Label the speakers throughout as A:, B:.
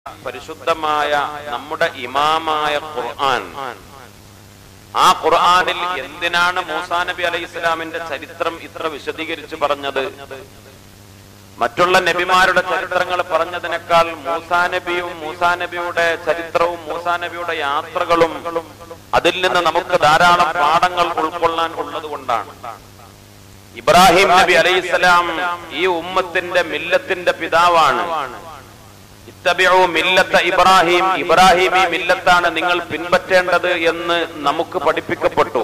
A: പരിശുദ്ധമായ നമ്മുടെ ഇമാമായ ഖുർആൻ ആ ഖുർആനിൽ എന്തിനാണ് മൂസാ നബി അലൈഹി ഇസ്ലാമിന്റെ ചരിത്രം ഇത്ര വിശദീകരിച്ച് പറഞ്ഞത് മറ്റുള്ള നബിമാരുടെ ചരിത്രങ്ങൾ പറഞ്ഞതിനേക്കാൾ മൂസാ നബിയും മൂസാ നബിയുടെ ചരിത്രവും മൂസാ നബിയുടെ യാത്രകളും അതിൽ നിന്ന് നമുക്ക് ധാരാളം പാഠങ്ങൾ ഉൾക്കൊള്ളാൻ ഉള്ളത് കൊണ്ടാണ് ഇബ്രാഹിം നബി അലൈഹിസ്സലാം ഈ ഉമ്മത്തിന്റെ മില്ലത്തിന്റെ പിതാവാണ് ഇത്തബിഉ മില്ലത്ത ഇബ്രാഹിം ഇബ്രാഹിം ഈ മില്ലത്താണ് നിങ്ങൾ പിൻപറ്റേണ്ടത് എന്ന് നമുക്ക് പഠിപ്പിക്കപ്പെട്ടു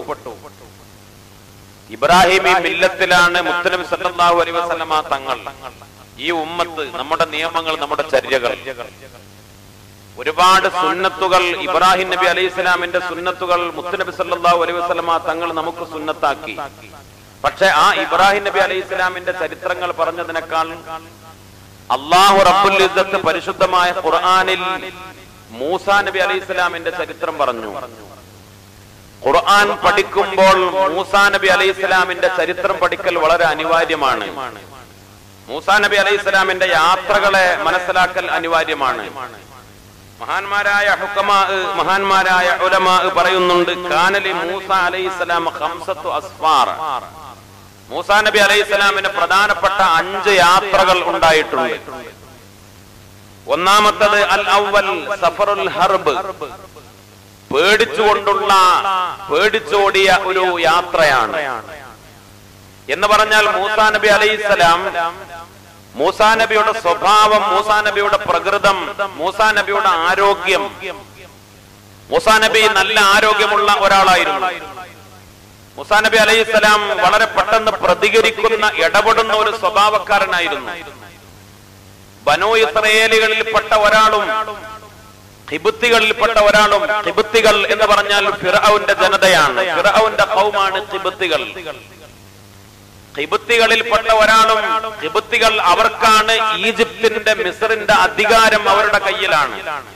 A: ഇബ്രാഹിം ഈ മില്ലത്തിലാണ് മുത്തനബി സല്ലല്ലാഹു അലൈഹി വസല്ലമ തങ്ങൾ ഈ ഉമ്മത്ത് നമ്മുടെ നിയമങ്ങൾ നമ്മുടെ ചര്യകൾ ഒരുപാട് സുന്നത്തുകൾ ഇബ്രാഹിം നബി അലൈഹി സ്വലാമിന്റെ സുന്നത്തുകൾ മുത്തനബി സല്ലല്ലാഹു അലൈഹി വസല്ലമ തങ്ങൾ നമുക്ക് സുന്നത്താക്കി പക്ഷെ ആ ഇബ്രാഹിം നബി അലൈഹി സ്വലാമിന്റെ ചരിത്രങ്ങൾ പറഞ്ഞതിനേക്കാൾ അള്ളാഹു റബ്ബുൽ ഇസ്സത്ത് പരിശുദ്ധമായ ഖുർആനിൽ മൂസാ നബി അലൈഹി സ്വലാമിന്റെ ചരിത്രം പറഞ്ഞു ഖുർആൻ പഠിക്കുമ്പോൾ മൂസാ നബി അലൈഹി സ്വലാമിന്റെ ചരിത്രം പഠിക്കൽ വളരെ അനിവാര്യമാണ് മൂസാ നബി അലൈഹി സ്വലാമിന്റെ യാത്രകളെ മനസ്സിലാക്കൽ അനിവാര്യമാണ് മഹാന്മാരായ ഹുക്കമാ മഹാന്മാരായ ഉലമാ പറയുന്നുണ്ട് കാനലി മൂസ അലൈഹി സ്വലാം ഹംസത്തു അസ്ഫാർ മൂസാ നബി അലൈഹി സ്വലാമിന് പ്രധാനപ്പെട്ട അഞ്ച് യാത്രകൾ ഉണ്ടായിട്ടുണ്ട് ഒന്നാമത്തത് അൽ അവൽ സഫറുൽ ഹർബ് പേടിച്ചുകൊണ്ടുള്ള പേടിച്ചോടിയ ഒരു യാത്രയാണ് എന്ന് പറഞ്ഞാൽ മൂസാ നബി അലൈഹിസ്സലാം മൂസാ നബിയുടെ സ്വഭാവം മൂസാ നബിയുടെ പ്രകൃതം മൂസാ നബിയുടെ ആരോഗ്യം മൂസാ നബി നല്ല ആരോഗ്യമുള്ള ഒരാളായിരുന്നു മൂസാ നബി അലൈഹിസ്സലാം വളരെ പെട്ടെന്ന് പ്രതികരിക്കുന്ന ഇടപെടുന്ന ഒരു സ്വഭാവക്കാരനായിരുന്നു ബനോ ഇസ്രയേലികളിൽപ്പെട്ട ഒരാളും ഹിബുത്തികളിൽപ്പെട്ട ഒരാളും ഹിബുത്തികൾ എന്ന് പറഞ്ഞാൽ ഫിറൌന്റെ ജനതയാണ് ഫിറൌന്റെ കൗമാണ് ഹിബുത്തികൾ ഹിബുത്തികളിൽപ്പെട്ട ഒരാളും ഹിബുത്തികൾ അവർക്കാണ് ഈജിപ്തിന്റെ മിസറിന്റെ അധികാരം അവരുടെ കയ്യിലാണ്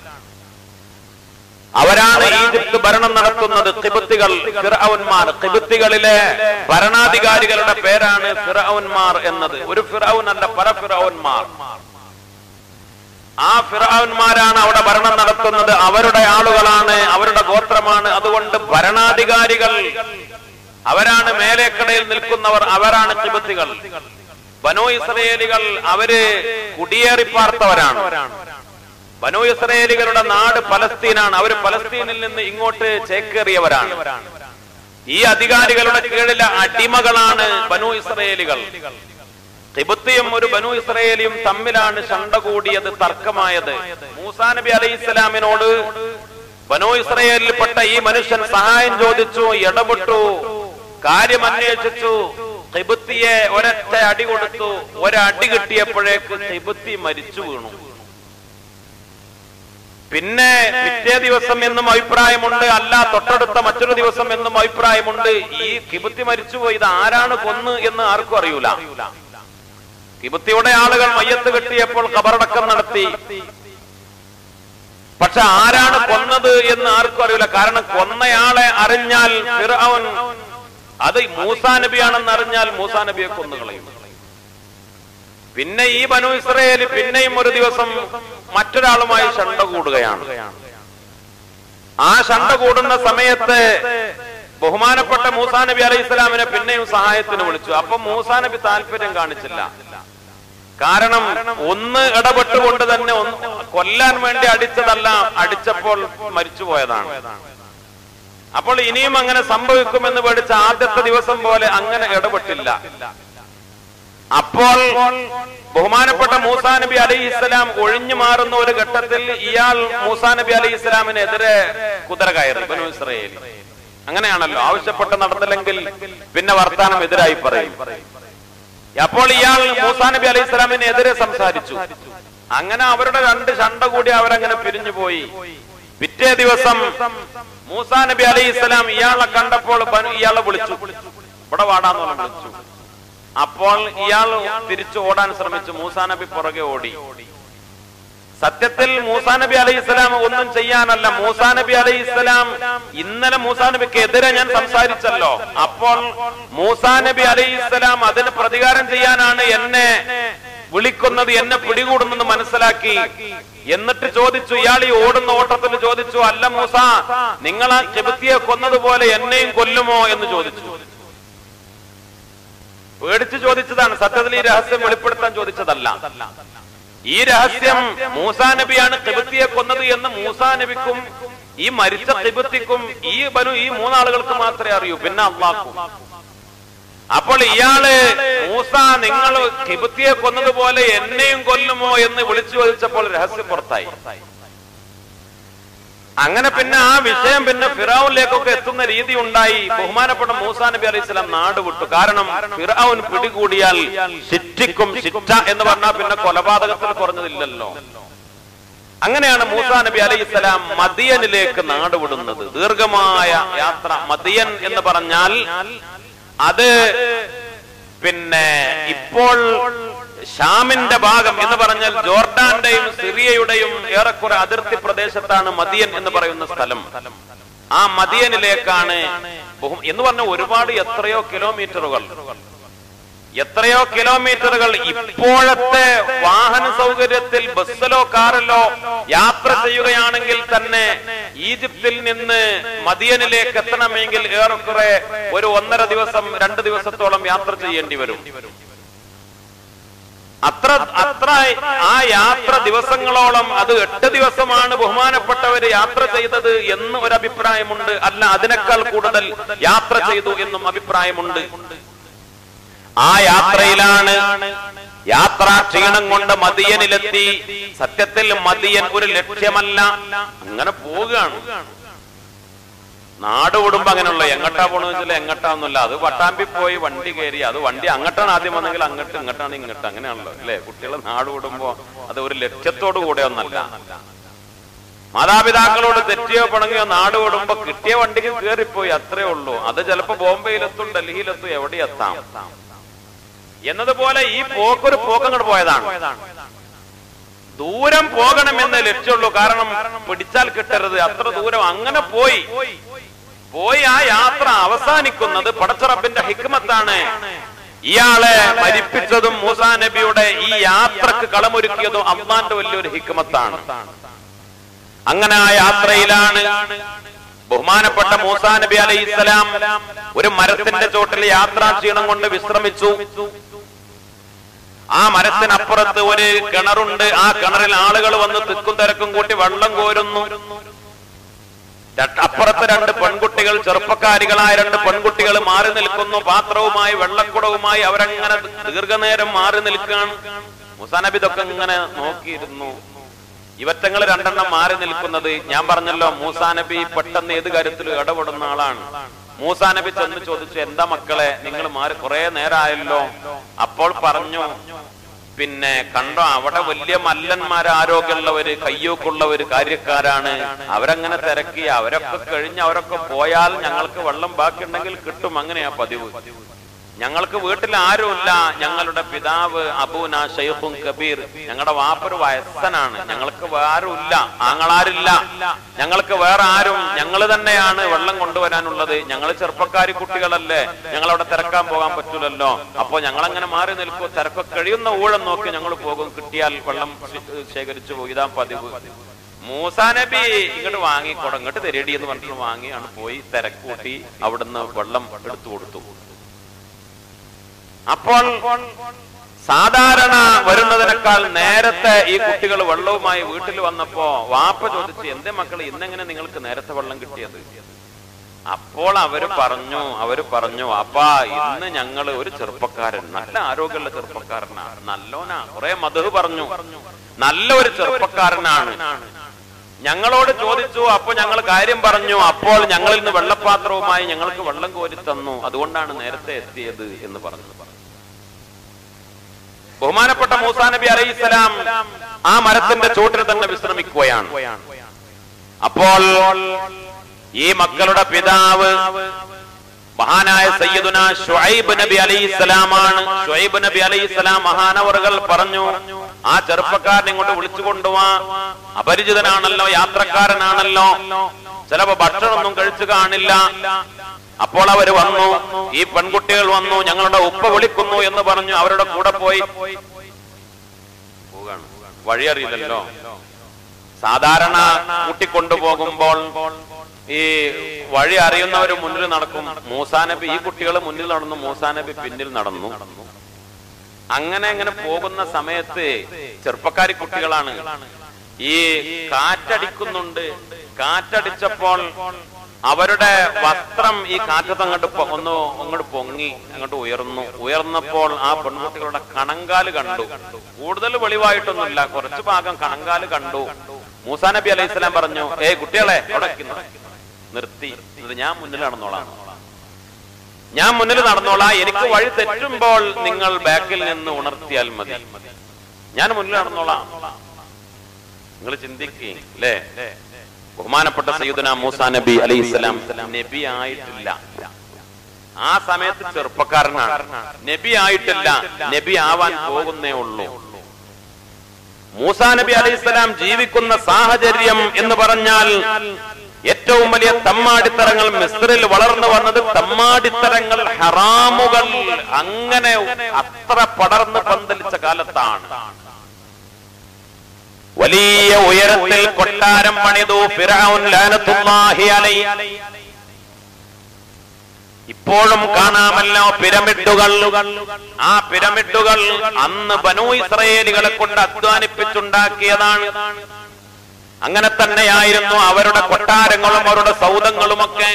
A: അവരാണ് ഈജിപ്ത് ഭരണം നടത്തുന്നത് ഖിബുത്തികൾ ഫിറൌന്മാർ ഖിബുത്തികളിലെ ഭരണാധികാരികളുടെ പേരാണ് ഫിറൌന്മാർ എന്നത് ഒരു ഫിറൌൻ അല്ല പല ഫിറൌന്മാർ ആ ഫിറൌന്മാരാണ് അവിടെ ഭരണം നടത്തുന്നത് അവരുടെ ആളുകളാണ് അവരുടെ ഗോത്രമാണ് അതുകൊണ്ട് ഭരണാധികാരികൾ അവരാണ് മേലേക്കടയിൽ നിൽക്കുന്നവർ അവരാണ് ഖിബുത്തികൾ ബനോ ഇസ്രയേലികൾ അവര് കുടിയേറി പാർത്തവരാണ് ബനോ ഇസ്രയേലികളുടെ നാട് പലസ്തീനാണ് അവർ പലസ്തീനിൽ നിന്ന് ഇങ്ങോട്ട് ചേക്കേറിയവരാണ് ഈ അധികാരികളുടെ കീഴിലെ അടിമകളാണ് ബനു ഇസ്രയേലികൾ തിബത്തിയും ഒരു ബനു ഇസ്രയേലിയും തമ്മിലാണ് ശണ്ട കൂടിയത് തർക്കമായത് മൂസാ നബി അലൈഹി ഇസ്ലാമിനോട് ബനു ഇസ്രയേലിൽപ്പെട്ട ഈ മനുഷ്യൻ സഹായം ചോദിച്ചു ഇടപെട്ടു കാര്യം അന്വേഷിച്ചു തിബത്തിയെ ഒരൊറ്റ അടി കൊടുത്തു ഒരടി കിട്ടിയപ്പോഴേക്ക് തിബത്തി മരിച്ചു വീണു പിന്നെ പിറ്റേ ദിവസം എന്നും അഭിപ്രായമുണ്ട് അല്ല തൊട്ടടുത്ത മറ്റൊരു ദിവസം എന്നും അഭിപ്രായമുണ്ട് ഈ കിബുത്തി മരിച്ചുപോയി ഇത് ആരാണ് കൊന്ന് എന്ന് ആർക്കും അറിയൂല കിബുത്തിയുടെ ആളുകൾ മയ്യത്ത് കെട്ടിയപ്പോൾ കബറടക്കം നടത്തി പക്ഷെ ആരാണ് കൊന്നത് എന്ന് ആർക്കും അറിയില്ല കാരണം കൊന്നയാളെ അറിഞ്ഞാൽ ഫിർഔൻ അത് മൂസാ നബിയാണെന്ന് അറിഞ്ഞാൽ മൂസാ നബിയെ കൊന്നുകളയും പിന്നെ ഈ ബനു ഇസ്രയേൽ പിന്നെയും ഒരു ദിവസം മറ്റൊരാളുമായി ശണ്ട കൂടുകയാണ് ആ ശണ്ട കൂടുന്ന സമയത്ത് ബഹുമാനപ്പെട്ട മൂസാ നബി അലൈഹി ഇസ്ലാമിനെ പിന്നെയും സഹായത്തിന് വിളിച്ചു അപ്പൊ മൂസാ നബി താല്പര്യം കാണിച്ചില്ല കാരണം ഒന്ന് ഇടപെട്ടുകൊണ്ട് തന്നെ ഒന്ന് കൊല്ലാൻ വേണ്ടി അടിച്ചതല്ല അടിച്ചപ്പോൾ മരിച്ചുപോയതാണ് അപ്പോൾ ഇനിയും അങ്ങനെ സംഭവിക്കുമെന്ന് പേടിച്ച ആദ്യത്തെ ദിവസം പോലെ അങ്ങനെ ഇടപെട്ടില്ല അപ്പോൾ ബഹുമാനപ്പെട്ട മൂസാ നബി അലൈഹി ഇസ്ലാം ഒഴിഞ്ഞു മാറുന്ന ഒരു ഘട്ടത്തിൽ ഇയാൾ മൂസാ നബി അലൈഹി ഇസ്ലാമിനെതിരെ കുതിര കയറി ബനു ഇസ്രയേൽ അങ്ങനെയാണല്ലോ ആവശ്യപ്പെട്ട് നടന്നില്ലെങ്കിൽ പിന്നെ വർത്താനം എതിരായി പറയും അപ്പോൾ ഇയാൾ മൂസാ നബി അലൈഹി ഇസ്ലാമിനെതിരെ സംസാരിച്ചു അങ്ങനെ അവരുടെ രണ്ട് ശണ്ട കൂടി അവരങ്ങനെ പിരിഞ്ഞു പോയി പിറ്റേ ദിവസം മൂസാ നബി അലൈഹി ഇസ്ലാം ഇയാളെ കണ്ടപ്പോൾ ബനു- ഇയാളെ വിളിച്ചു ഇവിടെ വാടാന്ന് പറഞ്ഞു വിളിച്ചു അപ്പോൾ ഇയാൾ തിരിച്ചു ഓടാൻ ശ്രമിച്ചു മൂസാ നബി പുറകെ ഓടി സത്യത്തിൽ മൂസാ നബി അലൈഹി ഇസ്ലാം ഒന്നും ചെയ്യാനല്ല മൂസാ നബി അലൈഹി ഇസ്ലാം ഇന്നലെ മൂസാ നബിക്ക് എതിരെ ഞാൻ സംസാരിച്ചല്ലോ അപ്പോൾ മൂസാ നബി അലൈഹി ഇസ്ലാം അതിന് പ്രതികാരം ചെയ്യാനാണ് എന്നെ വിളിക്കുന്നത് എന്നെ പിടികൂടുന്നെന്ന് മനസ്സിലാക്കി എന്നിട്ട് ചോദിച്ചു ഇയാൾ ഈ ഓടുന്ന ഓട്ടത്തിൽ ചോദിച്ചു അല്ല മൂസ നിങ്ങൾ ആ ചെബുത്തിയെ കൊന്നതുപോലെ എന്നെയും കൊല്ലുമോ എന്ന് ചോദിച്ചു പേടിച്ച് ചോദിച്ചതാണ് സത്യത്തിൽ ഈ രഹസ്യം വെളിപ്പെടുത്താൻ ചോദിച്ചതല്ല ഈ രഹസ്യം മൂസാ നബിയാണ് തിബത്തിയെ കൊന്നത് എന്ന് മൂസാ നബിക്കും ഈ മരിച്ച തിബത്തിക്കും ഈ ബനു ഈ മൂന്നാളുകൾക്ക് മാത്രമേ അറിയൂ പിന്നെ അള്ളാഹ്ക്കും അപ്പോൾ ഇയാള് മൂസ നിങ്ങൾ കിബത്തിയെ കൊന്നതുപോലെ എന്നെയും കൊല്ലുമോ എന്ന് വിളിച്ചു ചോദിച്ചപ്പോൾ രഹസ്യം പുറത്തായി അങ്ങനെ പിന്നെ ആ വിഷയം പിന്നെ ഫിറാവുനിലേക്കൊക്കെ എത്തുന്ന രീതി ഉണ്ടായി ബഹുമാനപ്പെട്ട മൂസാ നബി അലൈഹി സ്വലാം നാട് വിട്ടു കാരണം ഫിറാവുൻ പിടികൂടിയാൽ ശിക്ഷിക്കും ശിക്ഷ എന്ന് പറഞ്ഞാൽ പിന്നെ കൊലപാതകത്തിൽ കുറഞ്ഞതില്ലല്ലോ അങ്ങനെയാണ് മൂസാ നബി അലൈഹി സ്വലാം മദിയനിലേക്ക് നാട് വിടുന്നത് ദീർഘമായ യാത്ര മദിയൻ എന്ന് പറഞ്ഞാൽ അത് പിന്നെ ഇപ്പോൾ ഷാമിന്റെ ഭാഗം എന്ന് പറഞ്ഞാൽ ജോർഡാന്റെയും സിറിയയുടെയും ഏറെക്കുറെ അതിർത്തി പ്രദേശത്താണ് മദിയൻ എന്ന് പറയുന്ന സ്ഥലം ആ മദിയനിലേക്കാണ് ബഹു- എന്ന് പറഞ്ഞ ഒരുപാട് എത്രയോ കിലോമീറ്ററുകൾ എത്രയോ കിലോമീറ്ററുകൾ ഇപ്പോഴത്തെ വാഹന സൗകര്യത്തിൽ ബസ്സിലോ കാറിലോ യാത്ര ചെയ്യുകയാണെങ്കിൽ തന്നെ ഈജിപ്തിൽ നിന്ന് മദിയനിലേക്ക് എത്തണമെങ്കിൽ ഏറെക്കുറെ ഒരു ഒന്നര ദിവസം രണ്ട് ദിവസത്തോളം യാത്ര ചെയ്യേണ്ടി വരും അത്ര അത്ര ആ യാത്ര ദിവസങ്ങളോളം അത് എട്ട് ദിവസമാണ് ബഹുമാനപ്പെട്ടവര് യാത്ര ചെയ്തത് എന്ന് ഒരു അഭിപ്രായമുണ്ട് അല്ല അതിനേക്കാൾ കൂടുതൽ യാത്ര ചെയ്തു എന്നും അഭിപ്രായമുണ്ട് ആ യാത്രയിലാണ് യാത്രാ ക്ഷീണം കൊണ്ട് മദിയനിലെത്തി സത്യത്തിൽ മദിയൻ ഒരു ലക്ഷ്യമല്ല അങ്ങനെ പോവുകയാണ് നാട് വിടുമ്പോ അങ്ങനെയുള്ള എങ്ങട്ടാ പോണെന്ന് വെച്ചാൽ എങ്ങട്ടാന്നല്ല അത് പട്ടാമ്പി പോയി വണ്ടി കയറി അത് വണ്ടി അങ്ങോട്ടാണ് ആദ്യം വന്നെങ്കിൽ അങ്ങോട്ട് ഇങ്ങോട്ടാണ് ഇങ്ങോട്ട് അങ്ങനെയാണല്ലോ അല്ലെ കുട്ടികൾ നാട് വിടുമ്പോ അത് ഒരു ലക്ഷ്യത്തോടു കൂടെ ഒന്നല്ല മാതാപിതാക്കളോട് തെറ്റിയോ പണങ്ങിയോ നാട് വിടുമ്പോ കിട്ടിയ വണ്ടിക്ക് കയറിപ്പോയി അത്രേ ഉള്ളൂ അത് ചിലപ്പോ ബോംബെയിലെത്തും ഡൽഹിയിലെത്തും എവിടെ എത്താം എന്നതുപോലെ ഈ പോക്കൊരു പോക്കങ്ങോട്ട് പോയതാണ് ദൂരം പോകണമെന്ന് ലക്ഷ്യമുള്ളൂ കാരണം പിടിച്ചാൽ കിട്ടരുത് അത്ര ദൂരം അങ്ങനെ പോയി പോയി ആ യാത്ര അവസാനിക്കുന്നത് പടച്ചറബിന്റെ ഹിക്മത്താണ് ഇയാളെ മരിപ്പിച്ചതും മൂസാ നബിയുടെ ഈ യാത്രക്ക് കളമൊരുക്കിയതും അള്ളാന്റെ വലിയൊരു ഹിക്മത്താണ് അങ്ങനെ ആ യാത്രയിലാണ് ബഹുമാനപ്പെട്ട മൂസാ നബി അലൈഹി ഇസ്ലാം ഒരു മരത്തിന്റെ ചോട്ടിൽ യാത്രാ ക്ഷീണം കൊണ്ട് വിശ്രമിച്ചു ആ മരത്തിനപ്പുറത്ത് ഒരു കിണറുണ്ട് ആ കിണറിൽ ആളുകൾ വന്ന് തിക്കും തിരക്കും കൂട്ടി വെള്ളം കോരുന്നു ര- അപ്പുറത്ത് രണ്ട് പെൺകുട്ടികൾ ചെറുപ്പക്കാരികളായ രണ്ട് പെൺകുട്ടികൾ മാറി നിൽക്കുന്നു പാത്രവുമായി വെള്ളക്കുടവുമായി അവരങ്ങനെ ദീർഘനേരം മാറി നിൽക്കുകയാണ് മുസാനബി ഇതൊക്കെ ഇങ്ങനെ നോക്കിയിരുന്നു ഇവറ്റങ്ങൾ രണ്ടെണ്ണം മാറി നിൽക്കുന്നത് ഞാൻ പറഞ്ഞല്ലോ മൂസാനബി പെട്ടെന്ന് ഏത് കാര്യത്തിലും ഇടപെടുന്ന ആളാണ് മൂസാനബി ചെന്ന് ചോദിച്ചു എന്താ മക്കളെ നിങ്ങൾ മാറി കുറെ നേരമായല്ലോ അപ്പോൾ പറഞ്ഞു പിന്നെ കണ്ടോ അവിടെ വലിയ മല്ലന്മാർ ആരോഗ്യമുള്ളവര് കയ്യൂക്കുള്ളവര് കാര്യക്കാരാണ് അവരങ്ങനെ തിരക്കി അവരൊക്കെ കഴിഞ്ഞ് അവരൊക്കെ പോയാൽ ഞങ്ങൾക്ക് വെള്ളം ബാക്കിയുണ്ടെങ്കിൽ കിട്ടും അങ്ങനെയാ പതിവ് ഞങ്ങൾക്ക് വീട്ടിൽ ആരുമില്ല ഞങ്ങളുടെ പിതാവ് അബൂന ഷെയ്ഖും കബീർ ഞങ്ങളുടെ വാപ്പൊരു വയസ്സനാണ് ഞങ്ങൾക്ക് വേറുമില്ല ആങ്ങളാരില്ല ഞങ്ങൾക്ക് വേറെ ആരും ഞങ്ങൾ തന്നെയാണ് വെള്ളം കൊണ്ടുവരാനുള്ളത് ഞങ്ങൾ ചെറുപ്പക്കാരി കുട്ടികളല്ലേ ഞങ്ങളവിടെ തിരക്കാൻ പോകാൻ പറ്റൂലല്ലോ അപ്പോ ഞങ്ങൾ അങ്ങനെ മാറി നിൽക്കും തിരക്കൊക്കെ കഴിയുന്ന ഊഴം നോക്കി ഞങ്ങൾ പോകും കിട്ടിയാൽ വെള്ളം ശേ- ശേഖരിച്ചു പോകും ഇതാ പതിവ് മൂസാ നബി ഇങ്ങോട്ട് വാങ്ങിക്കോടെ ഇങ്ങോട്ട് തരേടി എന്ന് പറഞ്ഞിട്ട് വാങ്ങിയാണ് പോയി തിരക്കൂട്ടി അവിടുന്ന് വെള്ളം എടുത്തു കൊടുത്തു അപ്പോൾ സാധാരണ വരുന്നതിനേക്കാൾ നേരത്തെ ഈ കുട്ടികൾ വെള്ളവുമായി വീട്ടിൽ വന്നപ്പോ വാപ്പ ചോദിച്ചു എന്തേ മക്കൾ ഇന്നെങ്ങനെ നിങ്ങൾക്ക് നേരത്തെ വെള്ളം കിട്ടിയത് അപ്പോൾ അവര് പറഞ്ഞു അവര് പറഞ്ഞു അപ്പാ ഇന്ന് ഞങ്ങള് ഒരു ചെറുപ്പക്കാരൻ നല്ല ആരോഗ്യമുള്ള ചെറുപ്പക്കാരനാണ് നല്ലോനാ കുറെ മധു പറഞ്ഞു നല്ല ഒരു ചെറുപ്പക്കാരനാണ് ഞങ്ങളോട് ചോദിച്ചു അപ്പൊ ഞങ്ങൾ കാര്യം പറഞ്ഞു അപ്പോൾ ഞങ്ങളിൽ നിന്ന് വെള്ളപ്പാത്രവുമായി ഞങ്ങൾക്ക് വെള്ളം കോരി തന്നു അതുകൊണ്ടാണ് നേരത്തെ എത്തിയത് എന്ന് പറഞ്ഞു ബഹുമാനപ്പെട്ട മൂസാ നബി അലൈഹിസ്സലാം ആ മരത്തിന്റെ ചോട്ടിൽ തന്നെ വിശ്രമിക്കുകയാണ് അപ്പോൾ ഈ മക്കളുടെ പിതാവ് മഹാനായ സയ്യിദുന ഷുഐബ് നബി അലൈഹിസ്സലാമാണ് ഷുഐബ് നബി അലൈഹിസ്സലാം മഹാനവറുകൾ പറഞ്ഞു ആ ചെറുപ്പക്കാരനെ ഇങ്ങോട്ട് വിളിച്ചു കൊണ്ടുവാ അപരിചിതനാണല്ലോ യാത്രക്കാരനാണല്ലോ ചിലപ്പോ ഭക്ഷണമൊന്നും കഴിച്ചു കാണില്ല അപ്പോൾ അവര് വന്നു ഈ പെൺകുട്ടികൾ വന്നു ഞങ്ങളുടെ ഉപ്പ വിളിക്കുന്നു എന്ന് പറഞ്ഞു അവരുടെ കൂടെ പോയി വഴി അറിയില്ലല്ലോ സാധാരണ കൂട്ടിക്കൊണ്ടുപോകുമ്പോൾ ഈ വഴി അറിയുന്നവര് മുന്നിൽ നടക്കും മൂസാനബി ഈ കുട്ടികൾ മുന്നിൽ നടന്നു മൂസാനബി പിന്നിൽ നടന്നു അങ്ങനെ അങ്ങനെ പോകുന്ന സമയത്ത് ചെറുപ്പക്കാരി കുട്ടികളാണ് ഈ കാറ്റടിക്കുന്നുണ്ട് കാറ്റടിച്ചപ്പോൾ അവരുടെ വസ്ത്രം ഈ കാറ്റത്ത് അങ്ങോട്ട് പൊ- ഒന്ന് അങ്ങോട്ട് പൊങ്ങി അങ്ങോട്ട് ഉയർന്നു ഉയർന്നപ്പോൾ ആ പെൺകുട്ടികളുടെ കണങ്കാല് കണ്ടു കൂടുതൽ വെളിവായിട്ടൊന്നുമില്ല കുറച്ചു ഭാഗം കണങ്കാല് കണ്ടു മൂസാ നബി അലൈഹി സ്വലാം പറഞ്ഞു ഏ കുട്ടികളെ അവിടെ നിൽക്കുന്നു." നിർത്തി എന്നിട്ട് ഞാൻ മുന്നിൽ നടന്നോളാം ഞാൻ മുന്നിൽ നടന്നോളാം എനിക്ക് വഴി തെറ്റുമ്പോൾ നിങ്ങൾ ബാക്കിൽ നിന്ന് ഉണർത്തിയാൽ മതി ഞാൻ മുന്നിൽ നടന്നോളാം നിങ്ങൾ ചിന്തിക്കുകയും അല്ലേ ബഹുമാനപ്പെട്ട സയ്യിദുന മൂസാ നബി അലൈഹിസ്സലാം നബി ആയിട്ടില്ല ആ സമയത്ത് ചെറുപ്പക്കാരനാണ് നബി ആയിട്ടില്ല നബി ആവാൻ പോകുന്നേ ഉള്ളൂ മൂസാ നബി അലൈഹിസ്സലാം ജീവിക്കുന്ന സാഹചര്യം എന്ന് പറഞ്ഞാൽ ഏറ്റവും വലിയ തമ്മാടിത്തരങ്ങൾ മിസ്രിൽ വളർന്നു വന്നത് തമ്മാടിത്തരങ്ങൾ ഹറാമുകൾ അങ്ങനെ അത്ര പടർന്ന് പന്തലിച്ച കാലത്താണ് വലിയ ഉയരത്തിൽ കൊട്ടാരം പണിതു ഫിറഔൻ ലാനത്തുല്ലാഹി അലൈ ഇപ്പോഴും കാണാമല്ലോ പിരമിഡുകൾ ആ പിരമിഡുകൾ അന്ന് ബനു ഇസ്രയേലികളെ കൊണ്ട് അധ്വാനിപ്പിച്ചുണ്ടാക്കിയതാണ് അങ്ങനെ തന്നെയായിരുന്നു അവരുടെ കൊട്ടാരങ്ങളും അവരുടെ സൗധങ്ങളുമൊക്കെ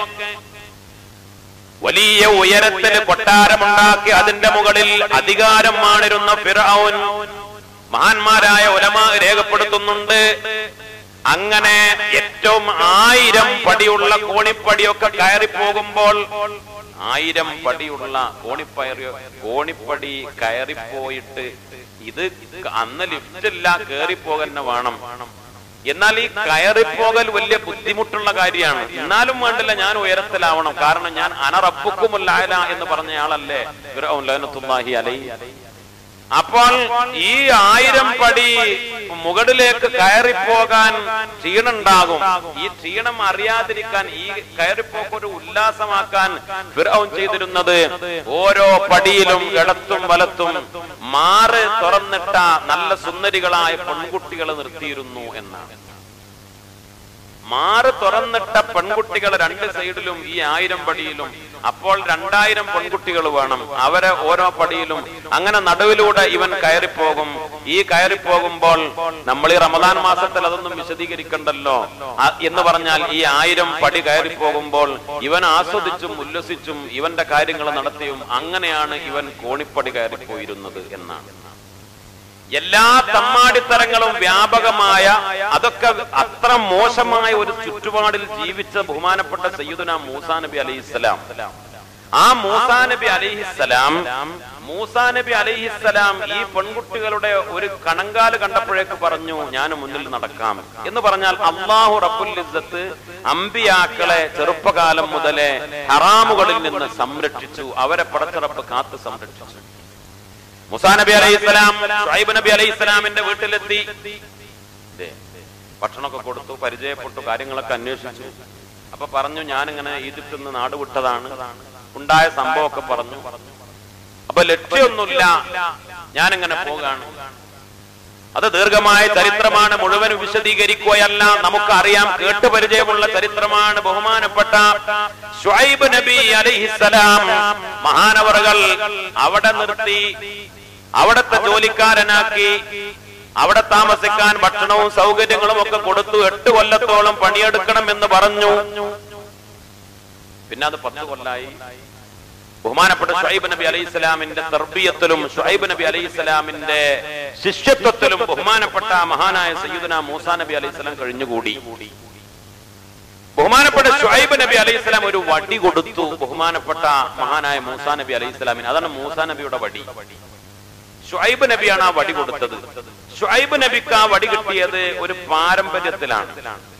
A: വലിയ ഉയരത്തിൽ കൊട്ടാരമുണ്ടാക്കി അതിന്റെ മുകളിൽ അധികാരം മാണിരുന്ന ഫിറഔൻ മഹാന്മാരായ ഉലമ രേഖപ്പെടുത്തുന്നുണ്ട് അങ്ങനെ ഏറ്റവും ആയിരം പടിയുള്ള കോണിപ്പടിയൊക്കെ കയറി പോകുമ്പോൾ ആയിരം പടിയുള്ള കോണിപ്പയറി കോണിപ്പടി കയറിപ്പോയിട്ട് ഇത് അന്ന് ലിഫ്റ്റില്ല കയറിപ്പോകന്നെ തന്നെ വേണം എന്നാൽ ഈ കയറിപ്പോകൽ വലിയ ബുദ്ധിമുട്ടുള്ള കാര്യമാണ് എന്നാലും വേണ്ടില്ല ഞാൻ ഉയരത്തിലാവണം കാരണം ഞാൻ അനറപ്പുക്കുമല്ല എന്ന് പറഞ്ഞ ആളല്ലേ ഫിർഔൻ ലഅനത്തുല്ലാഹി അലൈഹി അപ്പോൾ ഈ ആയിരം പടി മുകളിലേക്ക് കയറിപ്പോകാൻ ക്ഷീണുണ്ടാകും ഈ ക്ഷീണം അറിയാതിരിക്കാൻ ഈ കയറിപ്പോക്ക് ഒരു ഉല്ലാസമാക്കാൻ ഫിറൌൻ ചെയ്തിരുന്നത് ഓരോ പടിയിലും ഇടത്തും വലത്തും മാറ് തുറന്നിട്ട നല്ല സുന്ദരികളായ പെൺകുട്ടികളെ നിർത്തിയിരുന്നു എന്നാണ് മാറ് തുറന്നിട്ട പെൺകുട്ടികൾ രണ്ട് സൈഡിലും ഈ ആയിരം പടിയിലും അപ്പോൾ രണ്ടായിരം പെൺകുട്ടികൾ വേണം അവരെ ഓരോ പടിയിലും അങ്ങനെ നടുവിലൂടെ ഇവൻ കയറിപ്പോകും ഈ കയറിപ്പോകുമ്പോൾ നമ്മൾ ഈ റമദാൻ മാസത്തിൽ അതൊന്നും വിശദീകരിക്കണ്ടല്ലോ ആ- എന്ന് പറഞ്ഞാൽ ഈ ആയിരം പടി കയറിപ്പോകുമ്പോൾ ഇവൻ ആസ്വദിച്ചും ഉല്ലസിച്ചും ഇവന്റെ കാര്യങ്ങൾ നടത്തിയും അങ്ങനെയാണ് ഇവൻ കോണിപ്പടി കയറിപ്പോയിരുന്നത് എന്നാണ് എല്ലാ തമ്മാടിത്തരങ്ങളും വ്യാപകമായ അതൊക്കെ അത്ര മോശമായ ഒരു ചുറ്റുപാടിൽ ജീവിച്ച ബഹുമാനപ്പെട്ട സയ്യിദുന മൂസാ നബി അലൈഹിസ്സലാം ആ മൂസാ നബി അലൈഹിസ്സലാം മൂസാ നബി അലൈഹിസ്സലാം ഈ പെൺകുട്ടികളുടെ ഒരു കണങ്കാല് കണ്ടപ്പോഴേക്ക് പറഞ്ഞു ഞാൻ മുന്നിൽ നടക്കാം എന്ന് പറഞ്ഞാൽ അള്ളാഹു റബ്ബുൽ ഇസ്സത്ത് അമ്പിയാക്കളെ ചെറുപ്പകാലം മുതലേ ഹറാമുകളിൽ നിന്ന് സംരക്ഷിച്ചു അവരെ പടച്ചിറപ്പ് കാത്ത് സംരക്ഷിച്ചു മുസാ നബി അലൈഹി സ്വലാം ഷുഐബ് നബി അലൈഹി സ്വലാമിന്റെ വീട്ടിലെത്തി ദേ, ഭക്ഷണമൊക്കെ കൊടുത്തു പരിചയപ്പെട്ടു കാര്യങ്ങളൊക്കെ അന്വേഷിച്ചു അപ്പൊ പറഞ്ഞു ഞാനിങ്ങനെ ഈജിപ്തിൽ നിന്ന് നാട് വിട്ടതാണ് ഉണ്ടായ സംഭവമൊക്കെ പറഞ്ഞു അപ്പൊ ലക്ഷ്യമൊന്നുമില്ല ഞാനിങ്ങനെ പോകാണ് അത് ദീർഘമായ ചരിത്രമാണ് മുഴുവൻ വിശദീകരിക്കുകയല്ല നമുക്കറിയാം കേട്ടു പരിചയമുള്ള ചരിത്രമാണ് ബഹുമാനപ്പെട്ട ഷുഐബ് നബി അലൈഹിസ്സലാം മഹാനവറുകൾ അവിടെ നിർത്തി അവിടത്തെ ജോലിക്കാരനാക്കി അവിടെ താമസിക്കാൻ ഭക്ഷണവും സൗകര്യങ്ങളും ഒക്കെ കൊടുത്തു എട്ട് കൊല്ലത്തോളം പണിയെടുക്കണം എന്ന് പറഞ്ഞു പിന്നെ അത് പത്ത് കൊല്ലായി ബഹുമാനപ്പെട്ട ഷുഐബ് നബി അലൈഹി സ്വലാമിന്റെ തർബീയത്തിലും ഷുഐബ് നബി അലൈഹി സ്വലാമിന്റെ ശിഷ്യത്വത്തിലും ബഹുമാനപ്പെട്ട മഹാനായ സയ്യിദുന മൂസാ നബി അലൈഹി സ്വലാം കഴിഞ്ഞുകൂടി ബഹുമാനപ്പെട്ട ഷുഐബ് നബി അലൈഹി സ്വലാം ഒരു വടി കൊടുത്തു ബഹുമാനപ്പെട്ട മഹാനായ മൂസാ നബി അലൈഹി സ്വലാമിന് അതാണ് മൂസാ നബിയുടെ വടി ഷുഐബ് നബിയാണ് ആ വടി കൊടുത്തത് ഷുഐബ് നബിക്ക് ആ വടി കിട്ടിയത് ഒരു പാരമ്പര്യത്തിലാണ്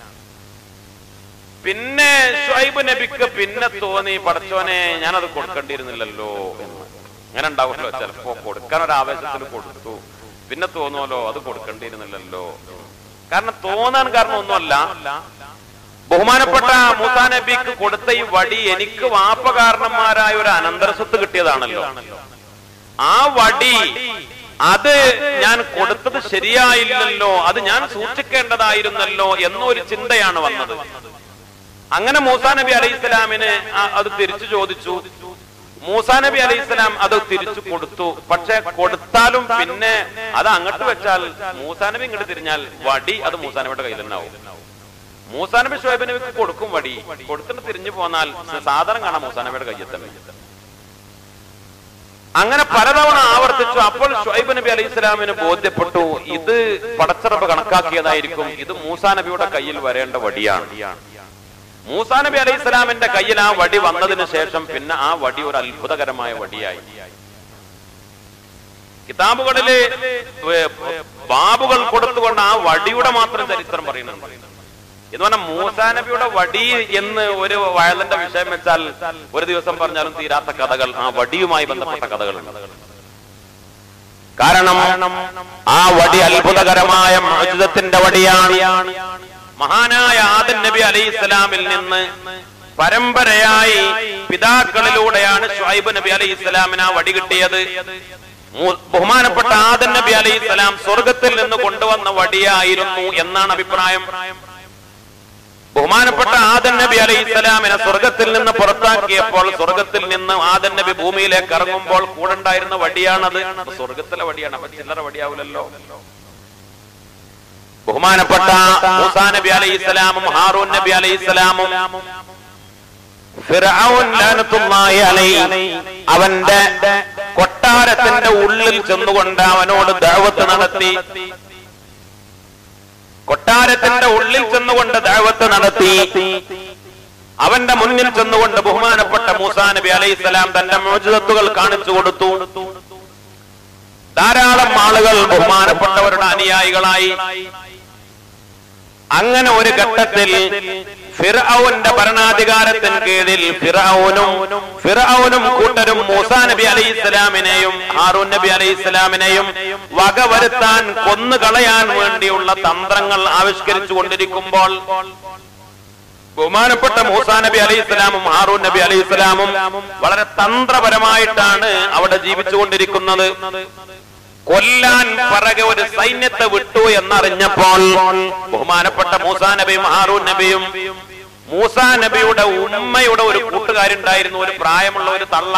A: പിന്നെ ഷുഐബ് നബിക്ക് പിന്നെ തോന്നി പടച്ചോനെ ഞാനത് കൊടുക്കേണ്ടിയിരുന്നില്ലല്ലോ എന്ന് അങ്ങനെ ഉണ്ടാവുമല്ലോ ചിലപ്പോ കൊടുക്കാൻ ഒരു ആവേശത്തിൽ കൊടുത്തു പിന്നെ തോന്നുമല്ലോ അത് കൊടുക്കേണ്ടിയിരുന്നില്ലല്ലോ കാരണം തോന്നാൻ കാരണം ഒന്നുമല്ല ബഹുമാനപ്പെട്ട മൂസാ നബിക്ക് കൊടുത്ത ഈ വടി എനിക്ക് വാപ്പ കാരണന്മാരായ ഒരു അനന്തരസ്വത്ത് കിട്ടിയതാണല്ലോ ആ വടി അത് ഞാൻ കൊടുത്തത് ശരിയായില്ലല്ലോ അത് ഞാൻ സൂക്ഷിക്കേണ്ടതായിരുന്നല്ലോ എന്നൊരു ചിന്തയാണ് വന്നത് അങ്ങനെ മൂസാ നബി അലൈഹി ഇസ്ലാമിന് അത് തിരിച്ചു ചോദിച്ചു മൂസാ നബി അലൈഹി ഇസ്ലാം അത് തിരിച്ചു കൊടുത്തു പക്ഷെ കൊടുത്താലും പിന്നെ അത് അങ്ങോട്ട് വെച്ചാൽ മൂസാ നബി ഇങ്ങോട്ട് തിരിഞ്ഞാൽ വടി അത് മൂസാ നബിയുടെ കയ്യിൽ തന്നെ ആവും മൂസാ നബി ഷുഹൈബ് നബിക്ക് കൊടുക്കും വടി കൊടുത്തിട്ട് തിരിഞ്ഞു പോന്നാൽ സാധനം കാണാം മൂസാ നബിയുടെ കയ്യിൽ തന്നെ അങ്ങനെ പലതവണ ആവർത്തിച്ചു അപ്പോൾ ഷുഹൈബ് നബി അലൈഹി ഇസ്ലാമിന് ബോധ്യപ്പെട്ടു ഇത് പടച്ചറപ്പ് കണക്കാക്കിയതായിരിക്കും ഇത് മൂസാ നബിയുടെ കയ്യിൽ വരേണ്ട വടിയാണ് മൂസാ നബി അലൈഹി ഇസ്ലാമിന്റെ കയ്യിൽ ആ വടി വന്നതിന് ശേഷം പിന്നെ ആ വടി ഒരു അത്ഭുതകരമായ വടിയായി കിതാബുകളില് ബാബുകൾ കൊടുത്തുകൊണ്ട് ആ വടിയുടെ മാത്രം ചരിത്രം പറയുന്നുണ്ട് എന്ന് പറഞ്ഞാൽ മൂസാ നബിയുടെ വടി എന്ന് ഒരു വയലന്റെ വിഷയം വെച്ചാൽ ഒരു ദിവസം പറഞ്ഞാലും തീരാത്ത കഥകൾ ആ വടിയുമായി ബന്ധപ്പെട്ട കഥകളുണ്ട് കാരണം ആ വടി അത്ഭുതകരമായ മോചിതത്തിന്റെ വടിയാണ് മഹാനായ ആദൻ നബി അലൈഹി ഇസ്ലാമിൽ നിന്ന് പരമ്പരയായി പിതാക്കളിലൂടെയാണ് ഷുഹൈബ് നബി അലൈഹി ഇസ്ലാമിന് ആ വടി കിട്ടിയത് ബഹുമാനപ്പെട്ട ആദൻ നബി അലൈഹി ഇസ്ലാം സ്വർഗത്തിൽ നിന്ന് കൊണ്ടുവന്ന വടിയായിരുന്നു എന്നാണ് അഭിപ്രായം ബഹുമാനപ്പെട്ട ആദൻ നബി അലൈഹി ഇസ്ലാമിനെ സ്വർഗത്തിൽ നിന്ന് പുറത്താക്കിയപ്പോൾ സ്വർഗത്തിൽ നിന്ന് ആദൻ നബി ഭൂമിയിലേക്ക് ഇറങ്ങുമ്പോൾ കൂടെ ഉണ്ടായിരുന്ന വടിയാണത് സ്വർഗത്തിലെ വടിയാണ് അപ്പൊ ചില്ലറ വടിയാവില്ലല്ലോ ബഹുമാനപ്പെട്ട മൂസാ നബി അലൈഹി ഇസ്ലാമും ഹാറൂൻ നബി അലൈഹി ഇസ്ലാമും അവന്റെ കൊട്ടാരത്തിന്റെ ഉള്ളിൽ ചെന്നുകൊണ്ട് അവനോട് ദാവത്ത് നടത്തി കൊട്ടാരത്തിന്റെ ഉള്ളിൽ ചെന്നുകൊണ്ട് ദാവത്ത് നടത്തി അവന്റെ മുന്നിൽ ചെന്നുകൊണ്ട് ബഹുമാനപ്പെട്ട മൂസാ നബി അലൈഹി സ്വലാം തന്റെ മോചിതത്തുകൾ കാണിച്ചു കൊടുത്തു ധാരാളം ആളുകൾ ബഹുമാനപ്പെട്ടവരുടെ അനുയായികളായി അങ്ങനെ ഒരു ഘട്ടത്തിൽ ഫിർഔന്റെ ഭരണാധികാരത്തിന് കീഴിൽ ഫിർഔനും ഫിർഔനും കൂട്ടരും മൂസാ നബി അലൈഹി ഇസ്ലാമിനെയും ഹാറൂൻ നബി അലൈഹി ഇസ്ലാമിനെയും വകവരുത്താൻ കൊന്നുകളയാൻ വേണ്ടിയുള്ള തന്ത്രങ്ങൾ ആവിഷ്കരിച്ചു കൊണ്ടിരിക്കുമ്പോൾ ബഹുമാനപ്പെട്ട മൂസാ നബി അലൈഹി ഇസ്ലാമും ഹാറൂൻ നബി അലൈഹി ഇസ്ലാമും വളരെ തന്ത്രപരമായിട്ടാണ് അവിടെ ജീവിച്ചുകൊണ്ടിരിക്കുന്നത് കൊല്ലാൻ പറകെ ഒരു സൈന്യത്തെ വിട്ടു എന്നറിഞ്ഞപ്പോൾ ബഹുമാനപ്പെട്ട മൂസാ നബിയും ഹാറൂൻ നബിയും മൂസാ നബിയുടെ ഉമ്മയുടെ ഒരു കൂട്ടുകാരുണ്ടായിരുന്നു ഒരു പ്രായമുള്ള ഒരു തള്ള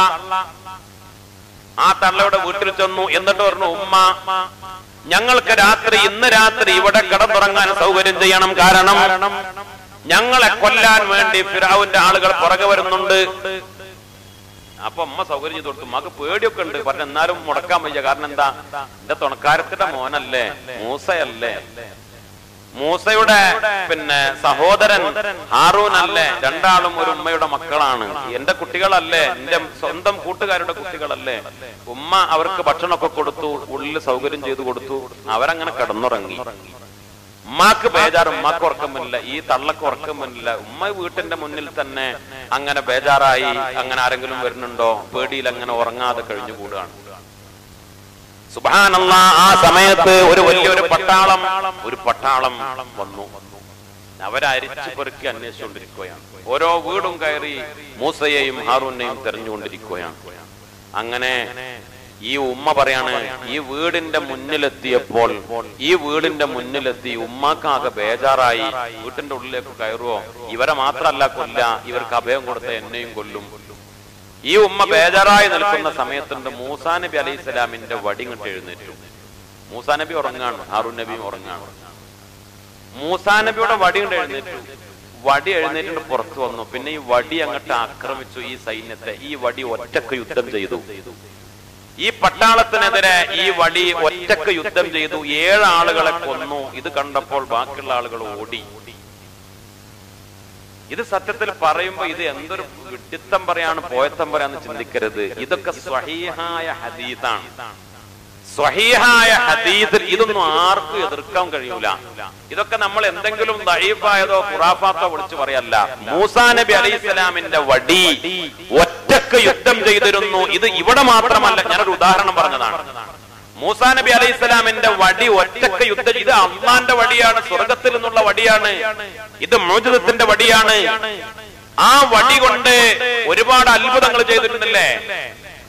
A: ആ തള്ളയുടെ വീട്ടിൽ ചെന്നു എന്നിട്ട് പറഞ്ഞു ഉമ്മ ഞങ്ങൾക്ക് രാത്രി ഇന്ന് രാത്രി ഇവിടെ കിടന്നുറങ്ങാൻ സൗകര്യം ചെയ്യണം കാരണം ഞങ്ങളെ കൊല്ലാൻ വേണ്ടി ഫിറാവുന്റെ ആളുകൾ പുറകെ വരുന്നുണ്ട് അപ്പൊ അമ്മ സൗകര്യം ചെയ്ത് കൊടുത്തു മക്ക് പേടിയൊക്കെ ഉണ്ട് പറഞ്ഞ എന്നാലും മുടക്കാൻ വയ്യ കാരണം എന്താ എന്റെ തുണക്കാരത്തിന്റെ മോനല്ലേ മൂസയല്ലേ മൂസയുടെ പിന്നെ സഹോദരൻ ഹാറൂൻ അല്ലേ രണ്ടാളും ഒരു ഉമ്മയുടെ മക്കളാണ് എന്റെ കുട്ടികളല്ലേ എന്റെ സ്വന്തം കൂട്ടുകാരുടെ കുട്ടികളല്ലേ ഉമ്മ അവർക്ക് ഭക്ഷണമൊക്കെ കൊടുത്തു ഉള്ളിൽ സൗകര്യം ചെയ്തു കൊടുത്തു അവരങ്ങനെ കിടന്നുറങ്ങി ഉമ്മാക്ക് ബേജാറ് ഉമ്മാക്ക് ഉറക്കം വന്നില്ല ഈ തള്ളക്ക് ഉറക്കം വന്നില്ല ഉമ്മ വീട്ടിന്റെ മുന്നിൽ തന്നെ അങ്ങനെ ബേജാറായി അങ്ങനെ ആരെങ്കിലും വരുന്നുണ്ടോ പേടിയിൽ അങ്ങനെ ഉറങ്ങാതെ കഴിഞ്ഞു കൂടുകയാണ് സുബാനല്ല ആ സമയത്ത് ഒരു വലിയൊരു പട്ടാളം ഒരു പട്ടാളം വന്നു അവരരിച്ചു പെറുക്കി അന്വേഷിച്ചുകൊണ്ടിരിക്കുകയാണ് ഓരോ വീടും കയറി മൂസയെയും ഹാറൂനെയും തെരഞ്ഞുകൊണ്ടിരിക്കുകയാണ് അങ്ങനെ ഈ ഉമ്മ പറയാണ് ഈ വീടിന്റെ മുന്നിലെത്തിയപ്പോൾ ഈ വീടിന്റെ മുന്നിലെത്തി ഉമ്മാക്കാകെ ബേജാറായി വീട്ടിന്റെ ഉള്ളിലേക്ക് കയറുവോ ഇവരെ മാത്രല്ല കൊല്ല ഇവർക്ക് അഭയം കൊടുത്ത എന്നെയും കൊല്ലും ഈ ഉമ്മ ബേജാറായി നിൽക്കുന്ന സമയത്തുണ്ട് മൂസാ നബി അലൈഹി സ്വലാമിന്റെ വടി ഇങ്ങോട്ട് എഴുന്നേറ്റു മൂസാ നബി ഉറങ്ങാണ് ഹാറൂൻ നബിയും ഉറങ്ങാണ് മൂസാ നബിയുടെ വടി കൊണ്ട് എഴുന്നേറ്റു വടി എഴുന്നേറ്റിട്ട് പുറത്തു വന്നു പിന്നെ ഈ വടി അങ്ങോട്ട് ആക്രമിച്ചു ഈ സൈന്യത്തെ ഈ വടി ഒറ്റക്ക് യുദ്ധം ചെയ്തു ഈ പട്ടാളത്തിനെതിരെ ഈ വടി ഒറ്റക്ക് യുദ്ധം ചെയ്തു ഏഴ് ആളുകളെ കൊന്നു ഇത് കണ്ടപ്പോൾ ബാക്കിയുള്ള ആളുകൾ ഓടി ഇത് സത്യത്തിൽ പറയുമ്പോ ഇത് എന്തൊരു വിഡിത്തം പറയാണ് പോയത്തം പറയാന്ന് ചിന്തിക്കരുത് ഇതൊക്കെ സ്വഹീഹായ ഹദീസാണ് സ്വഹീഹായ ഹദീസിൽ ഇതൊന്നും ആർക്കും എതിർക്കാൻ കഴിയൂല ഇതൊക്കെ നമ്മൾ എന്തെങ്കിലും ദൈവായതോ ഖുറാഫാത്തോ വിളിച്ചു പറയല്ല മൂസാ നബി അലൈഹി സ്വലാമിന്റെ വടി ഒറ്റക്ക് യുദ്ധം ചെയ്തിരുന്നു ഇത് ഇവിടെ മാത്രമല്ല ഞാനൊരു ഉദാഹരണം പറഞ്ഞതാണ് മൂസാ നബി അലൈഹി സ്വലാമിന്റെ വടി ഒറ്റക്ക് യുദ്ധം ഇത് അള്ളാന്റെ വടിയാണ് സ്വർഗത്തിൽ നിന്നുള്ള വടിയാണ് ഇത് മോചിതത്തിന്റെ വടിയാണ് ആ വടി കൊണ്ട് ഒരുപാട് അത്ഭുതങ്ങൾ ചെയ്തിട്ടുണ്ടല്ലേ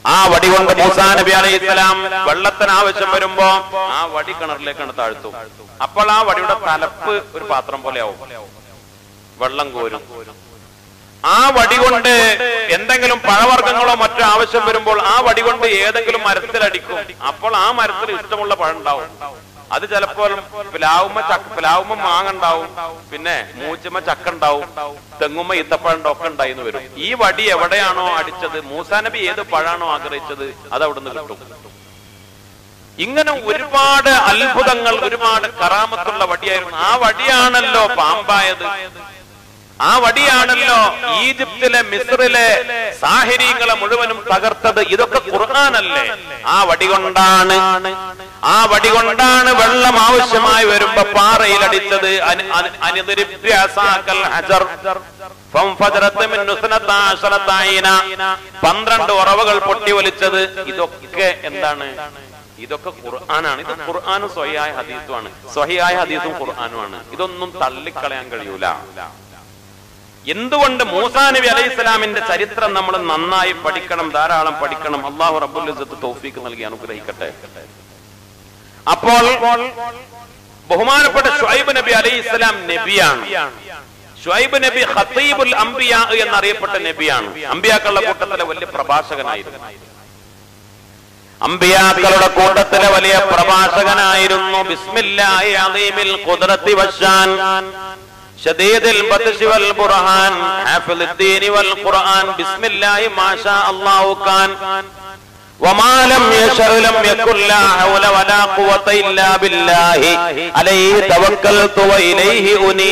A: ആ വടി കൊണ്ട് മൂസാ നബി അലൈഹി സ്വലാം വെള്ളത്തിന് ആവശ്യം വരുമ്പോ ആ വടി കിണറിലേക്കാണ് താഴ്ത്തും അപ്പോൾ ആ വടിയുടെ തലപ്പ് ഒരു പാത്രം പോലെ ആവും വെള്ളം കോരും ആ വടി കൊണ്ട് എന്തെങ്കിലും പഴവർഗ്ഗങ്ങളോ മറ്റോ ആവശ്യം വരുമ്പോൾ ആ വടി കൊണ്ട് ഏതെങ്കിലും മരത്തിലടിക്കും അപ്പോൾ ആ മരത്തിൽ ഇഷ്ടമുള്ള പഴം ഉണ്ടാവും അത് ചിലപ്പോൾ പ്ലാവുമ്മ ചക്ക പ്ലാവുമ്മ മാങ്ങ ഉണ്ടാവും പിന്നെ മൂച്ചമ്മ ചക്ക ഉണ്ടാവും തെങ്ങുമ്മ ഈത്തപ്പഴം ഒക്കെ ഉണ്ടായിന്ന് വരും ഈ വടി എവിടെയാണോ അടിച്ചത് മൂസാ നബി ഏത് പഴാണോ ആഗ്രഹിച്ചത് അത് അവിടുന്ന് കിട്ടും ഇങ്ങനെ ഒരുപാട് അത്ഭുതങ്ങൾ ഒരുപാട് കറാമത്തുള്ള വടിയായിരുന്നു ആ വടിയാണല്ലോ പാമ്പായത് ആ വടിയാണല്ലോ ഈജിപ്തിലെ മിസ്രിലെ സാഹിര്യങ്ങളെ മുഴുവനും തകർത്തത് ഇതൊക്കെ ഖുർആാനല്ലേ ആ വടി കൊണ്ടാണ് ആ വടി കൊണ്ടാണ് വെള്ളം ആവശ്യമായി വരുമ്പോ പാറയിലടിച്ചത് അനി- അനി- അനിതിരിപ്യാസാക്കൽ ഹജർ ഫംഫജറത്ത് മിൻ നുസ്നത്താ അശറത്ത ഐന. പന്ത്രണ്ട് ഉറവകൾ പൊട്ടിയൊലിച്ചത് ഇതൊക്കെ എന്താണ് ഇതൊക്കെ ഖുർആനാണ് ഇത് ഖുർആനും സ്വഹിയായ ഹദീസുമാണ് സ്വഹിയായ ഹദീസും ഖുർആനുമാണ് ഇതൊന്നും തള്ളിക്കളയാൻ കഴിയൂല എന്തുകൊണ്ട് മൂസാ നബി അലൈഹി സ്വലാമിന്റെ ചരിത്രം നമ്മൾ നന്നായി പഠിക്കണം ധാരാളം പഠിക്കണം അള്ളാഹു റബ്ബുൽ ഇസ്സത്ത് തൗഫീക്ക് നൽകി അനുഗ്രഹിക്കട്ടെ അപ്പോൾ ബഹുമാനപ്പെട്ട ഷുഐബ് നബി അലൈഹി സ്വലാം നബിയാണ് ഷുഐബ് നബി ഖത്തീബുൽ അംബിയ എന്നറിയപ്പെട്ട നബിയാണ് അംബിയാക്കളുടെ കൂട്ടത്തിലെ വലിയ പ്രഭാഷകനായിരുന്നു അംബിയാക്കളുടെ കൂട്ടത്തിലെ വലിയ പ്രഭാഷകനായിരുന്നു ബിസ്മില്ലാഹി അദീമിൽ ഖുദ്റത്തി വശാൻ شديد البطش والبرهان حافظ الدين والقرآن بسم الله ما شاء الله كان وما لم يشأ لم يكن لا حول ولا قوة إلا بالله عليه توكلت وإليه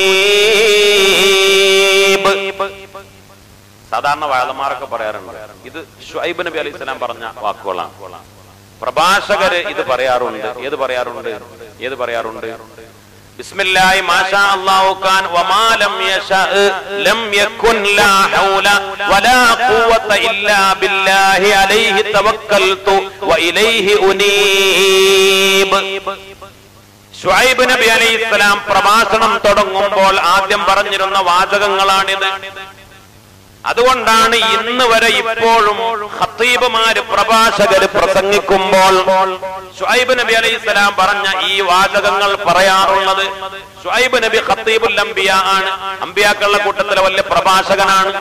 A: أنيب സാധാരണ വാഴമാരൊക്കെ പറയാറുണ്ട് ഇത് ഷുഐബ് നബി അലൈഹി സ്വലാം പറഞ്ഞ വാക്കുകളാണ് പ്രഭാഷകര് ഇത് പറയാറുണ്ട് ഏത് പറയാറുണ്ട് ഏത് പറയാറുണ്ട് ബിസ്മില്ലാഹി മാഷാ അല്ലാഹു കാൻ വമാ ലം യശാ ലം യകുൻ ലാ ഹൗല വലാ ഖുവത ഇല്ലാ ബില്ലാഹി അലൈഹി തവക്കൽതു വഇലൈഹി ഉനീബ് ഷുഐബ് നബി അലൈഹി സ്വലാം പ്രഭാഷണം തുടങ്ങുമ്പോൾ ആദ്യം പറഞ്ഞിരുന്ന വാചകങ്ങളാണിത് അതുകൊണ്ടാണ് ഇന്ന് വരെ ഇപ്പോഴും ഖത്തീബുമാര് പ്രഭാഷകര് പ്രസംഗിക്കുമ്പോൾ ഷുഐബ് നബി അലൈഹി സ്വലാം പറഞ്ഞ ഈ വാചകങ്ങൾ പറയാറുള്ളത് ഷുഐബ് നബി ഖത്തീബുൽ അംബിയ ആണ് അംബിയാക്കളുടെ കൂട്ടത്തിലെ വലിയ പ്രഭാഷകനാണ്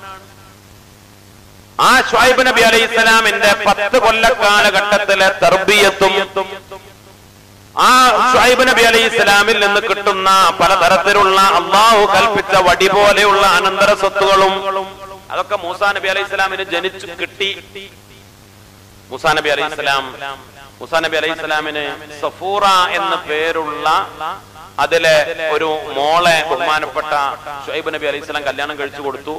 A: ആ ഷുഐബ് നബി അലൈഹി സ്വലാമിന്റെ പത്ത് കൊല്ല കാലഘട്ടത്തിലെ തർബിയത്തും ആ ഷുഐബ് നബി അലൈഹി ഇസ്ലാമിൽ നിന്ന് കിട്ടുന്ന പലതരത്തിലുള്ള അള്ളാഹു കൽപ്പിച്ച വടി പോലെയുള്ള അനന്തര സ്വത്തുകളും അതൊക്കെ മൂസാ നബി അലൈഹി ഇസ്ലാമിന് ജനിച്ചു കിട്ടി മൂസാ നബി അലൈഹി ഇസ്ലാം മൂസാ നബി അലൈഹി ഇസ്ലാമിന് സഫൂറ എന്ന പേരുള്ള അതിലെ ഒരു മോളെ ബഹുമാനപ്പെട്ട ഷുഐബ് നബി അലൈഹി ഇസ്ലാം കല്യാണം കഴിച്ചു കൊടുത്തു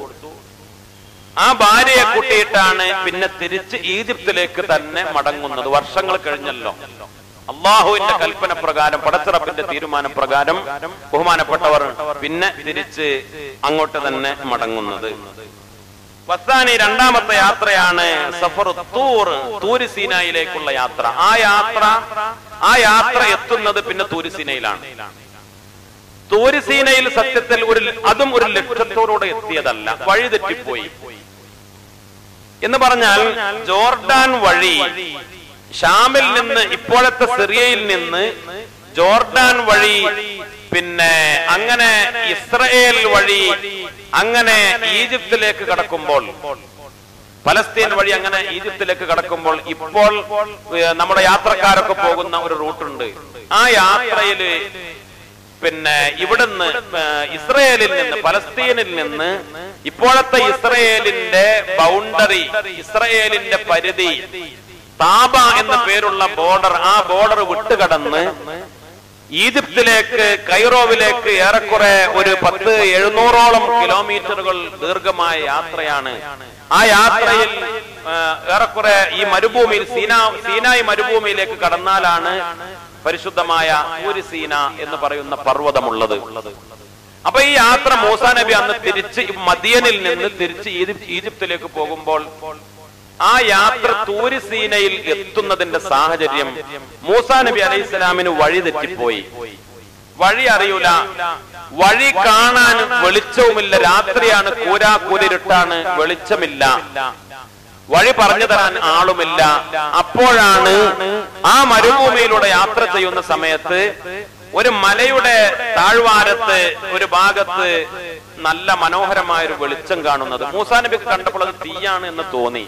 A: ആ ഭാര്യയെ കൂട്ടിയിട്ടാണ് പിന്നെ തിരിച്ച് ഈജിപ്തിലേക്ക് തന്നെ മടങ്ങുന്നത് വർഷങ്ങൾ കഴിഞ്ഞല്ലോ അള്ളാഹുവിന്റെ കൽപ്പന പ്രകാരം പടച്ചിറപ്പിന്റെ തീരുമാന പ്രകാരം ബഹുമാനപ്പെട്ടവർ പിന്നെ തിരിച്ച് അങ്ങോട്ട് തന്നെ മടങ്ങുന്നത് വസാനി രണ്ടാമത്തെ യാത്രയാണ് സഫർ തൂർ തൂരിസീനയിലേക്കുള്ള യാത്ര ആ യാത്ര ആ യാത്ര എത്തുന്നത് പിന്നെ തൂരിസീനയിലാണ് തൂരിസീനയിൽ സത്യത്തിൽ ഒരു അതും ഒരു ലക്ഷ്യത്തോടുകൂടെ എത്തിയതല്ല വഴി തെറ്റിപ്പോയി എന്ന് പറഞ്ഞാൽ ജോർഡാൻ വഴി ഷാമിൽ നിന്ന് ഇപ്പോഴത്തെ സിറിയയിൽ നിന്ന് ജോർഡാൻ വഴി പിന്നെ അങ്ങനെ ഇസ്രയേൽ വഴി അങ്ങനെ ഈജിപ്തിലേക്ക് കടക്കുമ്പോൾ പലസ്തീൻ വഴി അങ്ങനെ ഈജിപ്തിലേക്ക് കടക്കുമ്പോൾ ഇപ്പോൾ ഏഹ്, നമ്മുടെ യാത്രക്കാരൊക്കെ പോകുന്ന ഒരു റൂട്ടുണ്ട് ആ യാത്രയില് പിന്നെ ഇവിടുന്ന് ഏഹ്, ഇസ്രയേലിൽ നിന്ന് പലസ്തീനിൽ നിന്ന് ഇപ്പോഴത്തെ ഇസ്രയേലിന്റെ ബൗണ്ടറി ഇസ്രയേലിന്റെ പരിധി താബ എന്ന പേരുള്ള ബോർഡർ ആ ബോർഡർ വിട്ടുകടന്ന് ഈജിപ്തിലേക്ക് കൈറോവിലേക്ക് ഏറെക്കുറെ ഒരു പത്ത് എഴുന്നൂറോളം കിലോമീറ്ററുകൾ ദീർഘമായ യാത്രയാണ് ആ യാത്രയിൽ ആ, ഏറെക്കുറെ ഈ മരുഭൂമിയിൽ സീനാ സീനായി മരുഭൂമിയിലേക്ക് കടന്നാലാണ് പരിശുദ്ധമായ ഊരി സീന എന്ന് പറയുന്ന പർവ്വതമുള്ളത് അപ്പൊ ഈ യാത്ര മൂസാ നബി അന്ന് തിരിച്ച് മദിയനിൽ നിന്ന് തിരിച്ച് ഈജിപ്ത് ഈജിപ്തിലേക്ക് പോകുമ്പോൾ ആ യാത്ര തൂരിസീനയിൽ എത്തുന്നതിന്റെ സാഹചര്യം മൂസാ നബി അലൈഹി സ്വലാമിന് വഴി തെറ്റിപ്പോയി വഴി അറിയൂല വഴി കാണാൻ വെളിച്ചവുമില്ല രാത്രിയാണ് കൂരാ കൂരിരുട്ടാണ് വെളിച്ചമില്ല വഴി പറഞ്ഞു തരാൻ ആളുമില്ല അപ്പോഴാണ് ആ മരുഭൂമിയിലൂടെ യാത്ര ചെയ്യുന്ന സമയത്ത് ഒരു മലയുടെ താഴ്വാരത്ത് ഒരു ഭാഗത്ത് നല്ല മനോഹരമായ ഒരു വെളിച്ചം കാണുന്നത് മൂസാ നബി കണ്ടപ്പോൾ അത് തീയാണ് എന്ന് തോന്നി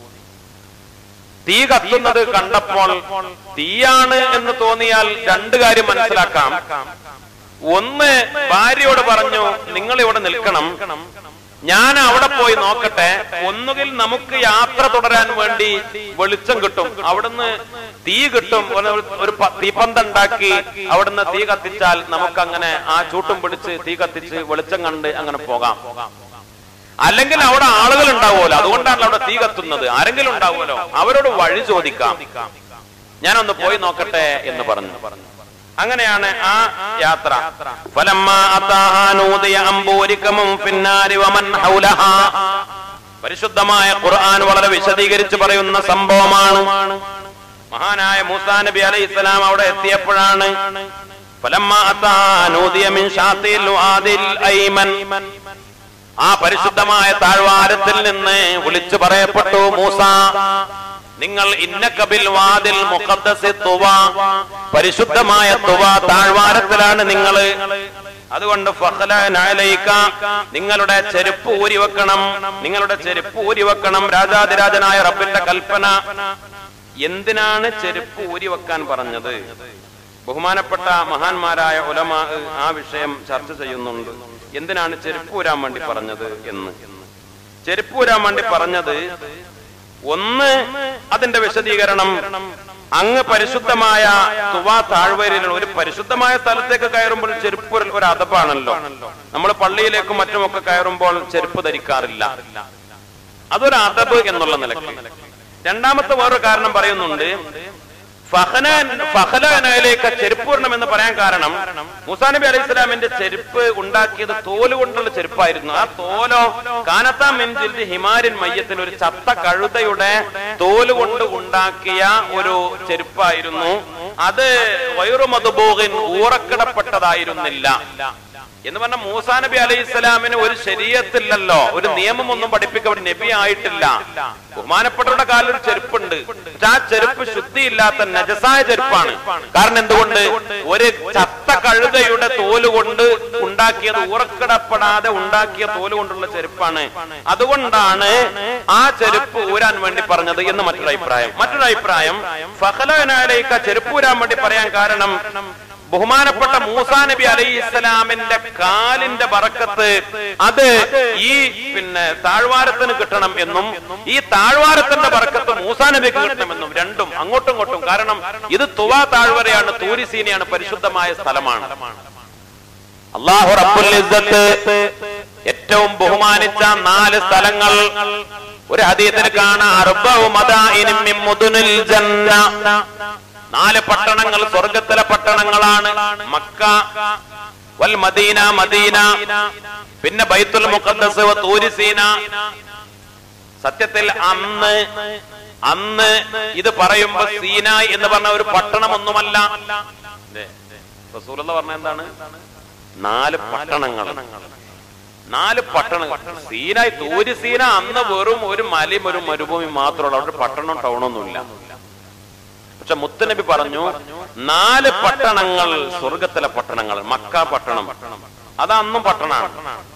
A: തീ കത്തുന്നത് കണ്ടപ്പോൾ തീയാണ് എന്ന് തോന്നിയാൽ രണ്ട് കാര്യം മനസ്സിലാക്കാം ഒന്ന് ഭാര്യയോട് പറഞ്ഞു നിങ്ങൾ ഇവിടെ നിൽക്കണം ഞാൻ അവിടെ പോയി നോക്കട്ടെ ഒന്നുകിൽ നമുക്ക് യാത്ര തുടരാൻ വേണ്ടി വെളിച്ചം കിട്ടും അവിടുന്ന് തീ കിട്ടും ഒരു ഒരു പ- തീപ്പന്തണ്ടാക്കി അവിടുന്ന് തീ കത്തിച്ചാൽ നമുക്ക് അങ്ങനെ ആ ചൂട്ടും പിടിച്ച് തീ കത്തിച്ച് വെളിച്ചം കണ്ട് അങ്ങനെ പോകാം അല്ലെങ്കിൽ അവിടെ ആളുകൾ ഉണ്ടാവുമല്ലോ അതുകൊണ്ടാണ് അവിടെ തീ കത്തുന്നത് ആരെങ്കിലും ഉണ്ടാവുമല്ലോ അവരോട് വഴി ചോദിക്കാം ഞാനൊന്ന് പോയി നോക്കട്ടെ എന്ന് പറഞ്ഞു അങ്ങനെയാണ് ആ യാത്ര ഫലമ്മാ അതാഹാ നൂദിയ അംബൂരികമും ഫിന്നാരി വമൻ ഹൗലഹാ. പരിശുദ്ധമായ ഖുർആൻ വളരെ വിശദീകരിച്ച് പറയുന്ന സംഭവമാണ് മഹാനായ മൂസാ നബി അലൈഹി ഇസ്ലാം അവിടെ എത്തിയപ്പോഴാണ് ഫലമ്മാ അതാഹാ നൂദിയ മിൻ ഷാത്തിൽ വാദിൽ ഐമൻ ആ പരിശുദ്ധമായ താഴ്വാരത്തിൽ നിന്ന് വിളിച്ചു പറയപ്പെട്ടു മൂസ നിങ്ങൾ ഇന്നക്കബിൽ വാതിൽ മുഖദ്ദസി തുവ പരിശുദ്ധമായ തുവ താഴ്വാരത്തിലാണ് നിങ്ങൾ അതുകൊണ്ട് ഫഖല നഅലൈക, നിങ്ങളുടെ ചെരുപ്പ് ഊരി വെക്കണം നിങ്ങളുടെ ചെരുപ്പ് ഊരി വെക്കണം രാജാതിരാജനായ റബ്ബിന്റെ കൽപ്പന എന്തിനാണ് ചെരുപ്പ് ഊരി വെക്കാൻ പറഞ്ഞത് ബഹുമാനപ്പെട്ട മഹാന്മാരായ ഉലമ ആ വിഷയം ചർച്ച ചെയ്യുന്നുണ്ട് എന്തിനാണ് ചെരുപ്പ് ഊരാൻ വേണ്ടി പറഞ്ഞത് എന്ന് ചെരുപ്പ് ഊരാൻ വേണ്ടി പറഞ്ഞത് ഒന്ന് അതിന്റെ വിശദീകരണം അങ്ങ് പരിശുദ്ധമായ തുവ താഴ്വരയിലുള്ള ഒരു പരിശുദ്ധമായ സ്ഥലത്തേക്ക് കയറുമ്പോൾ ചെരുപ്പ് ഒരു- ഒരു അതപ്പാണല്ലോ നമ്മൾ പള്ളിയിലേക്കും മറ്റുമൊക്കെ കയറുമ്പോൾ ചെരുപ്പ് ധരിക്കാറില്ല അതൊരു അതബ് എന്നുള്ള നിലയ്ക്ക് രണ്ടാമത്തെ വേറൊരു കാരണം പറയുന്നുണ്ട് ഫഹലയിലേക്ക് ചെരുപ്പൂർണം എന്ന് പറയാൻ കാരണം മുസാ നബി അലൈഹി സ്വലാമിന്റെ ചെരുപ്പ് ഉണ്ടാക്കിയത് തോല് കൊണ്ടുള്ള ചെരുപ്പായിരുന്നു ആ തോലോ കാനത്താ മെഞ്ചിൽ ഹിമാരിൻ മയ്യത്തിന് ഒരു ചത്ത കഴുതയുടെ തോല് കൊണ്ട് ഉണ്ടാക്കിയ ഒരു ചെരുപ്പായിരുന്നു അത് വൈറുമതുബോഗിൻ ഊറക്കിടപ്പെട്ടതായിരുന്നില്ല എന്ന് പറഞ്ഞ മൂസാ നബി അലൈഹി സ്വലാമിന് ഒരു ശരീരത്തില്ലല്ലോ ഒരു നിയമമൊന്നും പഠിപ്പിക്കാൻ ഒരു നബി ആയിട്ടില്ല ബഹുമാനപ്പെട്ടവരുടെ കാലിൽ ഒരു ചെരുപ്പുണ്ട് പക്ഷെ ആ ചെരുപ്പ് ശുദ്ധിയില്ലാത്ത നജസായ ചെരുപ്പാണ് കാരണം എന്തുകൊണ്ട് ഒരു ചത്ത കഴുതയുടെ തോല് കൊണ്ട് ഉണ്ടാക്കിയത് ഉറക്കിടപ്പെടാതെ ഉണ്ടാക്കിയ തോല് കൊണ്ടുള്ള ചെരുപ്പാണ് അതുകൊണ്ടാണ് ആ ചെരുപ്പ് ഊരാൻ വേണ്ടി പറഞ്ഞത് എന്ന് മറ്റൊരു അഭിപ്രായം മറ്റൊരു അഭിപ്രായം ഫഹലനാലേക്ക് ചെരുപ്പ് ഊരാൻ വേണ്ടി പറയാൻ കാരണം ബഹുമാനപ്പെട്ട മൂസാ നബി അലൈഹി ഇസ്ലാമിന്റെ കാലിന്റെ ബറക്കത്ത് അത് ഈ പിന്നെ താഴ്വാരത്തിന് കിട്ടണം എന്നും ഈ താഴ്വാരത്തിന്റെ ബറക്കത്ത് മൂസാ നബിക്ക് കിട്ടണമെന്നും രണ്ടും അങ്ങോട്ടും ഇങ്ങോട്ടും കാരണം ഇത് തുവ താഴ്വരയാണ് തൂരിസീനയാണ് പരിശുദ്ധമായ സ്ഥലമാണ് അള്ളാഹു റബ്ബുൽ ഇസ്സത്ത് ഏറ്റവും ബഹുമാനിച്ച നാല് സ്ഥലങ്ങൾ ഒരു ഹദീസിൽ കാണാം അർബഉ മദാഇനിൻ മിൻ മുദുനിൽ ജന്ന നാല് പട്ടണങ്ങൾ സ്വർഗത്തിലെ പട്ടണങ്ങളാണ് മക്ക വൽ മദീന മദീന പിന്നെ ബൈത്തുൽ മുഖദ്ദസ് വ തൂരിസീന സത്യത്തിൽ അന്ന് അന്ന് ഇത് പറയുമ്പോ സീനായ് എന്ന് പറഞ്ഞ ഒരു പട്ടണമൊന്നുമല്ല റസൂലുള്ള പറഞ്ഞ എന്താണ് നാല് പട്ടണങ്ങൾ നാല് പട്ടണങ്ങൾ സീനായി തൂരി സീന അന്ന് വെറും ഒരു മലയും ഒരു മരുഭൂമി മാത്രമുള്ള അവിടെ പട്ടണം ടൗണൊന്നുമില്ല പക്ഷെ മുത്തനബി പറഞ്ഞു നാല് പട്ടണങ്ങൾ സ്വർഗത്തിലെ പട്ടണങ്ങൾ മക്ക പട്ടണം അത് അന്നും പട്ടണമാണ്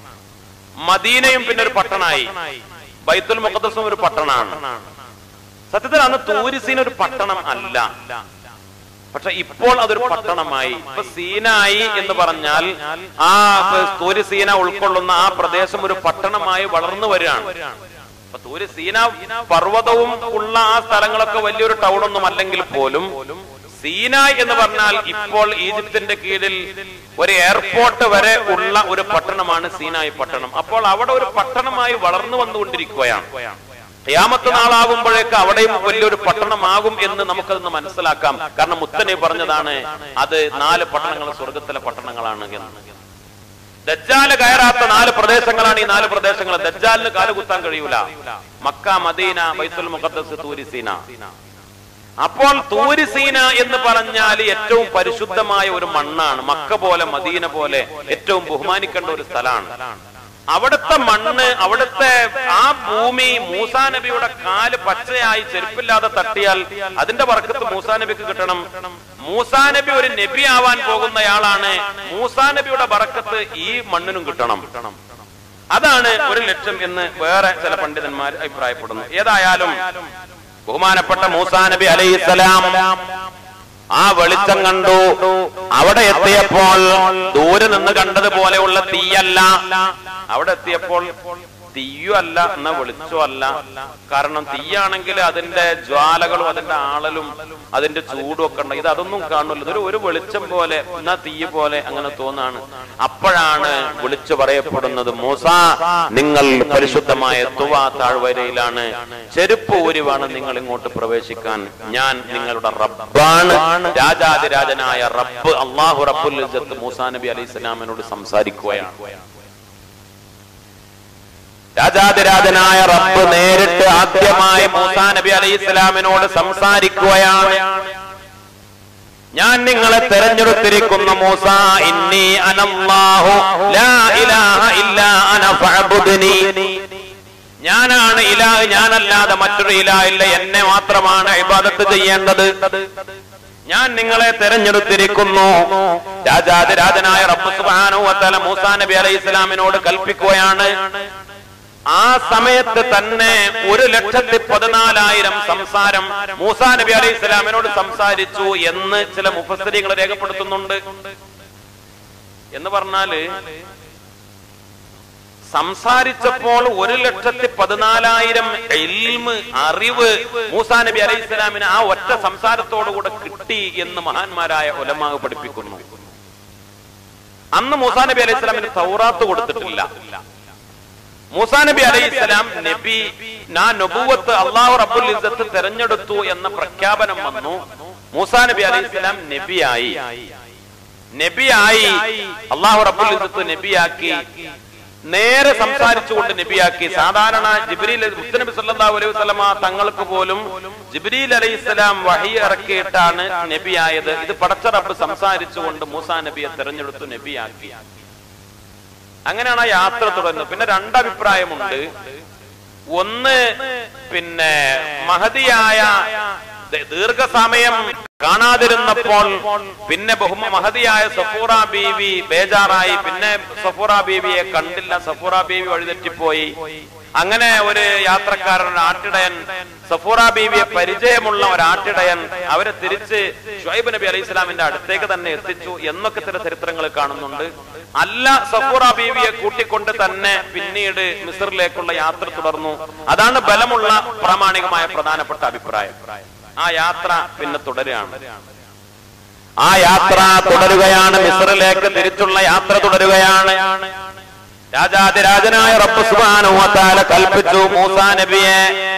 A: മദീനയും പിന്നെ ഒരു പട്ടണായി ബൈത്തുൽ മുഖദ്സും ഒരു പട്ടണമാണ് സത്യത്തിൽ അന്ന് തൂരിസീന ഒരു പട്ടണം അല്ല പക്ഷെ ഇപ്പോൾ അതൊരു പട്ടണമായി ഇപ്പൊ സീനായി എന്ന് പറഞ്ഞാൽ ആ തൂരി സീന ഉൾക്കൊള്ളുന്ന ആ പ്രദേശം ഒരു പട്ടണമായി വളർന്നു വരികയാണ് അപ്പൊ തൂരി സീന പർവ്വതവും ഉള്ള ആ സ്ഥലങ്ങളൊക്കെ വലിയൊരു ടൗൺ ഒന്നും അല്ലെങ്കിൽ പോലും സീനായ് എന്ന് പറഞ്ഞാൽ ഇപ്പോൾ ഈജിപ്തിന്റെ കീഴിൽ ഒരു എയർപോർട്ട് വരെ ഉള്ള ഒരു പട്ടണമാണ് സീനായ് പട്ടണം അപ്പോൾ അവിടെ ഒരു പട്ടണമായി വളർന്നു വന്നുകൊണ്ടിരിക്കുകയാണ് ഖിയാമത്ത് നാളാകുമ്പോഴേക്ക് അവിടെയും വലിയൊരു പട്ടണമാകും എന്ന് നമുക്കതൊന്ന് മനസ്സിലാക്കാം കാരണം മുത്തനെ പറഞ്ഞതാണ് അത് നാല് പട്ടണങ്ങൾ സ്വർഗത്തിലെ പട്ടണങ്ങളാണ് എന്ന് ദജ്ജാല് കയറാത്ത നാല് പ്രദേശങ്ങളാണ് ഈ നാല് പ്രദേശങ്ങൾ ദജ്ജാലിന് കാലുകുത്താൻ കഴിയൂല മക്ക മദീന ബൈത്തുൽ മുഖദ്ദസ് തൂരിസീന അപ്പോൾ തൂരിസീന എന്ന് പറഞ്ഞാൽ ഏറ്റവും പരിശുദ്ധമായ ഒരു മണ്ണാണ് മക്ക പോലെ മദീന പോലെ ഏറ്റവും ബഹുമാനിക്കേണ്ട ഒരു സ്ഥലമാണ് അവിടുത്തെ മണ്ണ് അവിടുത്തെ ആ ഭൂമി മൂസാ നബിയുടെ കാല് പച്ചയായി ചെരുപ്പില്ലാതെ തട്ടിയാൽ അതിന്റെ വർക്കത്ത് മൂസാ നബിക്ക് കിട്ടണം മൂസാ നബി ഒരു നബി ആവാൻ പോകുന്നയാളാണ് മൂസാ നബിയുടെ ബറക്കത്ത് ഈ മണ്ണിനും കിട്ടണം അതാണ് ഒരു ലക്ഷ്യം എന്ന് വേറെ ചില പണ്ഡിതന്മാർ അഭിപ്രായപ്പെടുന്നു ഏതായാലും ബഹുമാനപ്പെട്ട മൂസാ നബി അലൈഹിസ്സലാം ആ വെളിച്ചം കണ്ടു അവിടെ എത്തിയപ്പോൾ ദൂരെ നിന്ന് കണ്ടതുപോലെയുള്ള തീയല്ല അവിടെ എത്തിയപ്പോൾ തീയും അല്ല എന്ന വെളിച്ചോ അല്ല കാരണം തീയാണെങ്കിൽ അതിന്റെ ജ്വാലകളും അതിന്റെ ആളലും അതിന്റെ ചൂടും ഒക്കെ ഉണ്ട് ഇത് അതൊന്നും കാണില്ല ഇതൊരു ഒരു വെളിച്ചം പോലെ എന്നാ തീ പോലെ അങ്ങനെ തോന്നാണ് അപ്പോഴാണ് വിളിച്ചു പറയപ്പെടുന്നത് മൂസ നിങ്ങൾ പരിശുദ്ധമായ തുവ താഴ്വരയിലാണ് ചെരുപ്പ് ഊരിവാണ് നിങ്ങൾ ഇങ്ങോട്ട് പ്രവേശിക്കാൻ ഞാൻ നിങ്ങളുടെ റബ്ബാണ് രാജാതിരാജനായ റബ്ബ് അള്ളാഹു റബ്ബുൽ ഇസ്സത്ത് മൂസാ നബി അലൈഹി സ്വലാമിനോട് സംസാരിക്കുകയാണ് രാജാതിരാജനായ റബ്ബ് നേരിട്ട് ആദ്യമായി മൂസാ നബി അലൈഹി സ്വലാമിനോട് സംസാരിക്കുകയാണ് ഞാൻ നിങ്ങളെ തെരഞ്ഞെടുത്തിരിക്കുന്ന മൂസ ഇന്നി അനല്ലാഹു ലാ ഇലാഹ ഇല്ലാ അന ഫഅബ്ദുനി ഞാനാണ് ഇലാഹ് ഞാനല്ലാതെ മറ്റൊരു ഇലാഹ് ഇല്ല എന്നെ മാത്രമാണ് ഇബാദത്ത് ചെയ്യേണ്ടത് ഞാൻ നിങ്ങളെ തെരഞ്ഞെടുത്തിരിക്കുന്നു രാജാതിരാജനായ റബ്ബ് സുബ്ഹാനഹു വതആല മൂസാ നബി അലൈഹി ഇസ്ലാമിനോട് കൽപ്പിക്കുകയാണ് ആ സമയത്ത് തന്നെ ഒരു ലക്ഷത്തി പതിനാലായിരം സംസാരം മൂസാ നബി അലൈഹി ഇസ്ലാമിനോട് സംസാരിച്ചു എന്ന് ചില മുഫസ്സരികൾ രേഖപ്പെടുത്തുന്നുണ്ട് എന്ന് പറഞ്ഞാല് സംസാരിച്ചപ്പോൾ ഒരു ലക്ഷത്തി പതിനാലായിരം ഇൽമ് അറിവ് മൂസാ നബി അലൈഹി ഇസ്ലാമിന് ആ ഒറ്റ സംസാരത്തോടുകൂടെ കിട്ടി എന്ന് മഹാന്മാരായ ഒലമാവ് പഠിപ്പിക്കുന്നു അന്ന് മൂസാ നബി അലൈഹി ഇസ്ലാമിന് തൗറാത്ത് കൊടുത്തിട്ടില്ല മൂസാ നബി അലൈഹി ഇസ്ലാം നബി ഞാൻ നബുവത്ത് അള്ളാഹു റബ്ബുൽ ഇസ്സത്ത് തെരഞ്ഞെടുത്തു എന്ന പ്രഖ്യാപനം വന്നു മൂസാ നബി അലൈഹി ഇസ്ലാം നബിയായി നബിയായി അള്ളാഹു റബ്ബുൽ ഇസ്സത്ത് നബിയാക്കി നേരെ സംസാരിച്ചുകൊണ്ട് നബിയാക്കി സാധാരണ ജിബ്രീൽ മുത്തനബി സല്ലല്ലാഹു അലൈഹി വസല്ലമ തങ്ങൾക്ക് പോലും ജിബ്രീൽ അലൈഹി സ്വലാം വഹി ഇറക്കിയിട്ടാണ് നബിയായത് ഇത് പടച്ച റബ്ബ് സംസാരിച്ചുകൊണ്ട് മൂസാ നബിയെ തെരഞ്ഞെടുത്തു നബിയാക്കി അങ്ങനെയാണ് ആ യാത്ര തുടരുന്നത് പിന്നെ രണ്ടഭിപ്രായമുണ്ട് ഒന്ന് പിന്നെ മഹതിയായ ദ- ദീർഘസമയം കാണാതിരുന്നപ്പോൾ പിന്നെ ബഹുമ മഹതിയായ സഫൂറ ബീവി ബേജാറായി പിന്നെ സഫൂറ ബീവിയെ കണ്ടില്ല സഫൂറ ബീവി വഴിതെറ്റിപ്പോയി അങ്ങനെ ഒരു യാത്രക്കാരൻ ഒരു ആട്ടിടയൻ സഫൂറ ബീവിയെ പരിചയമുള്ള ഒരു ആട്ടിടയൻ അവരെ തിരിച്ച് ഷുഹൈബ് നബി അലൈഹി ഇസ്ലാമിന്റെ അടുത്തേക്ക് തന്നെ എത്തിച്ചു എന്നൊക്കെ ചില ചരിത്രങ്ങൾ കാണുന്നുണ്ട് അല്ല സഫൂറ ബീവിയെ കൂട്ടിക്കൊണ്ട് തന്നെ പിന്നീട് മിസറിലേക്കുള്ള യാത്ര തുടർന്നു അതാണ് ബലമുള്ള പ്രാമാണികമായ പ്രധാനപ്പെട്ട അഭിപ്രായം ആ യാത്ര പിന്നെ തുടരുകയാണ് ആ യാത്ര തുടരുകയാണ് മിസറിലേക്ക് തിരിച്ചുള്ള യാത്ര തുടരുകയാണ് രാജാതിരാജനായ റബ്ബ് സുബ്ഹാനഹു വ തആല കൽപ്പിച്ചു മൂസാ നബിയെ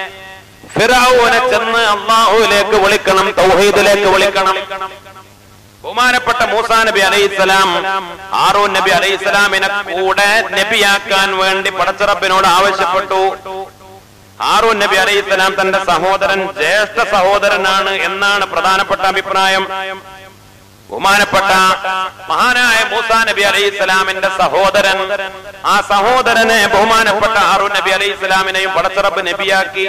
A: ഫിറഔനെ ചെന്ന് അള്ളാഹുവിലേക്ക് വിളിക്കണം തൗഹീദിലേക്ക് വിളിക്കണം ബഹുമാനപ്പെട്ട മൂസാ നബി അലൈഹിസ്സലാം ഹാറൂൻ നബി അലൈഹിസ്സലാമിനെ കൂടെ നബിയാക്കാൻ വേണ്ടി പടച്ചിറപ്പിനോട് ആവശ്യപ്പെട്ടു ഹാറൂൻ നബി അലൈഹിസ്സലാം തന്റെ സഹോദരൻ ജ്യേഷ്ഠ സഹോദരനാണ് എന്നാണ് പ്രധാനപ്പെട്ട അഭിപ്രായം ബഹുമാനപ്പെട്ട മഹാനായ മൂസാ നബി അലൈഹി ഇസ്ലാമിന്റെ സഹോദരൻ ആ സഹോദരനെ ബഹുമാനപ്പെട്ട ഹാറൂൻ നബി അലൈഹി ഇസ്ലാമിനെയും പടച്ചിറപ്പ് നബിയാക്കി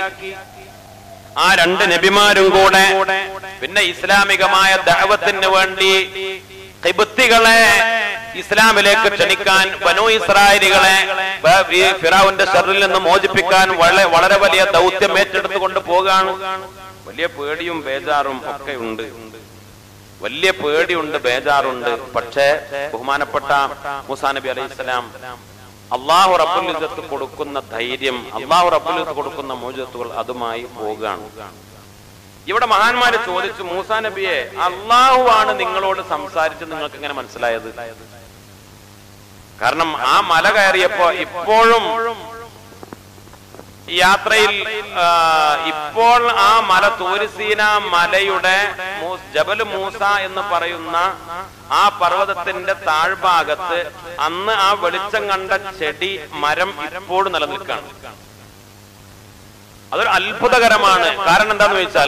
A: ആ രണ്ട് നബിമാരും കൂടെ പിന്നെ ഇസ്ലാമികമായ ദഅവത്തിന് വേണ്ടി ഖിബ്തികളെ ഇസ്ലാമിലേക്ക് ക്ഷണിക്കാൻ ബനു ഇസ്രായേലികളെ ബ- ഈ ഫിറാവുന്റെ ഷറിൽ നിന്ന് മോചിപ്പിക്കാൻ വളരെ വളരെ വലിയ ദൗത്യം ഏറ്റെടുത്തുകൊണ്ട് പോകാണ് വലിയ പേടിയും ബേജാറും ഒക്കെ ഉണ്ട് വലിയ പേടിയുണ്ട് ബേജാറുണ്ട് പക്ഷേ ബഹുമാനപ്പെട്ട മൂസാ നബി അലൈഹി സ്വലാം അള്ളാഹു റബ്ബുൽ ഇസ്സത്ത് കൊടുക്കുന്ന ധൈര്യം അള്ളാഹു റബ്ബുൽ ഇസ്സത്ത് കൊടുക്കുന്ന മോചത്തുകൾ അതുമായി പോകുകയാണ് ഇവിടെ മഹാന്മാര് ചോദിച്ചു മൂസാ നബിയെ അള്ളാഹു ആണ് നിങ്ങളോട് സംസാരിച്ച് നിങ്ങൾക്ക് എങ്ങനെ മനസ്സിലായത് കാരണം ആ മല കയറിയപ്പോ ഇപ്പോഴും ഈ യാത്രയിൽ ആ, ഇപ്പോൾ ആ മല തൂരിസീന മലയുടെ മൂ- ജബല് മൂസ എന്ന് പറയുന്ന ആ പർവ്വതത്തിന്റെ താഴ്ഭാഗത്ത് അന്ന് ആ വെളിച്ചം കണ്ട ചെടി മരം ഇപ്പോഴും നിലനിൽക്കുകയാണ് അതൊരു അത്ഭുതകരമാണ് കാരണം എന്താന്ന് വെച്ചാൽ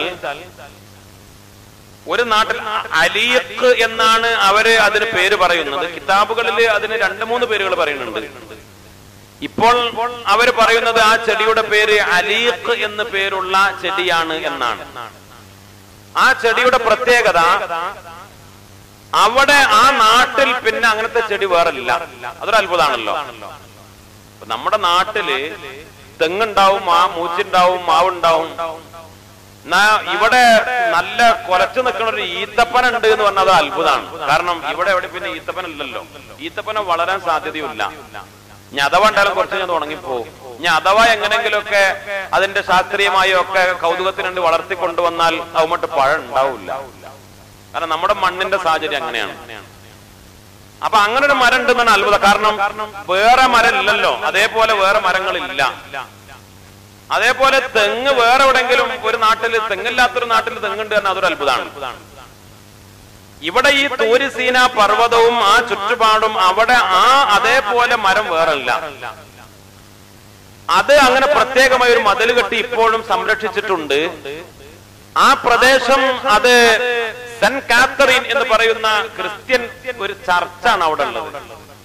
A: ഒരു നാട്ടിൽ അലിയക്ക് എന്നാണ് അവര് അതിന് പേര് പറയുന്നത് കിതാബുകളിൽ അതിന് രണ്ട് മൂന്ന് പേരുകൾ പറയുന്നുണ്ട് ഇപ്പോൾ അവർ പറയുന്നത് ആ ചെടിയുടെ പേര് അലീഖ് എന്ന് പേരുള്ള ചെടിയാണ് എന്നാണ് ആ ചെടിയുടെ പ്രത്യേകത അവിടെ ആ നാട്ടിൽ പിന്നെ അങ്ങനത്തെ ചെടി വേറില്ല അതൊരു അത്ഭുതമാണല്ലോ ഇപ്പൊ നമ്മുടെ നാട്ടില് തെങ്ങുണ്ടാവും മാ മൂച്ചുണ്ടാവും മാവുണ്ടാവും എന്നാ ഇവിടെ നല്ല കൊലച്ചു നിൽക്കുന്ന ഒരു ഈത്തപ്പന ഉണ്ട് എന്ന് പറഞ്ഞാൽ അത് അത്ഭുതമാണ് കാരണം ഇവിടെ എവിടെ പിന്നെ ഈത്തപ്പന ഇല്ലല്ലോ ഈത്തപ്പന വളരാൻ സാധ്യതയില്ല ഇനി അഥവാ ഉണ്ടായാലും കുറച്ച് ഞാൻ ഉണങ്ങിപ്പോവും ഇനി അഥവാ എങ്ങനെങ്കിലുമൊക്കെ അതിന്റെ ശാസ്ത്രീയമായോ ഒക്കെ കൗതുകത്തിനുണ്ട് വളർത്തി കൊണ്ടുവന്നാൽ അതുമട്ട് പഴം ഉണ്ടാവില്ല കാരണം നമ്മുടെ മണ്ണിന്റെ സാഹചര്യം അങ്ങനെയാണ് അപ്പൊ അങ്ങനെ ഒരു മരം ഉണ്ടെന്നാണ് അത്ഭുതം കാരണം വേറെ മരം ഇല്ലല്ലോ അതേപോലെ വേറെ മരങ്ങളില്ല അതേപോലെ തെങ്ങ് വേറെ എവിടെങ്കിലും ഒരു നാട്ടില് തെങ്ങില്ലാത്തൊരു നാട്ടിൽ തെങ്ങുണ്ട് തന്നെ അതൊരു അത്ഭുതമാണ് ഇവിടെ ഈ തൂരിസീന പർവ്വതവും ആ ചുറ്റുപാടും അവിടെ ആ അതേപോലെ മരം വേറല്ല അത് അങ്ങനെ പ്രത്യേകമായ ഒരു മതിൽ കെട്ടി ഇപ്പോഴും സംരക്ഷിച്ചിട്ടുണ്ട് ആ പ്രദേശം അത് സെന്റ് കാത്തറിൻ എന്ന് പറയുന്ന ക്രിസ്ത്യൻ ഒരു ചർച്ചാണ് അവിടെ ഉള്ളത്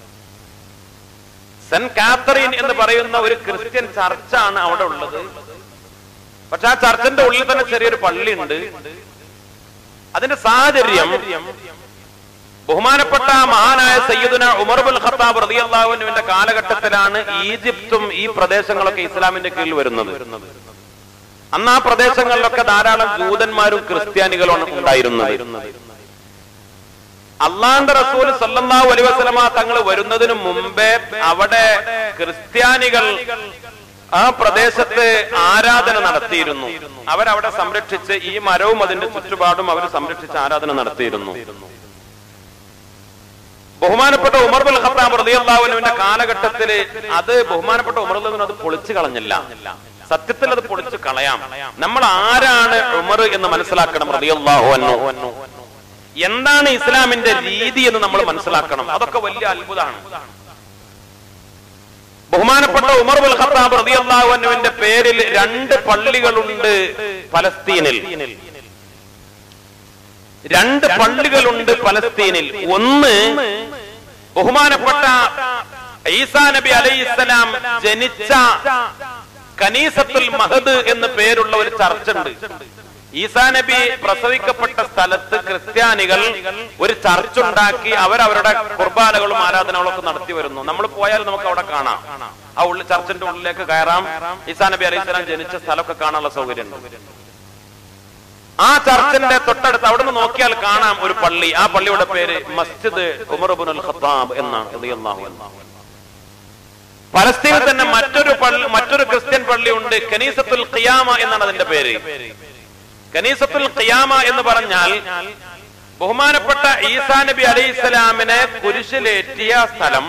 A: സെന്റ് കാത്തറിൻ എന്ന് പറയുന്ന ഒരു ക്രിസ്ത്യൻ ചർച്ചാണ് അവിടെ ഉള്ളത് പക്ഷെ ആ ചർച്ചിന്റെ ഉള്ളിൽ തന്നെ ചെറിയൊരു പള്ളിയുണ്ട് അതിന്റെ സാഹചര്യം ബഹുമാനപ്പെട്ട മഹാനായ സയ്യിദുന ഉമർബുൽ ഖത്താബ് റളിയല്ലാഹുവിന്റെ കാലഘട്ടത്തിലാണ് ഈജിപ്തും ഈ പ്രദേശങ്ങളൊക്കെ ഇസ്ലാമിന്റെ കീഴിൽ വരുന്നത് അന്ന് ആ പ്രദേശങ്ങളിലൊക്കെ ധാരാളം ജൂതന്മാരും ക്രിസ്ത്യാനികളും ഉണ്ടായിരുന്നത് അള്ളാന്റെ റസൂൽ സല്ലല്ലാഹു അലൈഹി വസല്ലമ തങ്ങൾ വരുന്നതിന് മുമ്പേ അവിടെ ക്രിസ്ത്യാനികൾ ആ പ്രദേശത്ത് ആരാധന നടത്തിയിരുന്നു അവരവിടെ സംരക്ഷിച്ച് ഈ മരവും അതിന്റെ ചുറ്റുപാടും അവർ സംരക്ഷിച്ച് ആരാധന നടത്തിയിരുന്നു ബഹുമാനപ്പെട്ട ഉമർ ബുൽ ഖത്താബ് റളിയല്ലാഹുവിന്റെ കാലഘട്ടത്തില് അത് ബഹുമാനപ്പെട്ട ഉമർ റളിയല്ലാഹു അത് പൊളിച്ചു കളഞ്ഞില്ല സത്യത്തിൽ അത് പൊളിച്ചു കളയാം നമ്മൾ ആരാണ് ഉമർ എന്ന് മനസ്സിലാക്കണം റളിയല്ലാഹു അൻഹു എന്താണ് ഇസ്ലാമിന്റെ രീതി എന്ന് നമ്മൾ മനസ്സിലാക്കണം അതൊക്കെ വലിയ അത്ഭുതമാണ് ബഹുമാനപ്പെട്ട ഉമർ ബുൽ ഖത്താബ് റളിയല്ലാഹു അൻഹുവിന്റെ പേരിൽ രണ്ട് പള്ളികളുണ്ട് പലസ്തീനിൽ രണ്ട് പള്ളികളുണ്ട് പലസ്തീനിൽ ഒന്ന് ബഹുമാനപ്പെട്ട ഈസാ നബി അലൈഹിസ്സലാം ജനിച്ച കനീസത്തുൽ മഹദ് എന്ന് പേരുള്ള ഒരു ചർച്ച ഉണ്ട് ഈസാ നബി പ്രസവിക്കപ്പെട്ട സ്ഥലത്ത് ക്രിസ്ത്യാനികൾ ഒരു ചർച്ച ഉണ്ടാക്കി അവരവരുടെ കുർബാനകളും ആരാധനകളും ഒക്കെ നടത്തി വരുന്നു നമ്മൾ പോയാൽ നമുക്ക് അവിടെ കാണാം ആ ഉള്ളിൽ ചർച്ചിന്റെ ഉള്ളിലേക്ക് കയറാം ഈസാ നബി അലൈഹി സ്വലാം ജനിച്ച സ്ഥലമൊക്കെ കാണാനുള്ള സൗകര്യം ഉണ്ട് ആ ചർച്ചിന്റെ തൊട്ടടുത്ത് അവിടുന്ന് നോക്കിയാൽ കാണാം ഒരു പള്ളി ആ പള്ളിയുടെ പേര് മസ്ജിദ് ഉമർബുൽ ഖത്താബ് എന്നാണ് റളിയല്ലാഹു അൻഹു. പലസ്തീനിൽ തന്നെ മറ്റൊരു പള്ളി മറ്റൊരു ക്രിസ്ത്യൻ പള്ളി ഉണ്ട് കനീസത്തുൽ ഖിയാമ എന്നാണ് അതിന്റെ പേര് കനീസത്തുൽ ഖിയാമ എന്ന് പറഞ്ഞാൽ ബഹുമാനപ്പെട്ട ഈസാ നബി അലൈഹി സ്വലാമിനെ കുരിശിലേറ്റിയ സ്ഥലം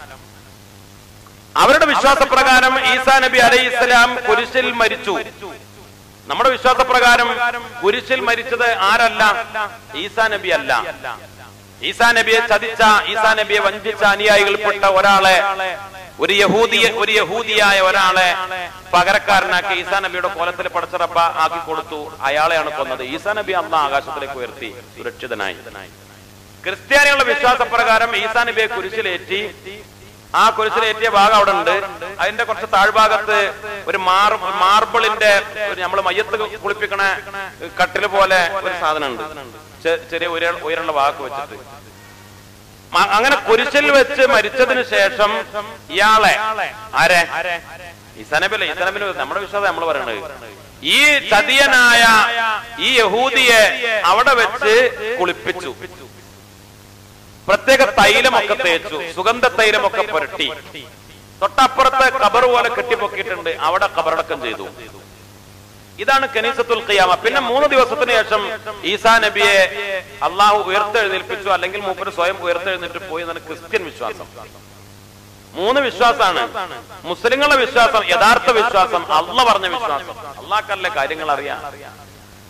A: അവരുടെ വിശ്വാസപ്രകാരം ഈസാ നബി അലൈഹി സ്വലാം കുരിശിൽ മരിച്ചു നമ്മുടെ വിശ്വാസപ്രകാരം കുരിശിൽ മരിച്ചത് ആരല്ല ഈസാ നബി അല്ല ഈസാ നബിയെ ചതിച്ച ഈസാ നബിയെ വഞ്ചിച്ച അനുയായികൾപ്പെട്ട ഒരാളെ ഒരു യഹൂദിയ ഒരു യഹൂദിയായ ഒരാളെ പകരക്കാരനാക്കി ഈസാ നബിയുടെ കോലത്തിൽ പടച്ചിറപ്പ ആക്കി കൊടുത്തു അയാളെയാണ് കൊന്നത് ഈസാ നബി അന്ന് ആകാശത്തിലേക്ക് ഉയർത്തി സുരക്ഷിതനായി ക്രിസ്ത്യാനികളുടെ വിശ്വാസപ്രകാരം ഈസാ നബിയെ കുരിശിലേറ്റി ആ കുരിശിലേറ്റിയ ഭാഗം അവിടെ ഉണ്ട് അതിന്റെ കുറച്ച് താഴ്ഭാഗത്ത് ഒരു മാർ മാർബിളിന്റെ ഒരു നമ്മൾ മയ്യത്ത് കുളിപ്പിക്കണ കട്ടില് പോലെ ഒരു സാധനം ഉണ്ട് ചെ- ചെറിയ ഉയര ഉയരമുള്ള വാക്ക് വെച്ചിട്ട് മ- അങ്ങനെ കുരിശിൽ വെച്ച് മരിച്ചതിന് ശേഷം ഇയാളെ ആരെ ഈസാനബില്ല ഈസാനബിന് നമ്മുടെ വിശ്വാസം നമ്മൾ പറയണത് ഈ ചതിയനായ ഈ യഹൂദിയെ അവിടെ വെച്ച് കുളിപ്പിച്ചു പ്രത്യേക തൈലമൊക്കെ തേച്ചു സുഗന്ധ തൈലമൊക്കെ പുരട്ടി തൊട്ടപ്പുറത്ത് കബർ പോലെ കെട്ടിപ്പൊക്കിയിട്ടുണ്ട് അവിടെ കബറടക്കം ചെയ്തു ഇതാണ് കനീസത്തുൽ ഖിയാമ പിന്നെ മൂന്ന് ദിവസത്തിന് ശേഷം ഈസാ നബിയെ അള്ളാഹു ഉയർത്തെഴുന്നേൽപ്പിച്ചു അല്ലെങ്കിൽ മൂപ്പര് സ്വയം ഉയർത്തെഴുന്നേറ്റ് പോയി എന്നാണ് ക്രിസ്ത്യൻ വിശ്വാസം മൂന്ന് വിശ്വാസമാണ് മുസ്ലിങ്ങളുടെ വിശ്വാസം യഥാർത്ഥ വിശ്വാസം അള്ള പറഞ്ഞ വിശ്വാസം അള്ളാഹ്ക്കല്ലേ കാര്യങ്ങൾ അറിയാം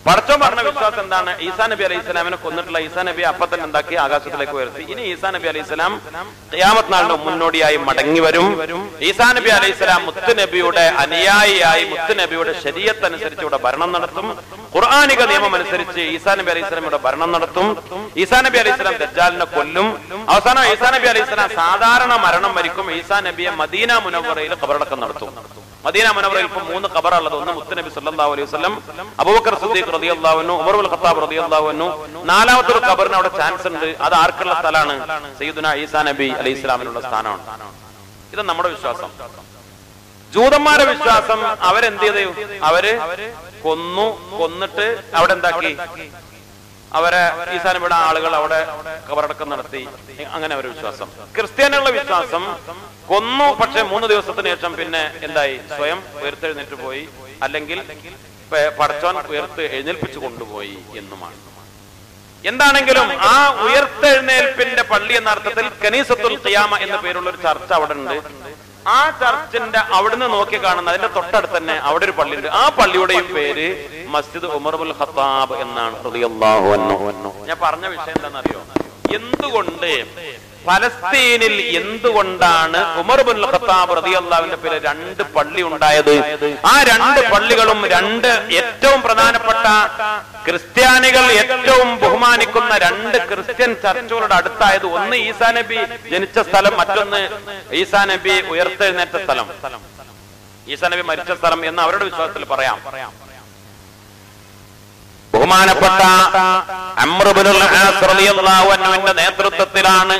A: പടച്ചോൻ പറഞ്ഞ വിശ്വാസം എന്താണ് ഈസാ നബി അലൈഹി സ്വലാമിനെ കൊന്നിട്ടുള്ള ഈസാ നബി അപ്പൊ തന്നെ എന്താക്കി ആകാശത്തിലേക്ക് ഉയർത്തി ഇനി ഈസാ നബി അലൈഹി സ്വലാം ഖിയാമത്ത് നാളിന് മുന്നോടിയായി മടങ്ങി വരും ഈസാ നബി അലൈഹി സ്വലാം മുത്ത് നബിയുടെ അനുയായിയായി മുത്ത് നബിയുടെ ശരീരത്ത് അനുസരിച്ച് ഇവിടെ ഭരണം നടത്തും ഖുർആാനിക നിയമം അനുസരിച്ച് ഈസാ നബി അലൈഹി സ്വലാം ഇവിടെ ഭരണം നടത്തും ഈസാ നബി അലൈഹി സ്വലാം ദജ്ജാലിനെ കൊല്ലും അവസാനം ഈസാ നബി അലൈഹി സ്വലാം സാധാരണ മരണം മരിക്കും ഈസാ നബിയെ മദീന മുനവറയിൽ ഖബറടക്കം നടത്തും മദീന മുനവറയിൽ ഇപ്പൊ മൂന്ന് ഖബറുള്ളത് ഒന്ന് മുത്തുനബി സല്ലല്ലാഹു അലൈഹി വസല്ലം അബൂബക്കർ സിദ്ദീഖ് റളിയല്ലാഹു അൻഹു ഉമർ ഉൽ ഖത്താബ് റളിയല്ലാഹു അൻഹു നാലാമത്തെ ഒരു ഖബറിന് അവിടെ ചാൻസ് ഉണ്ട് അത് ആർക്കുള്ള സ്ഥലമാണ് സയ്യിദുന ഈസാ നബി അലൈഹി ഇസ്ലാമിനുള്ള സ്ഥാനമാണ് ഇത് നമ്മുടെ വിശ്വാസം ജൂതന്മാരുടെ വിശ്വാസം അവരെന്ത് ചെയ്തു അവര് കൊന്നു കൊന്നിട്ട് അവിടെ എന്താക്കി അവരെ ഈസാൻ ഇവിടെ ആളുകൾ അവിടെ കബറടക്കം നടത്തി അങ്ങനെ അവരുടെ വിശ്വാസം ക്രിസ്ത്യാനികളുടെ വിശ്വാസം കൊന്നു പക്ഷെ മൂന്ന് ദിവസത്തിന് ശേഷം പിന്നെ എന്തായി സ്വയം ഉയർത്തെഴുന്നേറ്റ് പോയി അല്ലെങ്കിൽ പ- പടച്ചോൻ ഉയർത്ത് എഴുന്നേൽപ്പിച്ചു കൊണ്ടുപോയി എന്നുമാണ് എന്താണെങ്കിലും ആ ഉയർത്തെഴുന്നേൽപ്പിന്റെ പള്ളി എന്ന അർത്ഥത്തിൽ കനീസത്തുൽ ഖിയാമ എന്ന പേരുള്ള ഒരു ചർച്ച അവിടെ ഉണ്ട് ആ ചർച്ചിന്റെ അവിടുന്ന് നോക്കി കാണുന്ന അതിന്റെ തൊട്ടടുത്ത് തന്നെ അവിടെ ഒരു പള്ളിയുണ്ട് ആ പള്ളിയുടെയും പേര് മസ്ജിദ് ഉമർബുൽ ഖത്താബ് എന്നാണ് റളിയല്ലാഹു അൻഹു. ഞാൻ പറഞ്ഞ വിഷയം എന്താണെന്നറിയോ എന്തുകൊണ്ട് ഫലസ്തീനിൽ എന്തുകൊണ്ടാണ് ഉമർബുൽ ഖത്താബ് റളിയല്ലാഹുവിന്റെ പേര് രണ്ട് പള്ളി ഉണ്ടായത് ആ രണ്ട് പള്ളികളും രണ്ട് ഏറ്റവും പ്രധാനപ്പെട്ട ക്രിസ്ത്യാനികൾ ഏറ്റവും ബഹുമാനിക്കുന്ന രണ്ട് ക്രിസ്ത്യൻ ചർച്ചുകളുടെ അടുത്തായത് ഒന്ന് ഈസാ നബി ജനിച്ച സ്ഥലം മറ്റൊന്ന് ഈസാ നബി ഉയർത്തെഴുന്നേറ്റ സ്ഥലം ഈസാ നബി മരിച്ച സ്ഥലം എന്ന് അവരുടെ വിശ്വാസത്തിൽ പറയാം ബഹുമാനപ്പെട്ട അമ്രുബിനുള്ള നേതൃത്വത്തിലാണ്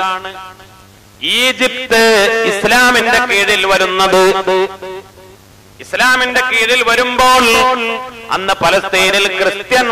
A: ഈജിപ്ത് ഇസ്ലാമിന്റെ കീഴിൽ വരുന്നത് ഇസ്ലാമിന്റെ കീഴിൽ വരുമ്പോൾ അന്ന് പലസ്തീനിൽ ക്രിസ്ത്യൻ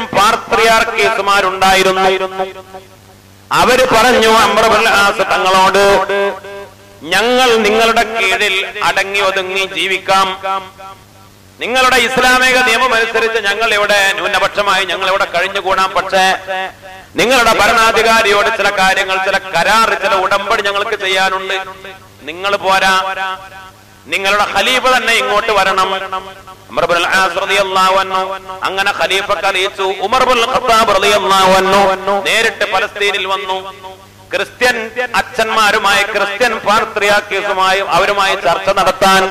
A: പാർട്രിയാർക്കീസുമാരുണ്ടായിരുന്നു അവര് പറഞ്ഞു അമ്രബുൽ ആസ് തങ്ങളോട് ഞങ്ങൾ നിങ്ങളുടെ കീഴിൽ അടങ്ങി ഒതുങ്ങി ജീവിക്കാം നിങ്ങളുടെ ഇസ്ലാമിക നിയമം അനുസരിച്ച് ഞങ്ങൾ ഇവിടെ ന്യൂനപക്ഷമായി ഞങ്ങൾ ഇവിടെ കഴിഞ്ഞുകൂടാം പക്ഷേ നിങ്ങളുടെ ഭരണാധികാരിയോട് ചില കാര്യങ്ങൾ ചില കരാർ ചില ഉടമ്പടി ഞങ്ങൾക്ക് ചെയ്യാനുണ്ട് നിങ്ങൾ പോരാ നിങ്ങളുടെ ഖലീഫ തന്നെ ഇങ്ങോട്ട് വരണം ഉമർ ഇബ്നുൽ ആസ് റളിയല്ലാഹു അൻഹു അങ്ങനെ ഖലീഫ കലയിച്ചു ഉമർ ഇബ്നുൽ ഖത്താബ് റളിയല്ലാഹു അൻഹു നേരിട്ട് പലസ്തീനിൽ വന്നു ക്രിസ്ത്യൻ അച്ഛന്മാരുമായി ക്രിസ്ത്യൻ പാർട്രിയാക്കീസുമായും അവരുമായി ചർച്ച നടത്താൻ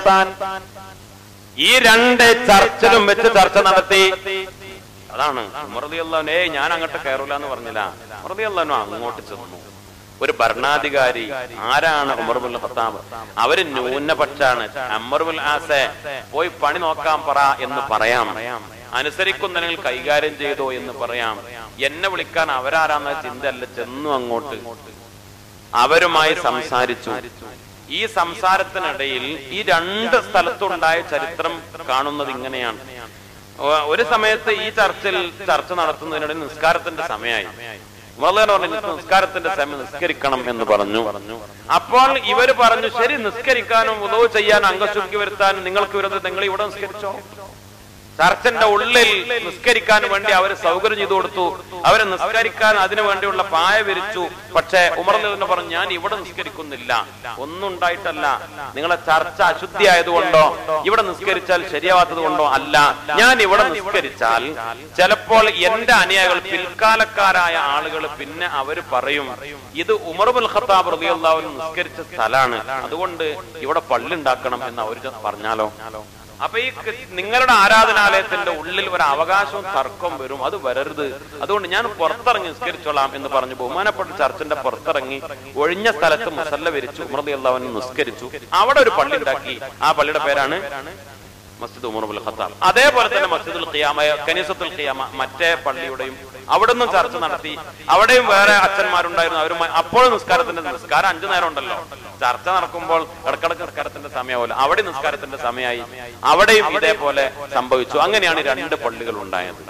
A: ഈ രണ്ട് ചർച്ചിലും വെച്ച് ചർച്ച നടത്തി അതാണ് ഉമർദിയല്ലാൻ ഏയ് ഞാൻ അങ്ങോട്ട് കയറൂല എന്ന് പറഞ്ഞില്ല ഉമർദിയല്ലാനു അങ്ങോട്ട് ചെന്നു ഒരു ഭരണാധികാരി ആരാണ് ഉമർബുൽ ഖത്താബ് അവര് ന്യൂനപക്ഷാണ് അമർബുൽ ആസെ പോയി പണി നോക്കാൻ പറ എന്ന് പറയാം അനുസരിക്കുന്നെങ്കിൽ കൈകാര്യം ചെയ്തോ എന്ന് പറയാം എന്നെ വിളിക്കാൻ അവരാരാന്ന ചിന്തയല്ല ചെന്നു അങ്ങോട്ട് അവരുമായി സംസാരിച്ചു ഈ സംസാരത്തിനിടയിൽ ഈ രണ്ട് സ്ഥലത്തുണ്ടായ ചരിത്രം കാണുന്നത് ഇങ്ങനെയാണ് ഒ- ഒരു സമയത്ത് ഈ ചർച്ചിൽ ചർച്ച നടത്തുന്നതിനിടയിൽ നിസ്കാരത്തിന്റെ സമയമായി വളരെ പറഞ്ഞു "നിസ്ക- നിസ്കാരത്തിന്റെ സമയം നിസ്കരിക്കണം എന്ന് പറഞ്ഞു അപ്പോൾ ഇവര് പറഞ്ഞു ശരി നിസ്കരിക്കാനും ഉദവ് ചെയ്യാനും അംഗശുദ്ധി വരുത്താനും നിങ്ങൾക്ക് വരുന്നത് നിങ്ങൾ ഇവിടെ നിസ്കരിച്ചോ ചർച്ചിന്റെ ഉള്ളിൽ നിസ്കരിക്കാൻ വേണ്ടി അവർ സൗകര്യം ചെയ്തു കൊടുത്തു അവരെ നിസ്കരിക്കാൻ അതിനു വേണ്ടിയുള്ള പായ വിരിച്ചു പക്ഷേ ഉമർ തന്നെ പറഞ്ഞു ഞാൻ ഇവിടെ നിസ്കരിക്കുന്നില്ല ഒന്നും ഉണ്ടായിട്ടല്ല നിങ്ങളെ ചർച്ച അശുദ്ധി ആയതുകൊണ്ടോ ഇവിടെ നിസ്കരിച്ചാൽ ശരിയാവാത്തത് കൊണ്ടോ അല്ല ഞാൻ ഇവിടെ നിസ്കരിച്ചാൽ ചിലപ്പോൾ എന്റെ അനുയായികൾ പിൽക്കാലക്കാരായ ആളുകൾ പിന്നെ അവര് പറയും ഇത് ഉമർബുൽ ഖത്താബ് റളിയല്ലാഹു നിസ്കരിച്ച സ്ഥലമാണ് അതുകൊണ്ട് ഇവിടെ പള്ളി ഉണ്ടാക്കണം എന്ന് അവർ പറഞ്ഞാലോ അപ്പൊ ഈ ക- നിങ്ങളുടെ ആരാധനാലയത്തിന്റെ ഉള്ളിൽ ഒരു അവകാശവും തർക്കവും വരും അത് വരരുത് അതുകൊണ്ട് ഞാൻ പുറത്തിറങ്ങി നിസ്കരിച്ചോളാം എന്ന് പറഞ്ഞു ബഹുമാനപ്പെട്ട ചർച്ചിന്റെ പുറത്തിറങ്ങി ഒഴിഞ്ഞ സ്ഥലത്ത് മുസല്ല വിരിച്ചു ഉമർദി അള്ളാഹുവിനെ നിസ്കരിച്ചു അവിടെ ഒരു പള്ളി ഉണ്ടാക്കി ആ പള്ളിയുടെ പേരാണ് മസ്ജിദ് ഉമർബുൽ ഖത്താബ് അതേപോലെ തന്നെ മസ്ജിദുൽ ഖിയാമ കനീസത്തുൽ ഖിയാമ മറ്റേ പള്ളിയുടെയും അവിടെ നിന്നും ചർച്ച നടത്തി അവിടെയും വേറെ അച്ഛന്മാരുണ്ടായിരുന്നു അവരുമായി അപ്പോഴും നിസ്കാരത്തിന്റെ നിസ്കാരം അഞ്ചു നേരം ഉണ്ടല്ലോ ചർച്ച നടക്കുമ്പോൾ ഇടക്കിടക്ക് നിസ്കാരത്തിന്റെ സമയമാവില്ല അവിടെ നിസ്കാരത്തിന്റെ സമയമായി അവിടെയും ഇതേപോലെ സംഭവിച്ചു അങ്ങനെയാണ് ഈ രണ്ട് പള്ളികൾ ഉണ്ടായത്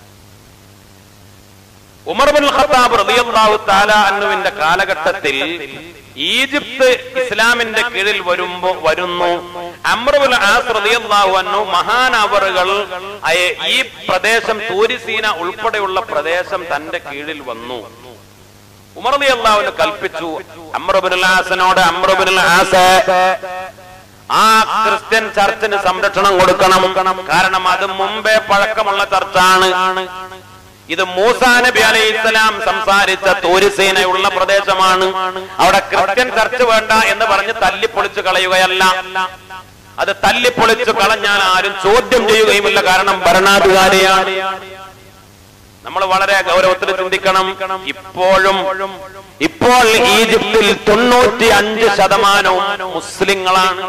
A: ഉമർ ബിൻ ഖത്താബ് റളിയല്ലാഹു തആല അന്നുവിന്റെ കാലഘട്ടത്തിൽ ഈജിപ്ത് ഇസ്ലാമിന്റെ കീഴിൽ വരുമ്പോ വരുന്നു അമ്രുൽ ആസ് റളിയല്ലാഹു അൻഹു മഹാനവറുകൾ അയ- ഈ പ്രദേശം തൂരിസീന ഉൾപ്പെടെയുള്ള പ്രദേശം തന്റെ കീഴിൽ വന്നു ഉമർ റളിയല്ലാഹുവിന് കൽപ്പിച്ചു അമ്രുബിൻ ആസിനോട് അമ്രുബിൻ ആസ് ആ ക്രിസ്ത്യൻ ചർച്ചിന് സംരക്ഷണം കൊടുക്കണം കാരണം അത് മുമ്പേ പഴക്കമുള്ള ചർച്ചാണ് ഇത് മൂസാ നബി അലൈഹി ഇസ്ലാം സംസാരിച്ച തോരിസേനയുള്ള പ്രദേശമാണ് അവിടെ ക്രിസ്ത്യൻ ചർച്ച് വേണ്ട എന്ന് പറഞ്ഞ് തല്ലിപ്പൊളിച്ചു കളയുകയല്ല അത് തല്ലിപ്പൊളിച്ചു കളഞ്ഞാൽ ആരും ചോദ്യം ചെയ്യുകയുമില്ല കാരണം ഭരണാധികാരിയാണ് നമ്മൾ വളരെ ഗൗരവത്തിൽ ചിന്തിക്കണം ഇപ്പോഴും ഇപ്പോൾ ഈജിപ്തിൽ തൊണ്ണൂറ്റി അഞ്ച് ശതമാനവും മുസ്ലിങ്ങളാണ്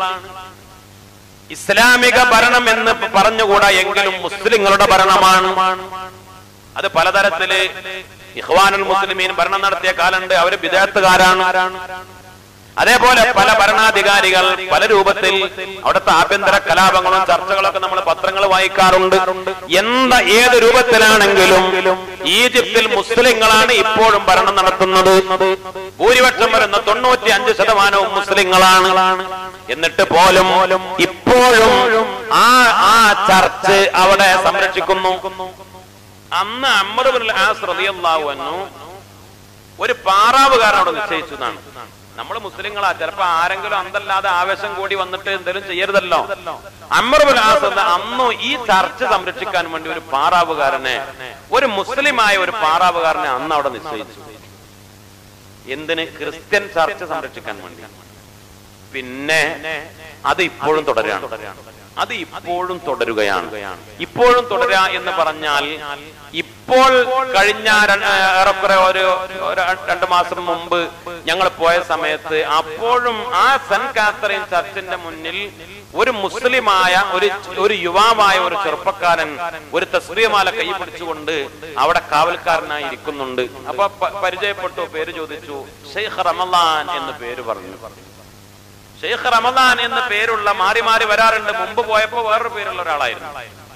A: ഇസ്ലാമിക ഭരണം എന്ന് പറഞ്ഞുകൂടാ എങ്കിലും മുസ്ലിങ്ങളുടെ ഭരണമാണ് അത് പലതരത്തില് ഇഹ്വാനുൽ മുസ്ലിമീൻ ഭരണം നടത്തിയ കാലുണ്ട് അവര് വിദേഹത്തുകാരാണ് അതേപോലെ പല ഭരണാധികാരികൾ പല രൂപത്തിൽ അവിടുത്തെ ആഭ്യന്തര കലാപങ്ങളും ചർച്ചകളൊക്കെ നമ്മൾ പത്രങ്ങൾ വായിക്കാറുണ്ട് എന്ത ഏത് രൂപത്തിലാണെങ്കിലും ഈജിപ്തിൽ മുസ്ലിങ്ങളാണ് ഇപ്പോഴും ഭരണം നടത്തുന്നത് ഭൂരിപക്ഷം വരുന്ന തൊണ്ണൂറ്റി അഞ്ച് ശതമാനവും മുസ്ലിങ്ങളാണ് എന്നിട്ട് പോലും ഇപ്പോഴും ആ ആ ചർച്ച് അവിടെ സംരക്ഷിക്കുന്നു അന്ന് അമ്മദ് ആസ് റളിയല്ലാഹു അൻഹു ഒരു പാറാവുകാരൻ അവിടെ നിശ്ചയിച്ചു എന്നാണ് നമ്മൾ മുസ്ലിങ്ങളാ ചിലപ്പോ ആരെങ്കിലും അന്തല്ലാതെ ആവേശം കൂടി വന്നിട്ട് എന്തെങ്കിലും ചെയ്യരുതല്ലോ അമ്മറുബുൽ ആസ് അന്നു ഈ ചർച്ച സംരക്ഷിക്കാൻ വേണ്ടി ഒരു പാറാവുകാരനെ ഒരു മുസ്ലിമായ ഒരു പാറാവുകാരനെ അന്ന് അവിടെ നിശ്ചയിച്ചു എന്തിന് ക്രിസ്ത്യൻ ചർച്ച സംരക്ഷിക്കാൻ വേണ്ടി പിന്നെ അത് ഇപ്പോഴും തുടരുകയാണ് അത് ഇപ്പോഴും തുടരുകയാണ് ഇപ്പോഴും തുടരുക എന്ന് പറഞ്ഞാൽ ഇപ്പോൾ കഴിഞ്ഞ ര- ഏറെക്കുറെ ഒരു ഒരു രണ്ടു മാസം മുമ്പ് ഞങ്ങൾ പോയ സമയത്ത് അപ്പോഴും ആ സെന്റ് കാത്തറിൻ ചർച്ചിന്റെ മുന്നിൽ ഒരു മുസ്ലിമായ ഒരു ഒരു യുവാവായ ഒരു ചെറുപ്പക്കാരൻ ഒരു തസ്ലിയമാല കൈ പിടിച്ചുകൊണ്ട് അവിടെ കാവൽക്കാരനായി ഇരിക്കുന്നുണ്ട് അപ്പൊ പ- പരിചയപ്പെട്ടു പേര് ചോദിച്ചു ഷെയ്ഖ് റമലാൻ എന്ന് പേര് പറഞ്ഞു ഷെയ്ഖ് റമദാൻ എന്ന പേരുള്ള മാറി മാറി വരാറുണ്ട് മുമ്പ് പോയപ്പോ വേറൊരു പേരുള്ള ഒരാളായിരുന്നു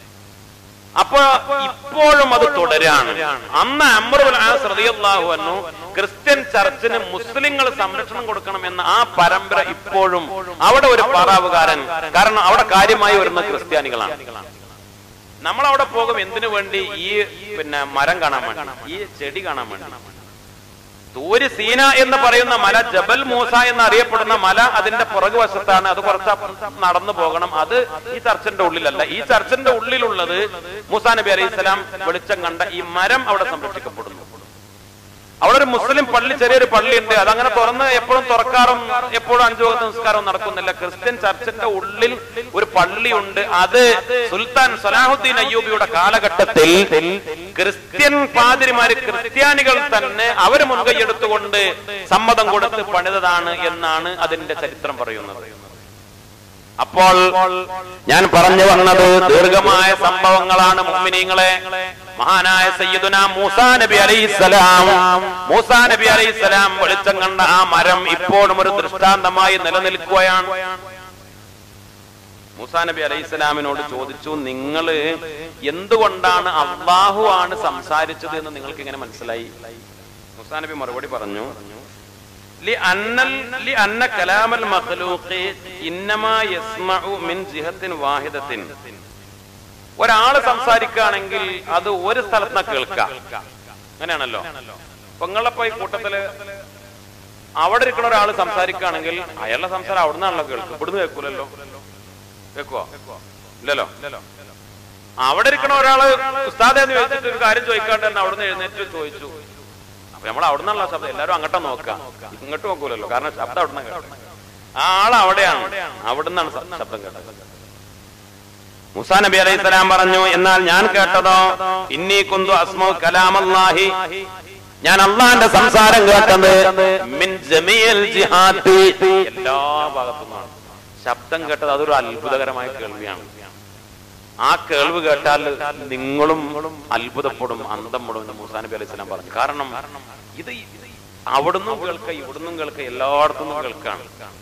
A: അപ്പൊ ഇപ്പോഴും അത് തുടരാണ് അന്ന് അമ്രുൽ ആസ് റളിയല്ലാഹു അൻഹു ക്രിസ്ത്യൻ ചർച്ചിന് മുസ്ലിങ്ങൾ സംരക്ഷണം കൊടുക്കണം എന്ന ആ പരമ്പര ഇപ്പോഴും അവിടെ ഒരു പാറാവുകാരൻ കാരണം അവിടെ കാര്യമായി വരുന്ന ക്രിസ്ത്യാനികളാണ് നമ്മൾ അവിടെ പോകും എന്തിനു വേണ്ടി ഈ പിന്നെ മരം കാണാൻ വേണ്ടി ഈ ചെടി കാണാൻ വേണ്ടി തൂര് സീന എന്ന് പറയുന്ന മല ജബൽ മൂസ എന്ന് അറിയപ്പെടുന്ന മല അതിന്റെ പുറകുവശത്താണ് അത് കുറച്ച് നടന്നു പോകണം അത് ഈ ചർച്ചിന്റെ ഉള്ളിലല്ല ഈ ചർച്ചിന്റെ ഉള്ളിലുള്ളത് മൂസാ നബി അലൈഹി സ്വലാം വെളിച്ചം കണ്ട ഈ മരം അവിടെ സംരക്ഷിക്കപ്പെടുന്നു അവിടെ ഒരു മുസ്ലിം പള്ളി ചെറിയൊരു പള്ളിയുണ്ട് അതങ്ങനെ തുറന്ന് എപ്പോഴും തുറക്കാറും എപ്പോഴും അഞ്ചു വകത്ത് നിസ്കാരവും നടക്കുന്നില്ല ക്രിസ്ത്യൻ ചർച്ചിന്റെ ഉള്ളിൽ ഒരു പള്ളിയുണ്ട് അത് സുൽത്താൻ സലാഹുദ്ദീൻ അയ്യൂബിയുടെ കാലഘട്ടത്തിൽ ക്രിസ്ത്യൻ പാതിരിമാര് ക്രിസ്ത്യാനികൾ തന്നെ അവര് മുൻകൈയെടുത്തുകൊണ്ട് സമ്മതം കൊടുത്ത് പണിതതാണ് എന്നാണ് അതിന്റെ ചരിത്രം പറയുന്നത് അപ്പോൾ ഞാൻ പറഞ്ഞു വന്നത് ദീർഘമായ സംഭവങ്ങളാണ് മുഅ്മിനീങ്ങളെ മഹാനായ സയ്യിദുന മൂസാ നബി അലൈഹിസ്സലാം മൂസാ നബി അലൈഹിസ്സലാം വെളിച്ചം കണ്ട ആ മരം ഇപ്പോഴും ഒരു ദൃഷ്ടാന്തമായി നിലനിൽക്കുകയാണ് മൂസാ നബി അലൈഹിസ്സലാമിനോട് ചോദിച്ചു നിങ്ങൾ എന്തുകൊണ്ടാണ് അള്ളാഹു ആണ് സംസാരിച്ചത് എന്ന് നിങ്ങൾക്ക് ഇങ്ങനെ മനസ്സിലായി മൂസാ നബി മറുപടി പറഞ്ഞു لأن لأن كلام المخلوق إنما يسمع من جهة واحدة ഒരാള് സംസാരിക്കുകയാണെങ്കിൽ അത് ഒരു സ്ഥലത്ത് കേൾക്കാം അങ്ങനെയാണല്ലോ അപ്പൊ നിങ്ങളിപ്പോ ഈ കൂട്ടത്തില് അവിടെ ഇരിക്കുന്ന ഒരാൾ സംസാരിക്കുകയാണെങ്കിൽ അയാളുടെ സംസാരം അവിടെ നിന്നാണല്ലോ കേൾക്കും ഇവിടുന്ന് കേൾക്കൂലല്ലോ കേൾക്കുവോ ഇല്ലല്ലോ അവിടെ ഇരിക്കണ ഒരാള് ഉസ്താദ് എന്ന് ചോദിച്ചിട്ട് ഒരു കാര്യം ചോദിക്കാണ്ട് തന്നെ അവിടുന്ന് എഴുന്നേറ്റ് ചോദിച്ചു അപ്പൊ നമ്മൾ അവിടെ നിന്നുള്ള ശബ്ദം എല്ലാവരും അങ്ങോട്ടാ നോക്കാം ഇങ്ങോട്ട് നോക്കൂലല്ലോ കാരണം ശബ്ദം അവിടെ നിന്ന് ആ ആൾ അവിടെയാണ് അവിടെ നിന്നാണ് ശബ്ദം കേട്ടത് മുസാ നബി അലൈഹി സ്വലാം പറഞ്ഞു എന്നാൽ ഞാൻ കേട്ടതോ ഇന്നി കുന്തു അസ്മോ കലാമല്ലാഹി ഞാൻ അള്ളാന്റെ സംസാരം കേട്ടത് മിൻ ജമീൽ ജിഹാദി എല്ലാ ഭാഗത്തുനിന്നാണ് ശബ്ദം കേട്ടത് അതൊരു അത്ഭുതകരമായ കേൾവിയാണ് ആ കേൾവ് കേട്ടാൽ നിങ്ങളും അത്ഭുതപ്പെടും അന്തം പെടും എന്ന് മൂസാ നബി അലൈഹി സ്വലാം പറഞ്ഞു കാരണം ഇത് അവിടുന്നും കേൾക്ക ഇവിടുന്നും കേൾക്ക എല്ലായിടത്തുനിന്നും കേൾക്കാണ്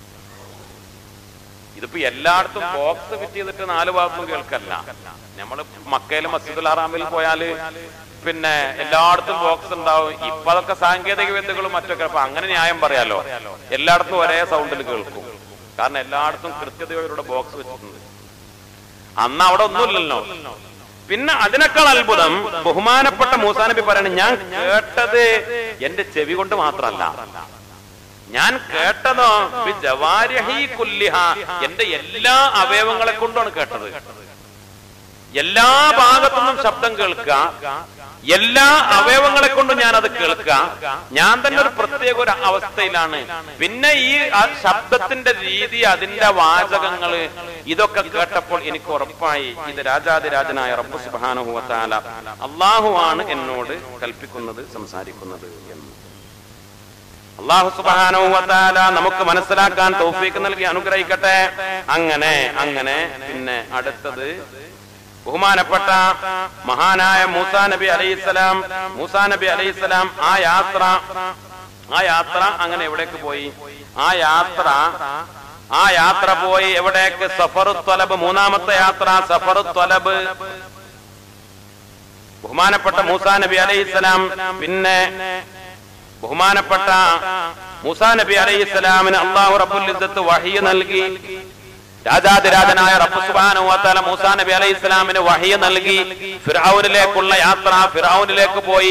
A: ഇതിപ്പോ എല്ലായിടത്തും ബോക്സ് ഫിറ്റ് ചെയ്തിട്ട് നാല് ഭാഗത്തും കേൾക്കല്ല നമ്മൾ മക്കയിലും മസ്ജിദുൽ ഹറാമിൽ പോയാല് പിന്നെ എല്ലായിടത്തും ബോക്സ് ഉണ്ടാവും ഇപ്പൊ അതൊക്കെ സാങ്കേതിക വിദ്യകളും മറ്റൊക്കെ അപ്പൊ അങ്ങനെ ന്യായം പറയാലോ എല്ലായിടത്തും ഒരേ സൗണ്ടിൽ കേൾക്കും കാരണം എല്ലായിടത്തും കൃത്യതയോടെ ബോക്സ് വെച്ചിട്ടുണ്ട് അന്ന് അവിടെ ഒന്നുമില്ലല്ലോ പിന്നെ അതിനേക്കാൾ അത്ഭുതം ബഹുമാനപ്പെട്ട മൂസാ നബി പറയണ ഞാൻ കേട്ടത് എന്റെ ചെവി കൊണ്ട് മാത്രമല്ല ഞാൻ കേട്ടതോ ബി ജവാരിഹി കുല്ലിഹ എന്റെ എല്ലാ അവയവങ്ങളെ കൊണ്ടാണ് കേട്ടത് എല്ലാ ഭാഗത്തുനിന്നും ശബ്ദം കേൾക്കുക എല്ലാ അവയവങ്ങളെ കൊണ്ടും ഞാൻ അത് കേൾക്കുക ഞാൻ തന്നെ ഒരു പ്രത്യേക ഒരു അവസ്ഥയിലാണ് പിന്നെ ഈ ആ ശബ്ദത്തിന്റെ രീതി അതിന്റെ വാചകങ്ങള് ഇതൊക്കെ കേട്ടപ്പോൾ എനിക്ക് ഉറപ്പായി ഇത് രാജാതിരാജനായ റബ്ബു സുബാനുഭവത്താല അള്ളാഹുവാണ് എന്നോട് കൽപ്പിക്കുന്നത് സംസാരിക്കുന്നത് എന്ന് അള്ളാഹു സുബാനുഭവത്താല നമുക്ക് മനസ്സിലാക്കാൻ തൗഫീക്ക് നൽകി അനുഗ്രഹിക്കട്ടെ അങ്ങനെ അങ്ങനെ പിന്നെ അടുത്തത് ബഹുമാനപ്പെട്ട മഹാനായ മൂസാ നബി അലൈഹിസ്സലാം മൂസാ നബി അലൈഹിസ്സലാം ആ യാത്ര ആ യാത്ര അങ്ങനെ എവിടേക്ക് പോയി ആ യാത്ര ആ യാത്ര പോയി എവിടേക്ക് സഫറു ത്വലബ് മൂന്നാമത്തെ യാത്ര സഫറു ത്വലബ് ബഹുമാനപ്പെട്ട മൂസാ നബി അലൈഹിസ്സലാം പിന്നെ ബഹുമാനപ്പെട്ട മൂസാ നബി അലൈഹിസ്സലാമിന് അള്ളാഹു റബ്ബുൽ ഇസ്സത്ത് വഹിയ നൽകി രാജാതിരാജനായ റബ്ബ് സുബ്ഹാനഹു വതആല മൂസാ നബി അലൈഹി ഇസ്ലാമിന് വഹിയ നൽകി ഫിറൌനിലേക്കുള്ള യാത്ര ഫിറൌനിലേക്ക് പോയി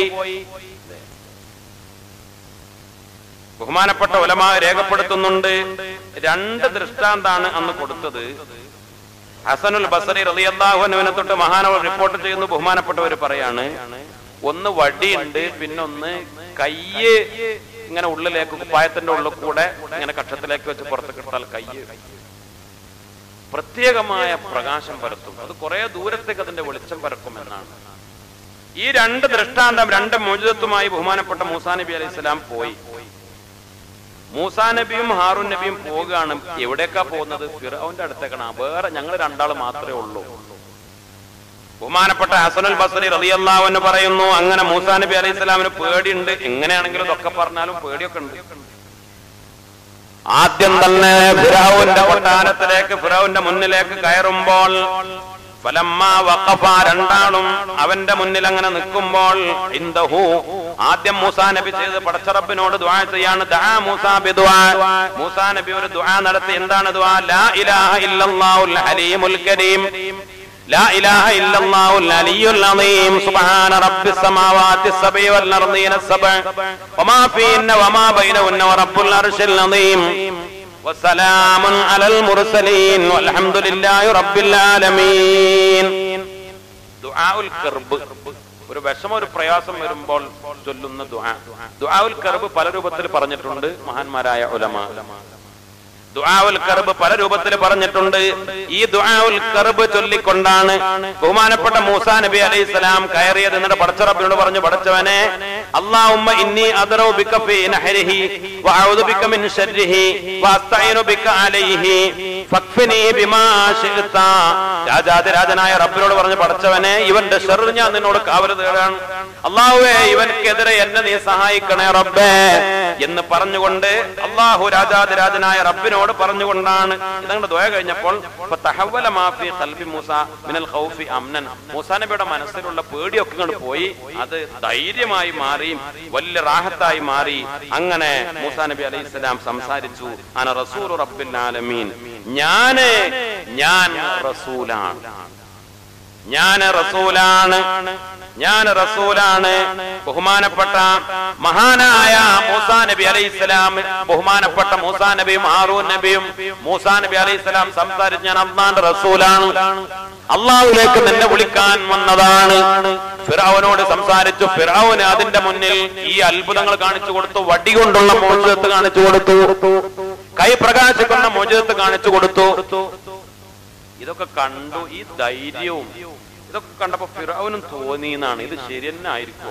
A: ബഹുമാനപ്പെട്ട ഉലമ രേഖപ്പെടുത്തുന്നുണ്ട് രണ്ട് ദൃഷ്ടാന്താണ് അന്ന് കൊടുത്തത് ഹസനുൽ ബസറി റളിയല്ലാഹു അൻഹുവിനെ തൊട്ട് മഹാനവർ റിപ്പോർട്ട് ചെയ്യുന്നു ബഹുമാനപ്പെട്ടവർ പറയാണ് ഒന്ന് വടിയുണ്ട് പിന്നൊന്ന് കയ്യ് ഇങ്ങനെ ഉള്ളിലേക്ക് കുപ്പായത്തിന്റെ ഉള്ളിൽ കൂടെ ഇങ്ങനെ കക്ഷത്തിലേക്ക് വെച്ച് പുറത്ത് കിട്ടാൽ കയ്യ് പ്രത്യേകമായ പ്രകാശം പരത്തും അത് കുറെ ദൂരത്തേക്ക് അതിന്റെ വെളിച്ചം പരക്കും എന്നാണ് ഈ രണ്ട് ദൃഷ്ടാന്തം രണ്ട് മോചിതത്വമായി ബഹുമാനപ്പെട്ട മൂസാ നബി അലൈഹി സ്വലാം പോയി മൂസാ നബിയും ഹാറൂൻ നബിയും പോവുകയാണ് എവിടേക്കാ പോകുന്നത് ഫിറൌന്റെ അടുത്തേക്കാണ് വേറെ ഞങ്ങൾ രണ്ടാൾ മാത്രമേ ഉള്ളൂ ബഹുമാനപ്പെട്ട ഹസനുൽ ബസറി റളിയല്ലാഹു എന്ന് പറയുന്നു അങ്ങനെ മൂസാ നബി അലൈഹി സ്വലാമിന് പേടിയുണ്ട് എങ്ങനെയാണെങ്കിലും ഇതൊക്കെ പറഞ്ഞാലും പേടിയൊക്കെ ഉണ്ട് ആദ്യം തന്നെ ഫിറൌന്റെ കൊട്ടാരത്തിലേക്ക് ഫിറൌന്റെ മുന്നിലേക്ക് കയറുമ്പോൾ ഫലമ്മ വഖഫ രണ്ടാളും അവന്റെ മുന്നിൽ അങ്ങനെ നിൽക്കുമ്പോൾ ഇന്ദഹു ആദ്യം മൂസാ നബി ചെയ്ത് പടച്ചറബിനോട് ദുആ ചെയ്യാണ് ദആ മൂസാ ബിദുആ മൂസാ നബി ഒരു ദുആ നടത്തി എന്താണ് ദുആ ലാ ഇലാഹ ഇല്ലല്ലാഹുൽ ഹലീമുൽ കരീം لا إله إلا الله العلي العظيم سبحان رب السماوات السبع والأرضين السبع وما فيهن وما بينهن ورب العرش العظيم وسلام على المرسلين والحمد لله رب العالمين دعاء الكرب ഒരു വിഷമം ഒരു പ്രയാസം വരുമ്പോൾ ചൊല്ലുന്ന ദുആ ദുആഉൽ കർബ് പല രൂപത്തിൽ പറഞ്ഞിട്ടുണ്ട് മഹാന്മാരായ ഉലമ ദുആഉൽ കർബ് പല രൂപത്തിൽ പറഞ്ഞിട്ടുണ്ട് ഈ ദുആഉൽ കർബ് ചൊല്ലിക്കൊണ്ടാണ് ബഹുമാനപ്പെട്ട മൂസാ നബി അലൈഹി സ്വലാം കയറിയത് എന്നിട്ട് പടച്ചറബിനോട് പറഞ്ഞു പടച്ചവനെ അല്ലാഹുമ്മ ഇന്നി അദ്റു ബിക ഫീ നഹരിഹി വഅഊദു ബിക മിൻ ശർരിഹി വഅസ്തഈനു ബിക അലൈഹി ഫക്ഫിനി ബിമാ ശിഅത രാജാതിരാജനായ റബ്ബിനോട് പറഞ്ഞു പടച്ചവനെ ഇവന്റെ ഷർറ് ഞാൻ നിന്നോട് കാവല് തേടാണ് അള്ളാഹുവേ ഇവൻക്കെതിരെ എന്നെ നീ സഹായിക്കണേ റബ്ബേ എന്ന് പറഞ്ഞുകൊണ്ട് അള്ളാഹു രാജാതിരാജനായ റബ്ബിനോട് പറഞ്ഞുകൊണ്ടാണ് ഇതങ്ങളുടെ ദ്വയ കഴിഞ്ഞപ്പോൾ ഇപ്പൊ തഹവ്വല മാഫി ഖൽബി മൂസ മിനൽ ഖൗഫി അംനൻ മൂസാ നബിയുടെ മനസ്സിലുള്ള പേടിയൊക്കെ ഇങ്ങോട്ട് പോയി അത് ധൈര്യമായി മാറി വലിയ റാഹത്തായി മാറി അങ്ങനെ മൂസാ നബി അലൈഹി സ്വലാം സംസാരിച്ചു അന റസൂൽ റബ്ബിൽ ആലമീൻ ഞാന് ഞാൻ റസൂലാണ് ഞാൻ റസൂലാണ് ഞാൻ റസൂലാണ് ബഹുമാനപ്പെട്ട മഹാനായ മൂസാ നബി അലൈഹി സ്വലാം ബഹുമാനപ്പെട്ട മൂസാ നബിയും ഹാറൂൻ നബിയും മൂസാ നബി അലൈഹി സ്വലാം സംസാരിച്ച് ഞാൻ അള്ളാന്റെ റസൂലാണ് അള്ളാഹുലേക്ക് നിന്നെ വിളിക്കാൻ വന്നതാണ് ഫിറാവനോട് സംസാരിച്ചു ഫിറാവന് അതിന്റെ മുന്നിൽ ഈ അത്ഭുതങ്ങൾ കാണിച്ചു കൊടുത്തു വടി കൊണ്ടുള്ള മോചിതത്ത് കാണിച്ചു കൊടുത്തു കൈ പ്രകാശിക്കുന്ന മോചിതത്ത് കാണിച്ചു കൊടുത്തു ഇതൊക്കെ കണ്ടു ഈ ധൈര്യവും ഇതൊക്കെ കണ്ടപ്പോ ഫിറൌനും തോന്നി എന്നാണ് ഇത് ശരി തന്നെ ആയിരിക്കോ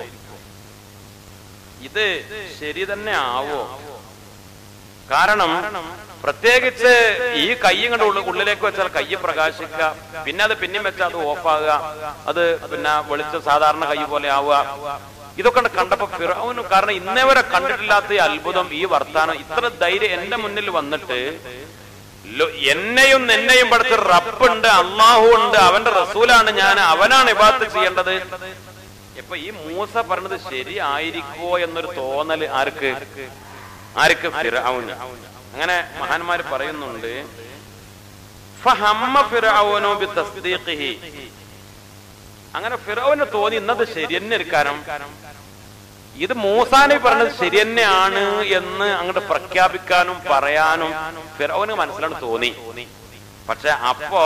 A: ഇത് ശരി തന്നെ ആവോ കാരണം പ്രത്യേകിച്ച് ഈ കൈ ഇങ്ങോട്ട് ഉള്ളിൽ ഉള്ളിലേക്ക് വെച്ചാൽ കൈ പ്രകാശിക്കുക പിന്നെ അത് പിന്നെയും വെച്ചാൽ അത് ഓഫാകുക അത് പിന്നെ വെളിച്ച സാധാരണ കൈ പോലെ ആവുക ഇതൊക്കെ കണ്ടപ്പോ ഫിറൌന് കാരണം ഇന്നേ വരെ കണ്ടിട്ടില്ലാത്ത ഈ അത്ഭുതം ഈ വർത്താനം ഇത്ര ധൈര്യം എന്റെ മുന്നിൽ വന്നിട്ട് ലോ- എന്നെയും നിന്നെയും പഠിച്ച റബ്ബുണ്ട് അള്ളാഹു ഉണ്ട് അവന്റെ റസൂലാണ് ഞാൻ അവനാണ് ഇബാത്ത് ചെയ്യേണ്ടത് ഇപ്പൊ ഈ മൂസ പറഞ്ഞത് ശരിയായിരിക്കോ എന്നൊരു തോന്നല് ആർക്ക് ആർക്ക് ഫിറഔന് അങ്ങനെ മഹാന്മാര് പറയുന്നുണ്ട് ഫഹമ്മ ഫിറഔനു ബിതസ്ദീഖിഹി അങ്ങനെ ഫിറോന് തോന്നി ഇന്നത് ശരി തന്നെ ഇരിക്കാനും ഇത് മൂസാനബി പറഞ്ഞത് ശരി തന്നെയാണ് എന്ന് അങ്ങോട്ട് പ്രഖ്യാപിക്കാനും പറയാനും ഫിറോന് മനസ്സിലാണ് തോന്നി പക്ഷെ അപ്പോ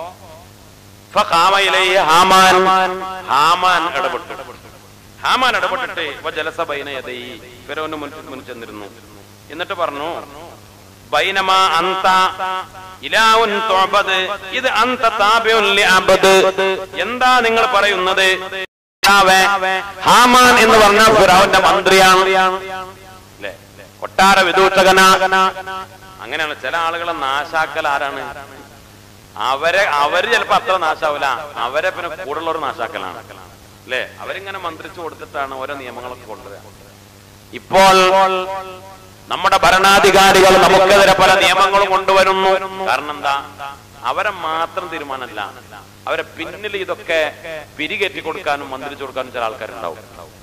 A: ഫഖാമ ഇലൈഹി ഹാമാൻ ഹാമാൻ ഇടപെട്ടു ഹാമാൻ ഇടപെട്ടിട്ട് ഇവ ജലസ ബൈന യദൈ ഫിറോന് മുന്നിൽ മുന്നിൽ ചെന്നിരുന്നു എന്നിട്ട് പറഞ്ഞു ബൈനമാ അന്ത ഇലാവുൻ തുഅബദ് ഇത് അന്ത താബിഉൻ ലിഅബ്ദ് എന്താ നിങ്ങൾ പറയുന്നത് പിതാവേ, ഹാമാൻ എന്ന് പറഞ്ഞ ഫിറോന്റെ മന്ത്രിയാണ് അല്ലേ കൊട്ടാര വിദൂഷകന അങ്ങനെയാണ് ചില ആളുകളെ നാശാക്കൽ ആരാണ് അവരെ അവര് ചിലപ്പോ അത്ര നാശാവില്ല അവരെ പിന്നെ കൂടുതലുള്ളവർ നാശാക്കലാണ് അല്ലേ അവരിങ്ങനെ മന്ത്രിച്ചു കൊടുത്തിട്ടാണ് ഓരോ നിയമങ്ങളൊക്കെ കൊണ്ടുവരിക ഇപ്പോൾ നമ്മുടെ ഭരണാധികാരികൾ നമുക്കെതിരെ പല നിയമങ്ങളും കൊണ്ടുവരുന്നു കാരണം എന്താ അവരെ മാത്രം തീരുമാനമല്ല അവരെ പിന്നിൽ ഇതൊക്കെ പിരികേറ്റി കൊടുക്കാനും മന്ത്രിച്ചു കൊടുക്കാനും ചില ആൾക്കാരുണ്ടാവും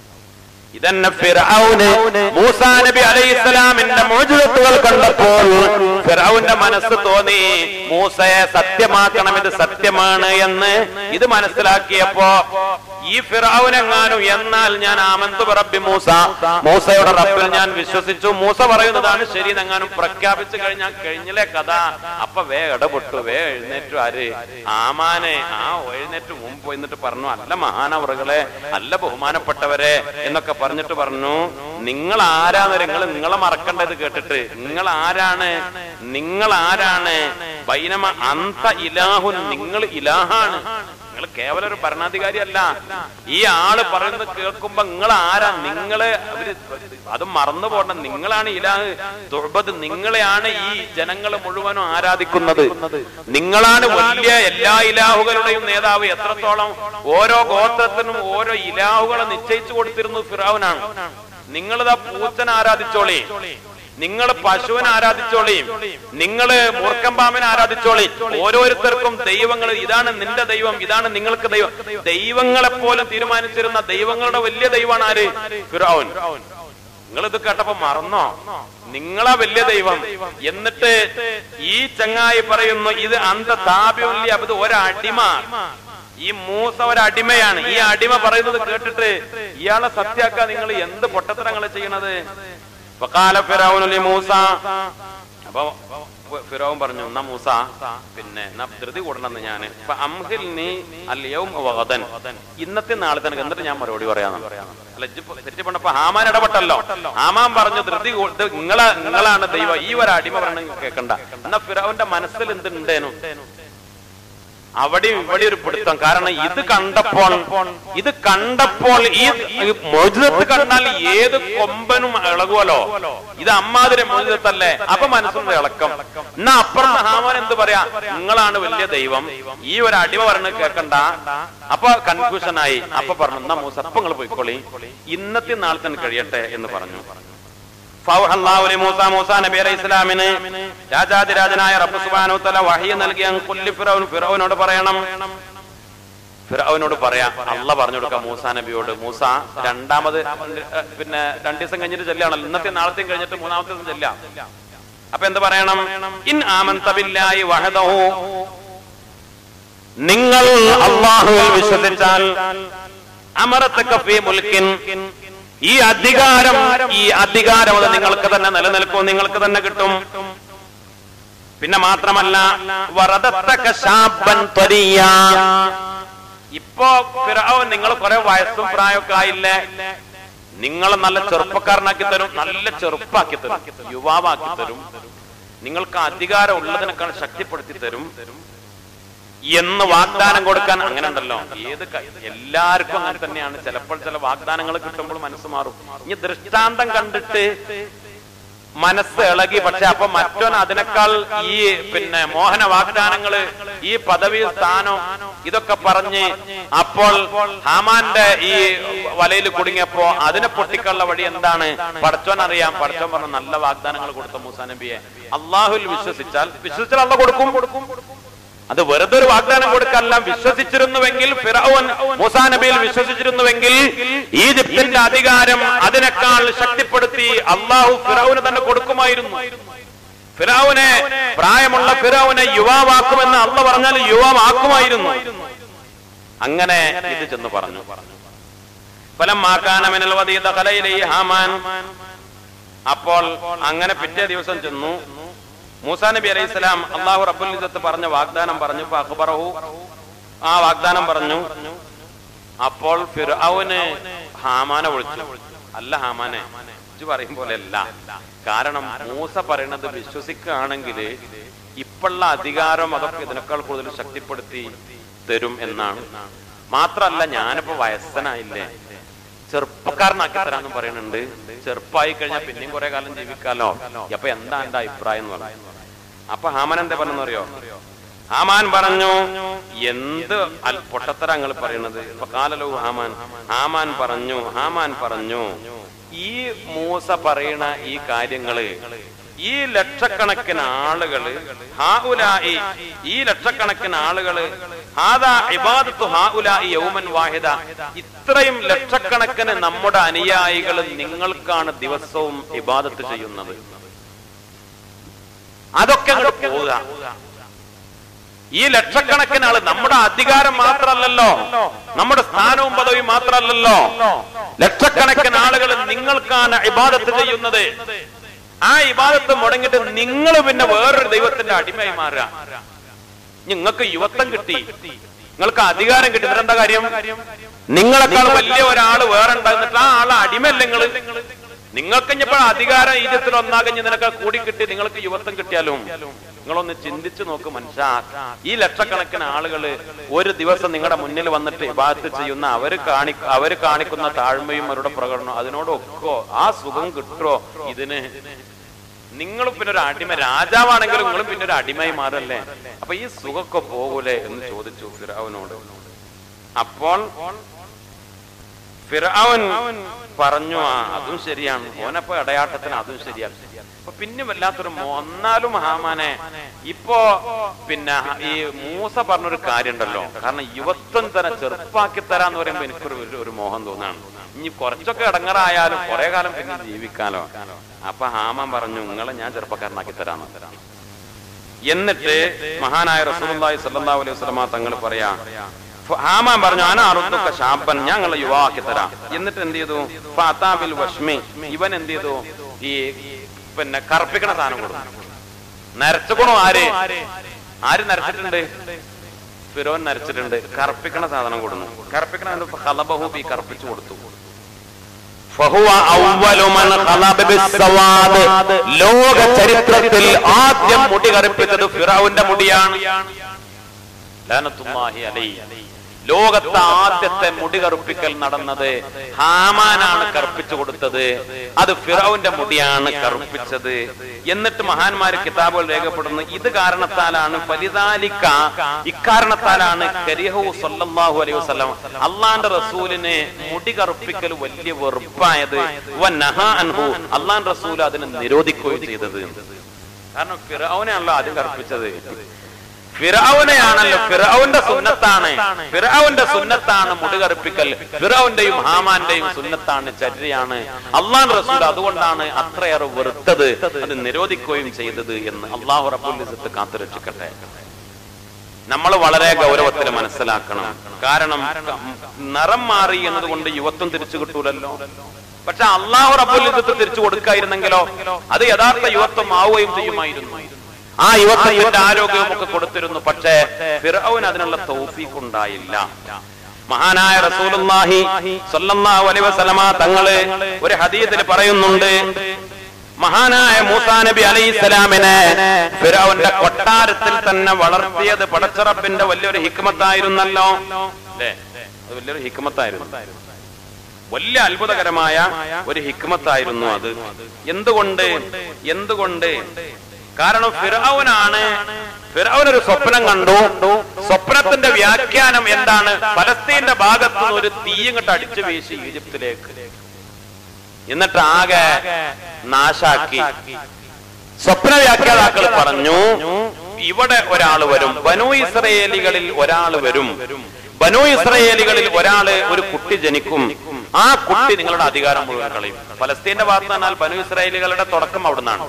A: ഇതന്നെ ഫിറഔന് മൂസാ നബി അലൈഹി ഇസ്ലാമിന്റെ മോചിതത്തുകൾ കണ്ടപ്പോൾ ഫിറൌന്റെ മനസ്സ് തോന്നി മൂസയെ സത്യമാക്കണം ഇത് സത്യമാണ് എന്ന് ഇത് മനസ്സിലാക്കിയപ്പോ ഈ ഫിറൌനെങ്ങാനും എന്നാൽ ഞാൻ ആമന്തു റബ്ബി മൂസ മൂസയുടെ റബ്ബിൽ ഞാൻ വിശ്വസിച്ചു മൂസ പറയുന്നതാണ് ശരി എന്നെങ്ങാനും പ്രഖ്യാപിച്ചു കഴിഞ്ഞാൽ കഴിഞ്ഞില്ലേ കഥ അപ്പൊ വേ ഇടപെട്ടു വേ എഴുന്നേറ്റു ആര് ആമാനെ ആ എഴുന്നേറ്റ് മുമ്പ് എന്നിട്ട് പറഞ്ഞു അല്ല മഹാനവറുകളെ അല്ല ബഹുമാനപ്പെട്ടവരെ എന്നൊക്കെ പറഞ്ഞിട്ട് പറഞ്ഞു നിങ്ങൾ ആരാന്ന് നിങ്ങൾ നിങ്ങളെ മറക്കേണ്ടത് കേട്ടിട്ട് നിങ്ങൾ ആരാണ് നിങ്ങൾ ആരാണ് ബൈനമ അന്ത ഇലാഹുൻ നിങ്ങൾ ഇലാഹാണ് നിങ്ങൾ കേവലം ഒരു ഭരണാധികാരി അല്ല ഈ ആള് പറയുന്നത് കേൾക്കുമ്പോ നിങ്ങൾ ആരാ നിങ്ങള് അവര് അത് മറന്നു പോകണം നിങ്ങളാണ് ഇലാഹ് ദുർബത് നിങ്ങളെയാണ് ഈ ജനങ്ങൾ മുഴുവനും ആരാധിക്കുന്നത് നിങ്ങളാണ് വലിയ എല്ലാ ഇലാഹുകളുടെയും നേതാവ് എത്രത്തോളം ഓരോ ഗോത്രത്തിനും ഓരോ ഇലാഹുകളെ നിശ്ചയിച്ചു കൊടുത്തിരുന്നത് ഫിറാവുനാണ് നിങ്ങളിതാ പൂച്ചനെ ആരാധിച്ചോളി നിങ്ങൾ പശുവിനെ ആരാധിച്ചോളിയും നിങ്ങൾ മൂർക്കമ്പാമ്പിനെ ആരാധിച്ചോളി ഓരോരുത്തർക്കും ദൈവങ്ങൾ ഇതാണ് നിന്റെ ദൈവം ഇതാണ് നിങ്ങൾക്ക് ദൈവം ദൈവങ്ങളെ പോലും തീരുമാനിച്ചിരുന്ന ദൈവങ്ങളുടെ വലിയ ദൈവമാണ് ആര് ഫിറോൻ നിങ്ങൾ ഇത് കേട്ടപ്പോ മറന്നോ നിങ്ങളാ വലിയ ദൈവം എന്നിട്ട് ഈ ചങ്ങായി പറയുന്നു ഇത് അന്ത താപ്യമില്ല അത് ഒരടിമ ഈ മൂസ ഒരടിമയാണ് ഈ അടിമ പറയുന്നത് കേട്ടിട്ട് ഇയാളെ സത്യാക്കാൻ നിങ്ങൾ എന്ത് പൊട്ടത്തരങ്ങൾ ചെയ്യണത് വക്കാല ഫിറൗനുലി മൂസ അപ്പൊ ഫിറോൻ പറഞ്ഞു എന്നാ മൂസ പിന്നെ എന്നാ ധൃതി കൂടണമെന്ന് ഞാൻ ഇപ്പൊ അംഹിൽ നീ അല്ലയവും വകതൻ ഇന്നത്തെ നാളെ തന്നെ എന്നിട്ട് ഞാൻ മറുപടി പറയാന്ന് അല്ല തെറ്റി പണ്ടപ്പോ ഹാമാൻ ഇടപെട്ടല്ലോ ഹാമാൻ പറഞ്ഞു ധൃതി കൂ- ഇത് നിങ്ങളെ നിങ്ങളാണ് ദൈവം ഈ ഒരു അടിമ പറഞ്ഞു കേൾക്കണ്ട എന്നാ ഫിറോന്റെ മനസ്സിൽ എന്തുണ്ടേനു അവിടെയും ഇവിടെ ഒരു പിടുത്തം കാരണം ഇത് കണ്ടപ്പോൾ ഇത് കണ്ടപ്പോൾ ഈ മോചിതത്ത് കണ്ടാൽ ഏത് കൊമ്പനും ഇളകുമല്ലോ ഇത് അമ്മാതിരി മോചിതത്തല്ലേ അപ്പൊ മനസ്സിന്റെ ഇളക്കം എന്നാ അപ്പുറത്തെ ഹാമൻ എന്ത് പറയാ നിങ്ങളാണ് വലിയ ദൈവം ഈ ഒരു അടിമ പറഞ്ഞ് കേൾക്കണ്ട അപ്പൊ കൺഫ്യൂഷൻ ആയി അപ്പൊ പറഞ്ഞു എന്നാ മൂസ അപ്പൊ നിങ്ങൾ പോയിക്കോളി ഇന്നത്തെ നാളെ തന്നെ കഴിയട്ടെ എന്ന് പറഞ്ഞു ഫൗഹല്ലാഹു മൂസ മൂസ നബി അലൈഹി ഇസ്ലാമിന് രാജാതിരാജനായ റബ്ബ് സുബ്ഹാനഹു വതആല വഹി നൽകിയ കുല്ലി ഫിറൗൻ ഫിറൗനോട് പറയണം ഫിറൗനോട് പറയാ അല്ല പറഞ്ഞു കൊടുക്കാം മൂസ നബിയോട് മൂസ രണ്ടാമത് ഏഹ്, പിന്നെ രണ്ടു ദിവസം കഴിഞ്ഞിട്ട് ചെല്ലാണല്ലോ ഇന്നത്തെ നാളത്തെയും കഴിഞ്ഞിട്ട് മൂന്നാമത്തെ ദിവസം ചെല്ലാം അപ്പൊ എന്ത് പറയണം ഇൻ ആമന്ത ബില്ലാഹി വഹദഹു നിങ്ങൾ അള്ളാഹുവിൽ വിശ്വസിച്ചാൽ അമറത്തക്ക ഫീ മുൽക്കിൻ ഈ അധികാരം ഈ അധികാരം അത് നിങ്ങൾക്ക് തന്നെ നിലനിൽക്കും നിങ്ങൾക്ക് തന്നെ കിട്ടും പിന്നെ മാത്രമല്ല വറദത്തക ശാബൻ ത്വരിയ. ഇപ്പോ ഫിറഔൻ നിങ്ങൾ കുറെ വയസ്സും പ്രായമൊക്കെ ആയില്ലേ നിങ്ങൾ നല്ല ചെറുപ്പക്കാരനാക്കി തരും നല്ല ചെറുപ്പാക്കി തരും യുവാവാക്കി തരും നിങ്ങൾക്ക് അധികാരം ഉള്ളതിനേക്കാൾ ശക്തിപ്പെടുത്തി തരും എന്ന് വാഗ്ദാനം കൊടുക്കാൻ അങ്ങനെ ഉണ്ടല്ലോ ഏത് ക- എല്ലാവർക്കും അങ്ങനെ തന്നെയാണ് ചിലപ്പോൾ ചില വാഗ്ദാനങ്ങൾ കിട്ടുമ്പോൾ മനസ്സ് മാറും ഇനി ദൃഷ്ടാന്തം കണ്ടിട്ട് മനസ്സ് ഇളകി പക്ഷെ അപ്പൊ മറ്റോൻ അതിനേക്കാൾ ഈ പിന്നെ മോഹന വാഗ്ദാനങ്ങള് ഈ പദവി സ്ഥാനം ഇതൊക്കെ പറഞ്ഞ് അപ്പോൾ ഹാമാന്റെ ഈ വലയിൽ കുടുങ്ങിയപ്പോ അതിനെ പൊട്ടിക്കുള്ള വഴി എന്താണ് പടച്ചോൻ അറിയാം പടച്ചോൻ പറഞ്ഞ നല്ല വാഗ്ദാനങ്ങൾ കൊടുത്ത മൂസാ നബിയെ അള്ളാഹുൽ വിശ്വസിച്ചാൽ വിശ്വസിച്ചാൽ അള്ള കൊടുക്കും കൊടുക്കും അത് വെറുതെ ഒരു വാഗ്ദാനം കൊടുക്കല്ല വിശ്വസിച്ചിരുന്നുവെങ്കിൽ ഫിറൗൻ മൂസാ നബിയിൽ വിശ്വസിച്ചിരുന്നുവെങ്കിൽ ഈജിപ്തിന്റെ അധികാരം അതിനേക്കാൾ ശക്തിപ്പെടുത്തി അള്ളാഹു ഫിറൌന് തന്നെ കൊടുക്കുമായിരുന്നു ഫിറൌനെ പ്രായമുള്ള ഫിറൌനെ യുവാവാക്കുമെന്ന് അള്ള പറഞ്ഞാൽ യുവാവാക്കുമായിരുന്നു അങ്ങനെ ഇത് ചെന്ന് പറഞ്ഞു ഫലം മാക്കാനമിനൽ വതീത കലയിലെ ഹാമാൻ അപ്പോൾ അങ്ങനെ പിറ്റേ ദിവസം ചെന്നു മൂസാ നബി അലൈഹി സ്വലാം അള്ളാഹു റബ്ബുൽ ഇസ്സത്ത് പറഞ്ഞ വാഗ്ദാനം പറഞ്ഞു ഇപ്പൊ അക്ബറഹു ആ വാഗ്ദാനം പറഞ്ഞു അപ്പോൾ ഫിർഔന് ഹാമാനെ വിളിച്ചു അല്ല ഹാമാനെ ഇജ്ജ് പറയും പോലെ അല്ല കാരണം മൂസ പറയണത് വിശ്വസിക്കുകയാണെങ്കിൽ ഇപ്പോഴുള്ള അധികാരം അതൊക്കെ ഇതിനേക്കാൾ കൂടുതൽ ശക്തിപ്പെടുത്തി തരും എന്നാണ് മാത്രല്ല ഞാനിപ്പോ വയസ്സനായില്ലേ ചെറുപ്പക്കാരനാക്കി തരാന്ന് പറയുന്നുണ്ട് ചെറുപ്പമായി കഴിഞ്ഞാൽ പിന്നെയും കുറെ കാലം ജീവിക്കാലോ അപ്പൊ എന്താ എന്റെ അഭിപ്രായം എന്ന് പറഞ്ഞു അപ്പൊ ഹാമൻ എന്താ പറഞ്ഞെന്നറിയോ ഹാമാൻ പറഞ്ഞു എന്ത് അൽ- പൊട്ടത്തരങ്ങൾ പറയണത് ഇപ്പൊ കാലലോ ഹാമാൻ ഹാമാൻ പറഞ്ഞു ഹാമാൻ പറഞ്ഞു ഈ മൂസ പറയണ ഈ കാര്യങ്ങള് ഈ ലക്ഷക്കണക്കിന് ആളുകള് ഹാഉലായി ഈ ലക്ഷക്കണക്കിന് ആളുകള് ഹാദാ ഇബാദത്തു ഹാഉലായി യൗമൻ വാഹിദ ഇത്രയും ലക്ഷക്കണക്കിന് നമ്മുടെ അനുയായികൾ നിങ്ങൾക്കാണ് ദിവസവും ഇബാദത്ത് ചെയ്യുന്നത് അതൊക്കെ അങ്ങോട്ട് പോവുക ഈ ലക്ഷക്കണക്കിന് ആള് നമ്മുടെ അധികാരം മാത്രമല്ലല്ലോ നമ്മുടെ സ്ഥാനവും പദവിയും മാത്രമല്ലല്ലോ ലക്ഷക്കണക്കിന് ആളുകൾ നിങ്ങൾക്കാണ് ഇബാദത്ത് ചെയ്യുന്നത് ആ ഇബാദത്ത് മുടങ്ങിട്ട് നിങ്ങൾ പിന്നെ വേറൊരു ദൈവത്തിന്റെ അടിമയായി മാറുക നിങ്ങൾക്ക് യുവത്വം കിട്ടി നിങ്ങൾക്ക് അധികാരം കിട്ടി എന്നിട്ട് എന്താ കാര്യം നിങ്ങളെക്കാൾ വലിയ ഒരാള് വേറെ ഉണ്ടാകുന്നിട്ട് ആ ആളെ അടിമയല്ല നിങ്ങള് നിങ്ങൾക്ക് ഇനിയിപ്പോൾ അധികാരം ഈജത്തിൽ ഒന്നാകഞ്ഞ് നിനക്ക് കൂടി കിട്ടി നിങ്ങൾക്ക് യുവത്വം കിട്ടിയാലും നിങ്ങളൊന്ന് ചിന്തിച്ചു നോക്ക് മനുഷ്യ ഈ ലക്ഷക്കണക്കിന് ആളുകള് ഒരു ദിവസം നിങ്ങളുടെ മുന്നിൽ വന്നിട്ട് ഇബാദത്ത് ചെയ്യുന്ന അവര് കാണി അവര് കാണിക്കുന്ന താഴ്മയും അവരുടെ പ്രകടനം അതിനോടൊക്കോ ആ സുഖം കിട്ടുമോ ഇതിന് നിങ്ങളും പിന്നെ ഒരു അടിമ രാജാവാണെങ്കിലും നിങ്ങളും പിന്നെ ഒരു അടിമയായി മാറല്ലേ അപ്പൊ ഈ സുഖമൊക്കെ പോകൂലേ എന്ന് ചോദിച്ചു ഫിറാവിനോട് അപ്പോൾ ഫിറാവൻ പറഞ്ഞു ആ അതും ശരിയാണ് ഓനപ്പോ ഇടയാട്ടത്തിന് അതും ശരിയാണ് അപ്പൊ പിന്നെ വല്ലാത്തൊരു മോ- എന്നാലും ഹാമാനെ ഇപ്പോ പിന്നെ ഈ മൂസ പറഞ്ഞൊരു കാര്യം ഉണ്ടല്ലോ കാരണം യുവത്വം തന്നെ ചെറുപ്പാക്കി തരാന്ന് പറയുമ്പോ എനിക്കൊരു ഒരു- ഒരു മോഹം തോന്നാണ് ഇനി കുറച്ചൊക്കെ ഇടങ്ങറായാലും കുറെ കാലം പിന്നെ ജീവിക്കാലോ അപ്പൊ ഹാമാൻ പറഞ്ഞു നിങ്ങളെ ഞാൻ ചെറുപ്പക്കാരനാക്കി തരാന്ന് തരാന്ന് എന്നിട്ട് മഹാനായ റസൂലുള്ളാഹി സ്വല്ലല്ലാഹു അലൈഹി വസല്ലമ തങ്ങൾ പറയാ ഫ- ഹാമാൻ പറഞ്ഞു അന അറുത്തൊക്കെ ശാപൻ ഞങ്ങളെ യുവാക്കി തരാം എന്നിട്ട് എന്ത് ചെയ്തു ഫാത്താബിൽ വഷ്മി ഇവൻ എന്ത് ചെയ്തു ഈ പിന്നെ കറുപ്പിക്കണ സാധനം കൊടുത്തു നരച്ചുകൊണു ആര് ആര് നരച്ചിട്ടുണ്ട് ഫിറോൻ നരച്ചിട്ടുണ്ട് കറുപ്പിക്കണ സാധനം കൊടുന്നു കറുപ്പിക്കണ ഹലബഹൂബി കറുപ്പിച്ചു കൊടുത്തു ഫഹുവ അവ്വലു മൻ ഖലബ ബിസ്സവാദ്. ലോക ചരിത്രത്തിൽ ആദ്യം മുടി കറുപ്പിച്ചത് ഫിറൌന്റെ മുടിയാണ് ലഅനത്തുല്ലാഹി അലൈഹി. ലോകത്തെ ആദ്യത്തെ മുടി കറുപ്പിക്കൽ നടന്നത് ഹാമാനാണ് കറുപ്പിച്ചു കൊടുത്തത് അത് ഫിറൌന്റെ മുടിയാണ് കറുപ്പിച്ചത് എന്നിട്ട് മഹാന്മാര് കിതാബുകൾ രേഖപ്പെടുന്നു ഇത് കാരണത്താലാണ് ഫലിതാലിക്ക ഇക്കാരണത്താലാണ് കരിഹു സല്ലല്ലാഹു അലൈഹി വസല്ലം അള്ളാന്റെ റസൂലിന് മുടി കറുപ്പിക്കൽ വലിയ വെറുപ്പായത് വന്നഹാ അൻഹു അള്ളാന്റെ റസൂൽ അതിനെ നിരോധിക്കുകയും ചെയ്തത് കാരണം ഫിറൌനെയാണല്ലോ ആദ്യം കറുപ്പിച്ചത് ഫിറൌനെയാണല്ലോ ഫിറൌന്റെ സുന്നത്താണ് ഫിറൌന്റെ സുന്നത്താണ് മുടി കറുപ്പിക്കൽ ഫിറൌന്റെയും ഹാമാന്റെയും സുന്നത്താണ് ചര്യയാണ് അള്ളാൻ റസൂൽ അതുകൊണ്ടാണ് അത്രയേറെ വെറുത്തത് അത് നിരോധിക്കുകയും ചെയ്തത് എന്ന് അള്ളാഹു റബ്ബുൽ ഇസ്സത്ത് കാത്തുരക്ഷിക്കട്ടെ നമ്മൾ വളരെ ഗൗരവത്തിൽ മനസ്സിലാക്കണം കാരണം നിറം മാറി എന്നതുകൊണ്ട് യുവത്വം തിരിച്ചു കിട്ടൂലല്ലോ പക്ഷെ അള്ളാഹു റബ്ബുൽ ഇസ്സത്ത് തിരിച്ചു കൊടുക്കായിരുന്നെങ്കിലോ അത് യഥാർത്ഥ യുവത്വം ആവുകയും ചെയ്യുമായിരുന്നു ആ യുവത്വത്തിന്റെ ആരോഗ്യവും ഒക്കെ കൊടുത്തിരുന്നു പക്ഷേ ഫിറൌന് അതിനുള്ള തൗഫീഖ് ഉണ്ടായില്ല മഹാനായ റസൂലുള്ളാഹി സ്വല്ലല്ലാഹു അലൈഹി വസല്ലമ തങ്ങള് ഒരു ഹദീസിൽ പറയുന്നുണ്ട് മഹാനായ മൂസാ നബി അലൈഹി സ്വലാമിനെ ഫിറൌന്റെ കൊട്ടാരത്തിൽ തന്നെ വളർത്തിയത് പടച്ചറപ്പിന്റെ വലിയൊരു ഹിക്മത്തായിരുന്നല്ലോ അല്ലേ അത് വലിയൊരു ഹിക്മത്തായിരുന്നു വലിയ അത്ഭുതകരമായ ഒരു ഹിക്മത്തായിരുന്നു അത് എന്തുകൊണ്ട് എന്തുകൊണ്ട് കാരണം ഫിറൌനാണ് ഫിറൌൻ ഒരു സ്വപ്നം കണ്ടു സ്വപ്നത്തിന്റെ വ്യാഖ്യാനം എന്താണ് ഫലസ്തീന്റെ ഭാഗത്തു നിന്ന് ഒരു തീയങ്ങട്ട് അടിച്ചു വീശി ഈജിപ്തിലേക്ക് എന്നിട്ട് ആകെ നാശാക്കി സ്വപ്ന വ്യാഖ്യാതാക്കൾ പറഞ്ഞു ഇവിടെ ഒരാൾ വരും ബനു ഇസ്രയേലികളിൽ ഒരാൾ വരും ബനു ഇസ്രയേലികളിൽ ഒരാള് ഒരു കുട്ടി ജനിക്കും ആ കുട്ടി നിങ്ങളുടെ അധികാരം മുഴുവൻ കളയും ഫലസ്തീന്റെ ഭാഗത്ത് നിന്നാൽ ബനു ഇസ്രയേലികളുടെ തുടക്കം അവിടുന്നാണ്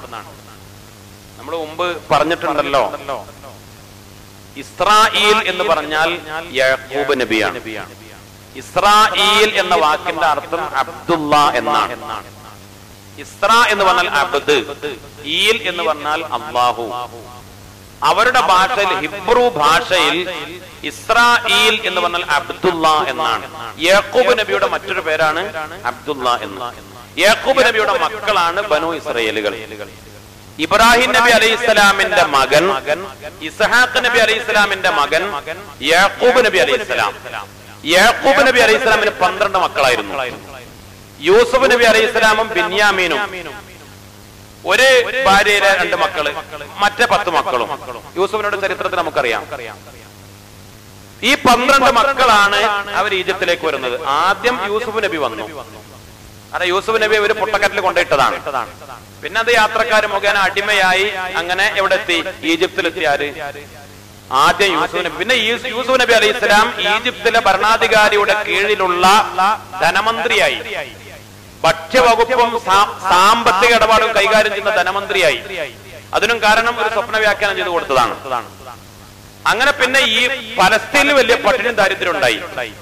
A: നമ്മൾ മുമ്പ് പറഞ്ഞിട്ടുണ്ടല്ലോ ഇസ്രായേൽ എന്ന് പറഞ്ഞാൽ യാക്കൂബ് നബിയാണ് ഇസ്രായേൽ എന്ന വാക്കിന്റെ അർത്ഥം അബ്ദുള്ള എന്നാണ് ഇസ്ര എന്ന് പറഞ്ഞാൽ അബ്ദ് ഈൽ എന്ന് പറഞ്ഞാൽ അള്ളാഹു അവരുടെ ഭാഷയിൽ ഹിബ്രു ഭാഷയിൽ ഇസ്രായേൽ എന്ന് പറഞ്ഞാൽ അബ്ദുള്ള എന്നാണ് യാക്കൂബ് നബിയുടെ മറ്റൊരു പേരാണ് അബ്ദുള്ള എന്ന് യാക്കൂബ് നബിയുടെ മക്കളാണ് ബനു ഇസ്രയേലുകൾ ഇബ്രാഹിം നബി അലൈഹി ഇസ്ലാമിന്റെ മകൻ ഇസ്ഹാഖ് നബി അലൈഹി ഇസ്ലാമിന്റെ മകൻ യാക്കൂബ് നബി അലൈഹി ഇസ്ലാം യാക്കൂബ് നബി അലൈഹി ഇസ്ലാമിന് പന്ത്രണ്ട് മക്കളായിരുന്നു യൂസുഫ് നബി അലൈഹി ഇസ്ലാമും ബിന്യാമീനും ഒരു ഭാര്യയിലെ രണ്ട് മക്കള് മറ്റേ പത്ത് മക്കളും യൂസുഫിനോട് ചരിത്രത്തിൽ നമുക്കറിയാം ഈ പന്ത്രണ്ട് മക്കളാണ് അവർ ഈജിപ്തിലേക്ക് വരുന്നത് ആദ്യം യൂസുഫ് നബി വന്നു അതെ യൂസുഫ് നബി ഒരു പൊട്ടക്കറ്റിൽ കൊണ്ടിട്ടതാണ് പിന്നെ അത് യാത്രക്കാർ മുഖേന അടിമയായി അങ്ങനെ എവിടെ എത്തി ഈജിപ്തിലെത്തി ആര് ആദ്യം യൂസുഫ് നബി പിന്നെ ഈ യൂസുഫ് നബി അലൈഹി ഇസ്ലാം ഈജിപ്തിലെ ഭരണാധികാരിയുടെ കീഴിലുള്ള ധനമന്ത്രിയായി ഭക്ഷ്യവകുപ്പും സാ- സാമ്പത്തിക ഇടപാടും കൈകാര്യം ചെയ്യുന്ന ധനമന്ത്രിയായി അതിനും കാരണം ഒരു സ്വപ്ന വ്യാഖ്യാനം ചെയ്തു കൊടുത്തതാണ് അങ്ങനെ പിന്നെ ഈ പലസ്തീനിൽ വലിയ പട്ടിണിയും ദാരിദ്ര്യം ഉണ്ടായി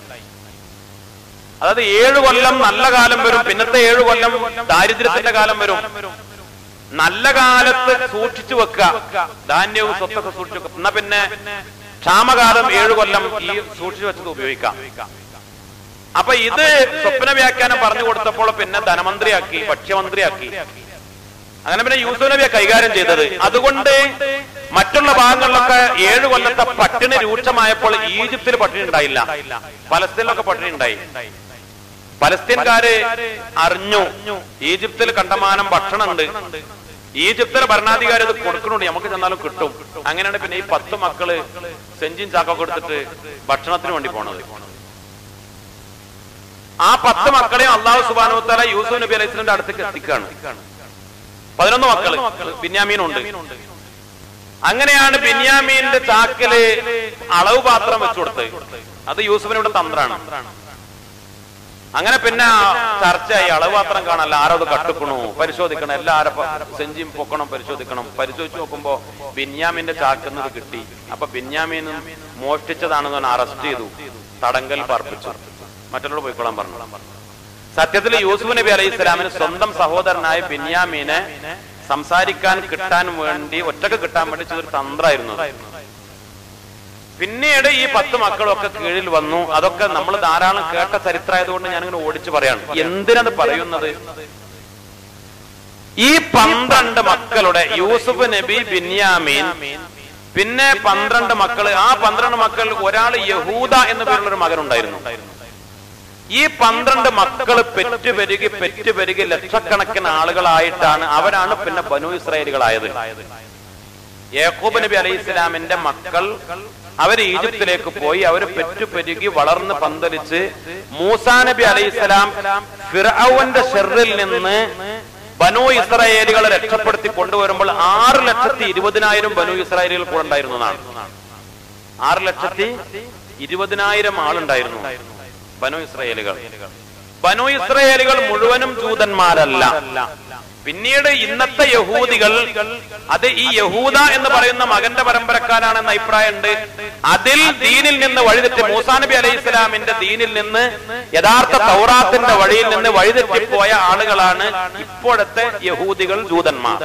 A: അതായത് ഏഴു കൊല്ലം നല്ല കാലം വരും പിന്നത്തെ ഏഴു കൊല്ലം ദാരിദ്ര്യത്തിന്റെ കാലം വരും നല്ല കാലത്ത് സൂക്ഷിച്ചു വെക്കുക ധാന്യവും സ്വത്തൊക്കെ സൂക്ഷിച്ചു വെക്കുക എന്നാ പിന്നെ ക്ഷാമകാലം ഏഴു കൊല്ലം ഈ സൂക്ഷിച്ചു വെച്ചത് ഉപയോഗിക്കാം അപ്പൊ ഇത് സ്വപ്ന വ്യാഖ്യാനം പറഞ്ഞു കൊടുത്തപ്പോൾ പിന്നെ ധനമന്ത്രിയാക്കി ഭക്ഷ്യമന്ത്രിയാക്കി അങ്ങനെ പിന്നെ യൂസുഫ് നബിയെ കൈകാര്യം ചെയ്തത് അതുകൊണ്ട് മറ്റുള്ള ഭാഗങ്ങളിലൊക്കെ ഏഴു കൊല്ലത്തെ പട്ടിണി രൂക്ഷമായപ്പോൾ ഈജിപ്തിൽ പട്ടിണി ഉണ്ടായില്ല പലസ്തീനിലൊക്കെ പട്ടിണി ഉണ്ടായി പലസ്തീൻകാര് അറിഞ്ഞു ഈജിപ്തിൽ കണ്ടമാനം ഭക്ഷണമുണ്ട് ഈജിപ്തിലെ ഭരണാധികാരി ഇത് കൊടുക്കണുണ്ട് നമുക്ക് ചെന്നാലും കിട്ടും അങ്ങനെയാണ് പിന്നെ ഈ പത്ത് മക്കള് സെഞ്ചിൻ ചാക്കൊക്കെ എടുത്തിട്ട് ഭക്ഷണത്തിന് വേണ്ടി പോണത് ആ പത്ത് മക്കളെയും അള്ളാഹു സുബാനു തല യൂസുഫ് നബി അലൈഹി സ്വലിന്റെ അടുത്തേക്ക് എത്തിക്കാണ് പതിനൊന്ന് മക്കള് ബിന്യാമീനുണ്ട് അങ്ങനെയാണ് ബിന്യാമീന്റെ ചാക്കില് അളവ് പാത്രം വെച്ചു കൊടുത്തത് അത് യൂസുഫിനിവിടെ തന്ത്രാണ് അങ്ങനെ പിന്നെ ചർച്ചയായി അളവ് പാത്രം കാണാനല്ല ആരോ അത് കട്ടുക്കണു പരിശോധിക്കണം എല്ലാരും സെഞ്ചിയും പൊക്കണം പരിശോധിക്കണം പരിശോധിച്ച് നോക്കുമ്പോ ബിന്യാമിന്റെ ചാക്കുന്നത് കിട്ടി അപ്പൊ ബിന്യാമീനും മോഷ്ടിച്ചതാണെന്ന് അറസ്റ്റ് ചെയ്തു തടങ്കൽ പാർപ്പിച്ചു മറ്റുള്ളവർ പോയിക്കൊള്ളാൻ പറഞ്ഞു സത്യത്തിൽ യൂസുഫ് നബി അലൈഹി സ്വലാമിന് സ്വന്തം സഹോദരനായ ബിന്യാമീനെ സംസാരിക്കാൻ കിട്ടാൻ വേണ്ടി ഒറ്റക്ക് കിട്ടാൻ വേണ്ടി ചെയ്തൊരു തന്ത്രമായിരുന്നു അത്. പിന്നീട് ഈ പത്ത് മക്കളൊക്കെ കീഴിൽ വന്നു അതൊക്കെ നമ്മൾ ധാരാളം കേട്ട ചരിത്രമായതുകൊണ്ട് ഞാനിങ്ങനെ ഓടിച്ചു പറയാണ് എന്തിനത് പറയുന്നത് ഈ പന്ത്രണ്ട് മക്കളുടെ യൂസുഫ് നബി ബിന്യാമീൻ പിന്നെ പന്ത്രണ്ട് മക്കള് ആ പന്ത്രണ്ട് മക്കൾ ഒരാൾ യഹൂദ എന്ന പേരുള്ള ഒരു മകനുണ്ടായിരുന്നു ഈ പന്ത്രണ്ട് മക്കള് പെറ്റുപെരുകി പെറ്റുപെരുകി ലക്ഷക്കണക്കിന് ആളുകളായിട്ടാണ് അവരാണ് പിന്നെ ബനു ഇസ്രായേലുകളായത് യാക്കൂബ് നബി അലൈഹി ഇസ്ലാമിന്റെ മക്കൾ അവർ ഈജിപ്തിലേക്ക് പോയി അവർ പെറ്റുപെരുകി വളർന്ന് പന്തലിച്ച് മൂസാ നബി അലൈഹി ഇസ്ലാം ഫിറൌന്റെ ഷെറിൽ നിന്ന് ബനു ഇസ്രായേലുകളെ രക്ഷപ്പെടുത്തി കൊണ്ടുവരുമ്പോൾ ആറ് ലക്ഷത്തി ഇരുപതിനായിരം ബനു ഇസ്രായേലുകൾ കൂടെ ഉണ്ടായിരുന്നതാണ് ആറ് ലക്ഷത്തി ഇരുപതിനായിരം ആളുണ്ടായിരുന്നു ബനു ഇസ്രായേലുകൾ ബനു ഇസ്രായേലുകൾ മുഴുവനും ജൂതന്മാരല്ല പിന്നീട് ഇന്നത്തെ യഹൂദികൾ അത് ഈ യഹൂദ എന്ന് പറയുന്ന മകന്റെ പരമ്പരക്കാരാണെന്ന അഭിപ്രായമുണ്ട് അതിൽ ദീനിൽ നിന്ന് വഴിതെറ്റി മൂസാ നബി അലൈഹി ഇസ്ലാമിന്റെ ദീനിൽ നിന്ന് യഥാർത്ഥ തൗറാത്തിന്റെ വഴിയിൽ നിന്ന് വഴിതെറ്റിപ്പോയ ആളുകളാണ് ഇപ്പോഴത്തെ യഹൂദികൾ ജൂതന്മാർ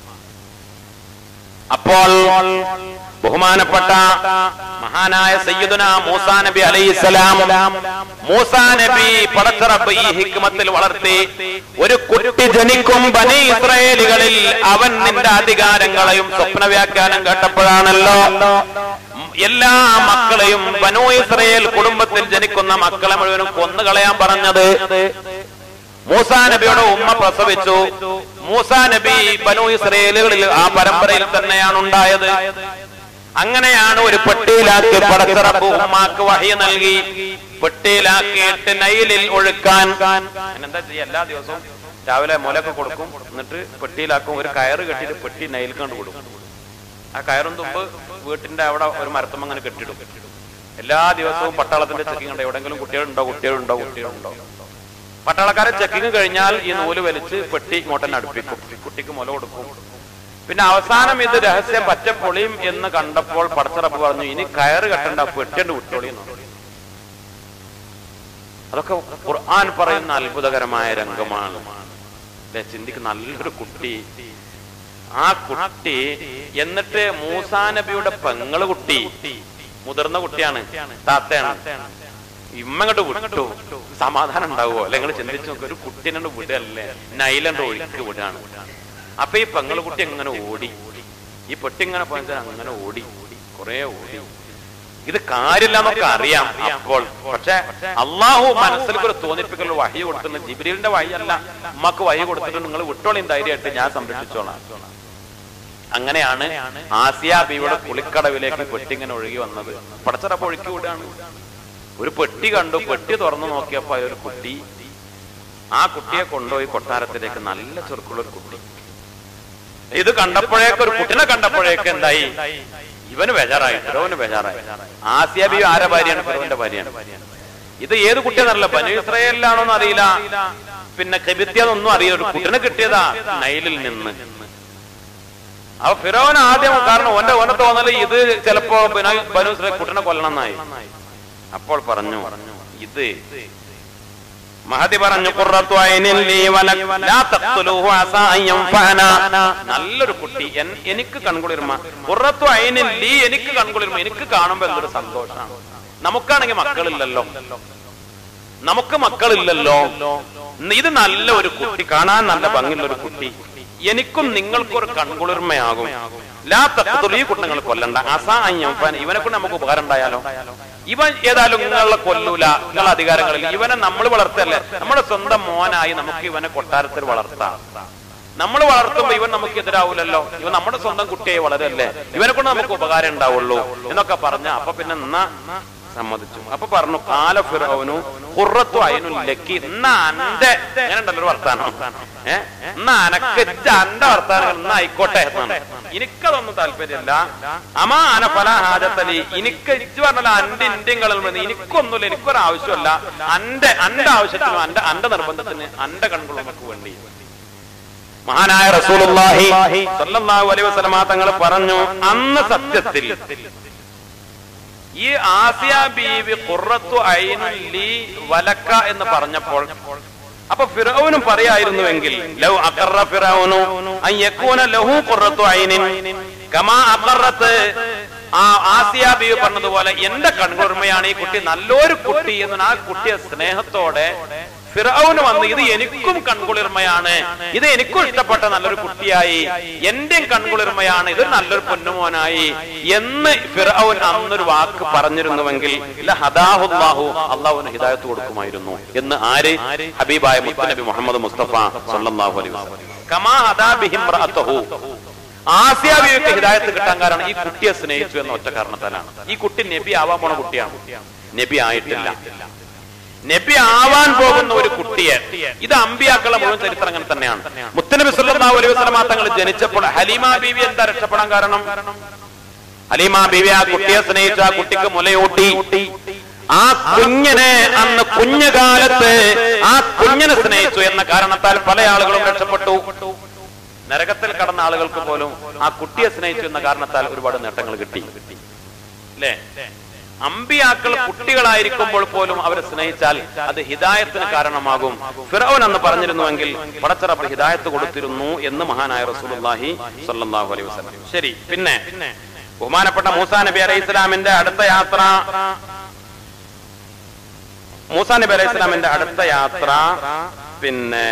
A: അപ്പോൾ ബഹുമാനപ്പെട്ട മഹാനായ സയ്യിദുന മൂസാ നബി അലൈഹിസ്സലാം മൂസാ നബി പടച്ചറബ് ഈ ഹിക്മത്തിൽ വളർത്തി ഒരു കുട്ടി ജനിക്കും ബനി ഇസ്രായേലികളിൽ അവൻ നിന്റെ അധികാരങ്ങളെയും സ്വപ്ന വ്യാഖ്യാനം കേട്ടപ്പോഴാണല്ലോ എല്ലാ മക്കളെയും ബനു ഇസ്രയേൽ കുടുംബത്തിൽ ജനിക്കുന്ന മക്കളെ മുഴുവനും കൊന്നുകളയാൻ പറഞ്ഞത് മൂസാ നബിയുടെ ഉമ്മ പ്രസവിച്ചു മൂസാ നബി ബനു ഇസ്രയേലുകളിൽ ആ പരമ്പരയിൽ തന്നെയാണ് ഉണ്ടായത് അങ്ങനെയാണ് ഒരു പെട്ടിയിലാക്കി പടച്ചിറപ്പ് ഉമ്മാക്ക് വഹി നൽകി പെട്ടിയിലാക്കിയിട്ട് നൈലിൽ ഒഴുക്കാൻ എന്താ ചെയ്യാ എല്ലാ ദിവസവും രാവിലെ മുലൊക്കെ കൊടുക്കും എന്നിട്ട് പെട്ടിയിലാക്കും ഒരു കയറ് കെട്ടിയിട്ട് പെട്ടി നൈൽ കണ്ട് കൊടുക്കും ആ കയറും തുമ്പ് വീട്ടിന്റെ അവിടെ ഒരു മരത്തും അങ്ങനെ കെട്ടിടും എല്ലാ ദിവസവും പട്ടാളത്തിന്റെ ചെക്കിംഗ് ഉണ്ട് എവിടെങ്കിലും കുട്ടികളുണ്ടോ കുട്ടികളുണ്ടോ കുട്ടികളുണ്ടോ പട്ടാളക്കാരെ ചെക്കിങ് കഴിഞ്ഞാൽ ഈ നൂല് വലിച്ച് പെട്ടി ഇങ്ങോട്ടന്നെ അടുപ്പിക്കും കുട്ടിക്ക് മുല കൊടുക്കും പിന്നെ അവസാനം ഇത് രഹസ്യം പറ്റ പൊളിയും എന്ന് കണ്ടപ്പോൾ പടച്ചിറപ്പ് പറഞ്ഞു ഇനി കയറ് കെട്ടണ്ട പെട്ടിണ്ട് വിട്ടോളി എന്ന് പറഞ്ഞു. അതൊക്കെ ഖുർആൻ പറയുന്ന അത്ഭുതകരമായ രംഗമാണ് അല്ലെ ചിന്തിക്ക് നല്ലൊരു കുട്ടി ആ കുട്ടി എന്നിട്ട് മൂസാ നബിയുടെ പെങ്ങള് കുട്ടി മുതിർന്ന കുട്ടിയാണ് താത്തയാണ് ഇമ്മങ്ങോട്ട് വിട്ടു സമാധാനം ഉണ്ടാവുമോ അല്ലെ നിങ്ങൾ ചിന്തിച്ചു നോക്കുക ഒരു കുട്ടീനോട് വിടല്ലേ നൈലണ്ട് ഒഴുക്ക് വിടാണ് അപ്പൊ ഈ പെങ്ങള് കുട്ടി എങ്ങനെ ഓടി ഈ പെട്ടി ഇങ്ങനെ പോയത് അങ്ങനെ ഓടി കുറെ ഓടി ഇത് കാര്യമില്ല എന്നൊക്കെ അറിയാം അപ്പോൾ പക്ഷെ അള്ളാഹു മനസ്സിലേക്ക് ഒരു തോന്നിപ്പിക്കൽ വഴി കൊടുക്കുന്ന ജിബ്രീലിന്റെ വഴിയല്ല ഉമ്മക്ക് വഴി കൊടുത്തിട്ട് നിങ്ങൾ വിട്ടോളിയും ധൈര്യമായിട്ട് ഞാൻ സംരക്ഷിച്ചോളാം അങ്ങനെയാണ് ആസിയ ബിയുടെ കുളിക്കടവിലേക്ക് പെട്ടി ഇങ്ങനെ ഒഴുകി വന്നത് പടച്ചറപ്പ് ഒഴുക്കി വിടുകയാണ് ഒരു പെട്ടി കണ്ടു പെട്ടി തുറന്നു നോക്കിയപ്പോ ഒരു കുട്ടി ആ കുട്ടിയെ കൊണ്ടുപോയി കൊട്ടാരത്തിലേക്ക് നല്ല ചെറുക്കുള്ള ഒരു കുട്ടി ഇത് കണ്ടപ്പോഴേക്ക് ഒരു കുട്ടിനെ കണ്ടപ്പോഴേക്ക് എന്തായി ഇവന് ബേജാറായി ഫിറോന് ബേജാറായി ആസിയ ബി ആരെ ഭാര്യയാണ് ഫിറോന്റെ ഭാര്യയാണ് ഇത് ഏത് കുട്ടിയെന്നറിയില്ല ബനു ഇസ്രയേലിലാണോന്ന് അറിയില്ല പിന്നെ കെബിത്യതൊന്നും അറിയില്ല ഒരു കുട്ടിനെ കിട്ടിയതാ നൈലിൽ നിന്ന് അപ്പൊ ഫിറോൻ ആദ്യം കാരണം ഓന്റെ ഓനെ തോന്നല് ഇത് ചിലപ്പോ ബനു- ബനു ഇസ്രായേൽ കുട്ടിനെ കൊല്ലണം എന്നായി അപ്പോൾ പറഞ്ഞു ഇത് മഹതി പറഞ്ഞു "ഖുർറത്തു ഐനിൻ ലീ വലക് ലാ തഖ്തുലൂഹു അസാ അൻ യൻഫഅനാ." നല്ലൊരു കുട്ടി എൻ- എനിക്ക് കൺകുളിർമ ഖുർറത്തു ഐനിൻ ലീ എനിക്ക് കൺകുളിർമ എനിക്ക് കാണുമ്പോ എന്തൊരു സന്തോഷമാണ് നമുക്കാണെങ്കിൽ മക്കളില്ലല്ലോ നമുക്ക് മക്കളില്ലല്ലോ ഇത് നല്ല ഒരു കുട്ടി കാണാൻ നല്ല ഭംഗിയുള്ള ഒരു കുട്ടി എനിക്കും നിങ്ങൾക്കും ഒരു കൺകുളിർമയാകും ലാ തഖ്തുലൂ ഈ കുട്ടി നിങ്ങൾ കൊല്ലണ്ട അസാ അൻ യൻഫഅന. ഇവനെ കൊണ്ട് നമുക്ക് ഉപകാരം ഉണ്ടായാലോ ഇവൻ ഏതായാലും നിങ്ങളെ കൊല്ലൂല നിങ്ങളെ അധികാരങ്ങളിൽ ഇവനെ നമ്മൾ വളർത്തല്ലേ നമ്മുടെ സ്വന്തം മോനായി നമുക്ക് ഇവനെ കൊട്ടാരത്തിൽ വളർത്താം നമ്മൾ വളർത്തുമ്പോ ഇവൻ നമുക്ക് എതിരാവൂലല്ലോ ഇവൻ നമ്മുടെ സ്വന്തം കുട്ടിയായി വളരല്ലേ ഇവനെ കൊണ്ട് നമുക്ക് ഉപകാരം ഉണ്ടാവുള്ളൂ എന്നൊക്കെ പറഞ്ഞ അപ്പൊ പിന്നെ എന്നാ സമ്മതിച്ചു അപ്പൊ പറഞ്ഞു കാല ഫിറോനു കുറത്തു അയനു ലക്കി എന്നാ അന്റെ അങ്ങനെ ഉണ്ടല്ലോ ഒരു വർത്താനം ഏ എന്നാ അനക്ക് ഇജ്ജ് അന്റെ വർത്താനം എന്നാ ആയിക്കോട്ടെ എന്നാണ് എനിക്കതൊന്നും താല്പര്യമില്ല അമാ അന ഫല ഹാജത്തലി എനിക്ക് ഇജ്ജ് പറഞ്ഞല്ലോ അന്റെ ഇന്ത്യൻ കളിൽ എനിക്കൊന്നുമില്ല എനിക്കൊരു ആവശ്യമല്ല അന്റെ അന്റെ ആവശ്യത്തിനും അന്റെ അന്റെ നിർബന്ധത്തിന് അന്റെ കൺകുളമക്ക് വേണ്ടി മഹാനായ റസൂലുള്ളാഹി സ്വല്ലല്ലാഹു അലൈഹി വസല്ലമ തങ്ങൾ പറഞ്ഞു അന്ന് സത്യത്തിൽ ഈ ആസിയ ബീവി ഖുറത്തു ഐനുൻ ലീ വലക്ക എന്ന് പറഞ്ഞപ്പോൾ അപ്പൊ ഫിറൌനും പറയായിരുന്നുവെങ്കിൽ ലൗ അഖറ ഫിറൌനു അൻ യകൂന ലഹു ഖുറത്തു ഐനിൻ കമാ അഖറത്ത് ആ ആസിയ ബീവി പറഞ്ഞതുപോലെ എന്റെ കൺകുർമയാണ് ഈ കുട്ടി നല്ലൊരു കുട്ടി എന്ന് ആ കുട്ടിയെ സ്നേഹത്തോടെ ഫിറൌന് വന്ന് ഇത് എനിക്കും കൺകുളിർമയാണ് ഇത് എനിക്കും ഇഷ്ടപ്പെട്ട നല്ലൊരു കുട്ടിയായി എന്റെയും കൺകുളിർമയാണ് ഇതൊരു നല്ലൊരു പൊന്നുമോനായി എന്ന് ഫിറൌൻ അന്നൊരു വാക്ക് പറഞ്ഞിരുന്നുവെങ്കിൽ ഹദാഹുല്ലാഹു അള്ളാഹുവിന് ഹിദായത്ത് കൊടുക്കുമായിരുന്നു എന്ന് ആര് ഹബീബായ മുത്തനബി മുഹമ്മദ് മുസ്തഫ സല്ലല്ലാഹു അലൈഹി വസല്ലം കമാ ഹദാ ബിഹിം റഅതഹു ആസിയ ബീവിക്ക് ഹിദായത്ത് കിട്ടാൻ കാരണം ഈ കുട്ടിയെ സ്നേഹിച്ചു എന്ന ഒറ്റ കാരണത്താലാണ് ഈ കുട്ടി നബി ആവാൻ പോണ കുട്ടിയാണ് നബി ആയിട്ടില്ല നബി ആവാൻ പോകുന്ന ഒരു കുട്ടിയെ ഇത് അമ്പിയാക്കളെ മുഴുവൻ ചരിത്രം അങ്ങനെ തന്നെയാണ് മുത്തനബി സല്ലല്ലാഹു അലൈഹി വസല്ലമ തങ്ങൾ ജനിച്ചപ്പോൾ ഹലീമ ബീവി എന്താ രക്ഷപ്പെടാൻ കാരണം ഹലീമ ബീവി ആ കുട്ടിയെ സ്നേഹിച്ചു ആ കുട്ടിക്ക് മുലയൂട്ടി ആ കുഞ്ഞിനെ അന്ന് കുഞ്ഞുകാലത്ത് ആ കുഞ്ഞിനെ സ്നേഹിച്ചു എന്ന കാരണത്താൽ പല ആളുകളും രക്ഷപ്പെട്ടു നരകത്തിൽ കടന്ന ആളുകൾക്ക് പോലും ആ കുട്ടിയെ സ്നേഹിച്ചു എന്ന കാരണത്താൽ ഒരുപാട് നേട്ടങ്ങൾ കിട്ടി അല്ലേ അമ്പിയാക്കൾ കുട്ടികളായിരിക്കുമ്പോൾ പോലും അവരെ സ്നേഹിച്ചാൽ അത് ഹിദായത്തിന് കാരണമാകും ഫിറോൻ എന്ന് പറഞ്ഞിരുന്നുവെങ്കിൽ പടച്ചറപ്പ് ഹിദായത്ത് കൊടുത്തിരുന്നു എന്ന് മഹാനായ റസൂലുള്ളാഹി സ്വല്ലല്ലാഹു അലൈഹി വസല്ലം ശരി പിന്നെ ബഹുമാനപ്പെട്ട മൂസാ നബി അലൈഹി ഇസ്ലാമിന്റെ അടുത്ത യാത്ര മൂസാ നബി അലൈഹി ഇസ്ലാമിന്റെ അടുത്ത യാത്ര പിന്നെ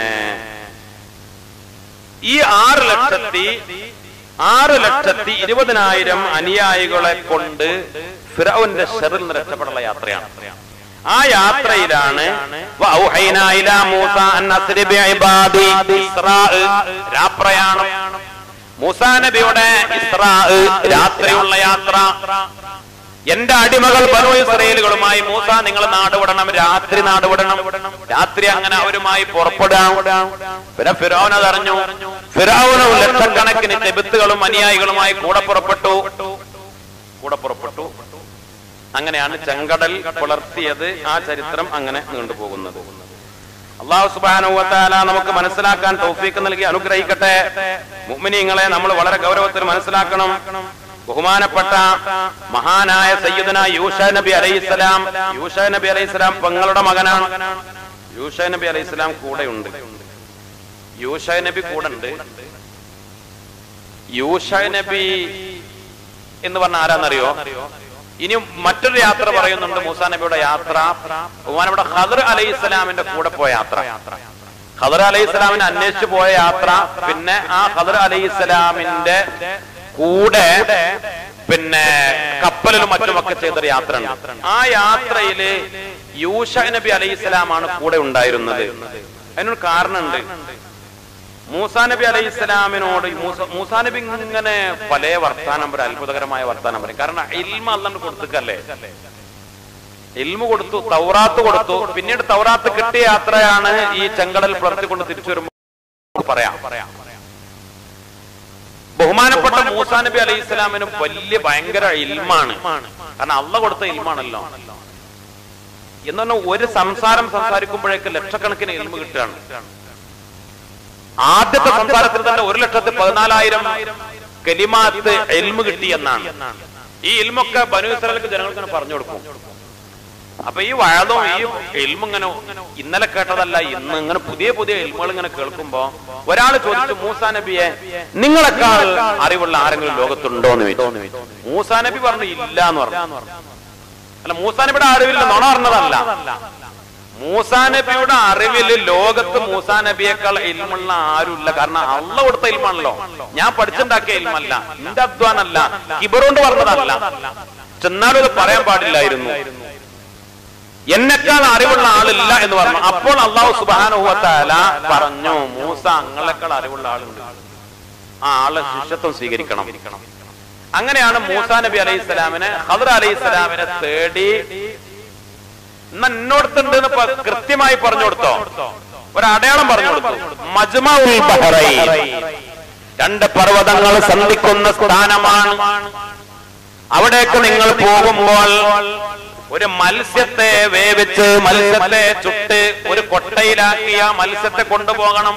A: ഈ ആറ് ലക്ഷത്തി ആറ് ലക്ഷത്തി ഇരുപതിനായിരം അനുയായികളെ കൊണ്ട് ഫിറൌന്റെ ഷെറിൽ നിന്ന് രക്ഷപ്പെട്ടുള്ള യാത്രയാണ് ആ യാത്രയിലാണ് വഔഹൈനാ ഇലാ മൂസ അൻ അസ്രി ബിഇബാദി ഇസ്രാ രാപ്രയാണം മൂസാ നബിയുടെ ഇസ്രാ രാത്രിയുള്ള യാത്ര എന്റെ അടിമകൾ ബനു ഇസ്രയേലുകളുമായി മൂസ നിങ്ങൾ നാടുവിടണം രാത്രി നാടുവിടണം രാത്രി അങ്ങനെ അവരുമായി പുറപ്പെടാം പിന്നെ ഫിറോൻ അതറിഞ്ഞു ഫിറോനും ലക്ഷക്കണക്കിന് ചെബിത്തുകളും അനുയായികളുമായി കൂടെ പുറപ്പെട്ടു കൂടെ പുറപ്പെട്ടു അങ്ങനെയാണ് ചെങ്കടൽ പുലർത്തിയത് ആ ചരിത്രം അങ്ങനെ നീണ്ടുപോകുന്നത് അള്ളാഹു സുബാനുവത്താല നമുക്ക് മനസ്സിലാക്കാൻ തൗഫീക്ക് നൽകി അനുഗ്രഹിക്കട്ടെ മുഅ്മിനീങ്ങളെ നമ്മൾ വളരെ ഗൗരവത്തിൽ മനസ്സിലാക്കണം ബഹുമാനപ്പെട്ട മഹാനായ സയ്യിദന യൂഷ നബി അലൈഹിസ്സലാം യൂഷ നബി അലൈഹിസ്സലാം പെങ്ങളുടെ മകനാണ് യൂഷ നബി അലൈഹിസ്സലാം കൂടെയുണ്ട് യൂഷ നബി കൂടെ ഉണ്ട് യൂഷ നബി എന്ന് പറഞ്ഞ ആരാന്നറിയോ ഇനി മറ്റൊരു യാത്ര പറയുന്നുണ്ട് മൂസാ നബിയുടെ യാത്ര ബഹുമാനപ്പെട്ട ഖദർ അലൈഹി ഇസ്ലാമിന്റെ കൂടെ പോയ യാത്ര ഖദർ അലൈഹി ഇസ്ലാമിനെ അന്വേഷിച്ചു പോയ യാത്ര പിന്നെ ആ ഖദർ അലൈഹി ഇസ്ലാമിന്റെ കൂടെ പിന്നെ കപ്പലിലും മറ്റുമൊക്കെ ചെയ്തൊരു യാത്ര ഉണ്ട് ആ യാത്രയില് യൂഷ നബി അലൈഹി ഇസ്ലാമാണ് കൂടെ ഉണ്ടായിരുന്നത് അതിനൊരു കാരണമുണ്ട് മൂസാ നബി അലൈഹി ഇസ്ലാമിനോട് മൂസാ നബി ഇങ്ങനെ പല വർത്താനം പറയും അത്ഭുതകരമായ വർത്താനം പറയും കാരണം ഇൽമ അല്ലാണ്ട് കൊടുത്തക്കല്ലേ ഇൽമ കൊടുത്തു തൗറാത്ത് കൊടുത്തു പിന്നീട് തൗറാത്ത് കിട്ടിയ യാത്രയാണ് ഈ ചെങ്കടൽ പുലർത്തിക്കൊണ്ട് തിരിച്ചു വരുമ്പോൾ പറയാം ബഹുമാനപ്പെട്ട മൂസാ നബി അലൈഹി ഇസ്ലാമിന് വലിയ ഭയങ്കര ഇൽമാണ് കാരണം അള്ള കൊടുത്ത ഇൽമാണല്ലോ എന്ന് പറഞ്ഞാൽ ഒരു സംസാരം സംസാരിക്കുമ്പോഴേക്ക് ലക്ഷക്കണക്കിന് ഇൽമ കിട്ടുകയാണ് ആദ്യത്തെ സംസാരത്തിൽ തന്നെ ഒരു ലക്ഷത്തി പതിനാലായിരം കലിമാത്ത് എൽമ് കിട്ടി എന്നാണ് ഈ ഇൽമൊക്കെ ബനു ഇസ്രായേൽക്ക് ജനങ്ങൾക്ക് ഇങ്ങനെ പറഞ്ഞു കൊടുക്കും അപ്പൊ ഈ വഴതും ഈ എൽമ ഇങ്ങനെ ഇന്നലെ കേട്ടതല്ല ഇന്ന് ഇങ്ങനെ പുതിയ പുതിയ എൽമുകൾ ഇങ്ങനെ കേൾക്കുമ്പോ ഒരാൾ ചോദിച്ചു മൂസാ നബിയെ നിങ്ങളെക്കാൾ അറിവുള്ള ആരെങ്കിലും ലോകത്തുണ്ടോ എന്ന് ചോദിച്ചു മൂസാ നബി പറഞ്ഞു ഇല്ല എന്ന് പറഞ്ഞു അല്ല മൂസാ നബിയുടെ അറിവില്ല നുണ പറഞ്ഞതല്ല മൂസാ നബിയുടെ അറിവില് ലോകത്ത് മൂസാ നബിയേക്കാൾ ഇൽമുള്ള ആരുമില്ല കാരണം അള്ള കൊടുത്ത ഇൽമാണല്ലോ ഞാൻ പഠിച്ചുണ്ടാക്കിയ ഇൽമല്ല എന്റെ അധ്വാനല്ല കിബറുകൊണ്ട് പറഞ്ഞതല്ല ചെന്നാലും ഇത് പറയാൻ പാടില്ലായിരുന്നു എന്നെക്കാൾ അറിവുള്ള ആളില്ല എന്ന് പറഞ്ഞു അപ്പോൾ അള്ളാഹു സുബാനുഭവത്താല പറഞ്ഞു മൂസ അങ്ങളെക്കാൾ അറിവുള്ള ആളുണ്ട് ആ ആളെ ശിഷ്യത്വം സ്വീകരിക്കണം അങ്ങനെയാണ് മൂസാ നബി അലൈഹി സ്വലാമിനെ ഹദർ അലൈഹി സ്വലാമിനെ തേടി ഇന്ന് എന്നോടത്തുണ്ട് എന്ന് പ- കൃത്യമായി പറഞ്ഞു കൊടുത്തോ ഒരു അടയാളം പറഞ്ഞു കൊടുത്തു മജ്മഉൽ ബഹറൈൻ രണ്ട് പർവ്വതങ്ങൾ സന്ധിക്കുന്ന സ്ഥാനമാണ് അവിടേക്ക് നിങ്ങൾ പോകുമ്പോൾ ഒരു മത്സ്യത്തെ വേവിച്ച് മത്സ്യത്തെ ചുട്ട് ഒരു കൊട്ടയിലാക്കിയ മത്സ്യത്തെ കൊണ്ടുപോകണം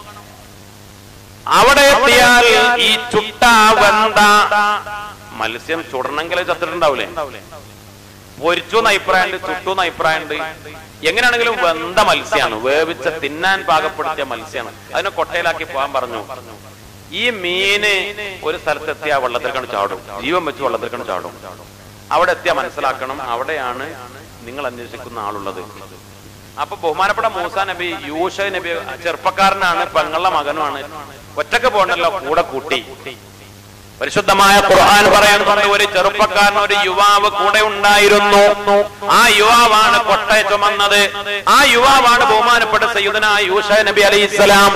A: അവിടെ എത്തിയാൽ ഈ ചുട്ട വെന്ത മത്സ്യം ചുടണമെങ്കിൽ ചത്തിട്ടുണ്ടാവൂലേ പൊരിച്ചു എന്ന അഭിപ്രായമുണ്ട് ചുട്ടു എന്ന അഭിപ്രായമുണ്ട് എങ്ങനെയാണെങ്കിലും വെന്ത മത്സ്യമാണ് വേവിച്ച തിന്നാൻ പാകപ്പെടുത്തിയ മത്സ്യമാണ് അതിനെ കൊട്ടയിലാക്കി പോകാൻ പറഞ്ഞു ഈ മീന് ഒരു സ്ഥലത്തെത്തിയ വെള്ളത്തിൽ കണ്ട് ചാടും ജീവൻ വെച്ച് വെള്ളത്തിൽ കണ്ട് ചാടും അവിടെ എത്തിയാൽ മനസ്സിലാക്കണം അവിടെയാണ് നിങ്ങൾ അന്വേഷിക്കുന്ന ആളുള്ളത് അപ്പൊ ബഹുമാനപ്പെട്ട മൂസാ നബി യൂഷ നബി ചെറുപ്പക്കാരനാണ് പെങ്ങളുടെ മകനുമാണ് ഒറ്റക്ക് പോകണ്ടല്ലോ കൂടെ കൂട്ടി പരിശുദ്ധമായ ഖുർആൻ പറയുന്നുണ്ട് ഒരു ചെറുപ്പക്കാരൻ ഒരു യുവാവ് കൂടെ ഉണ്ടായിരുന്നു ആ യുവാവാണ് കൊട്ട ചുമന്നത് ആ യുവാവാണ് ബഹുമാനപ്പെട്ട സയ്യുദന യൂഷ നബി അലൈഹി സ്വലാം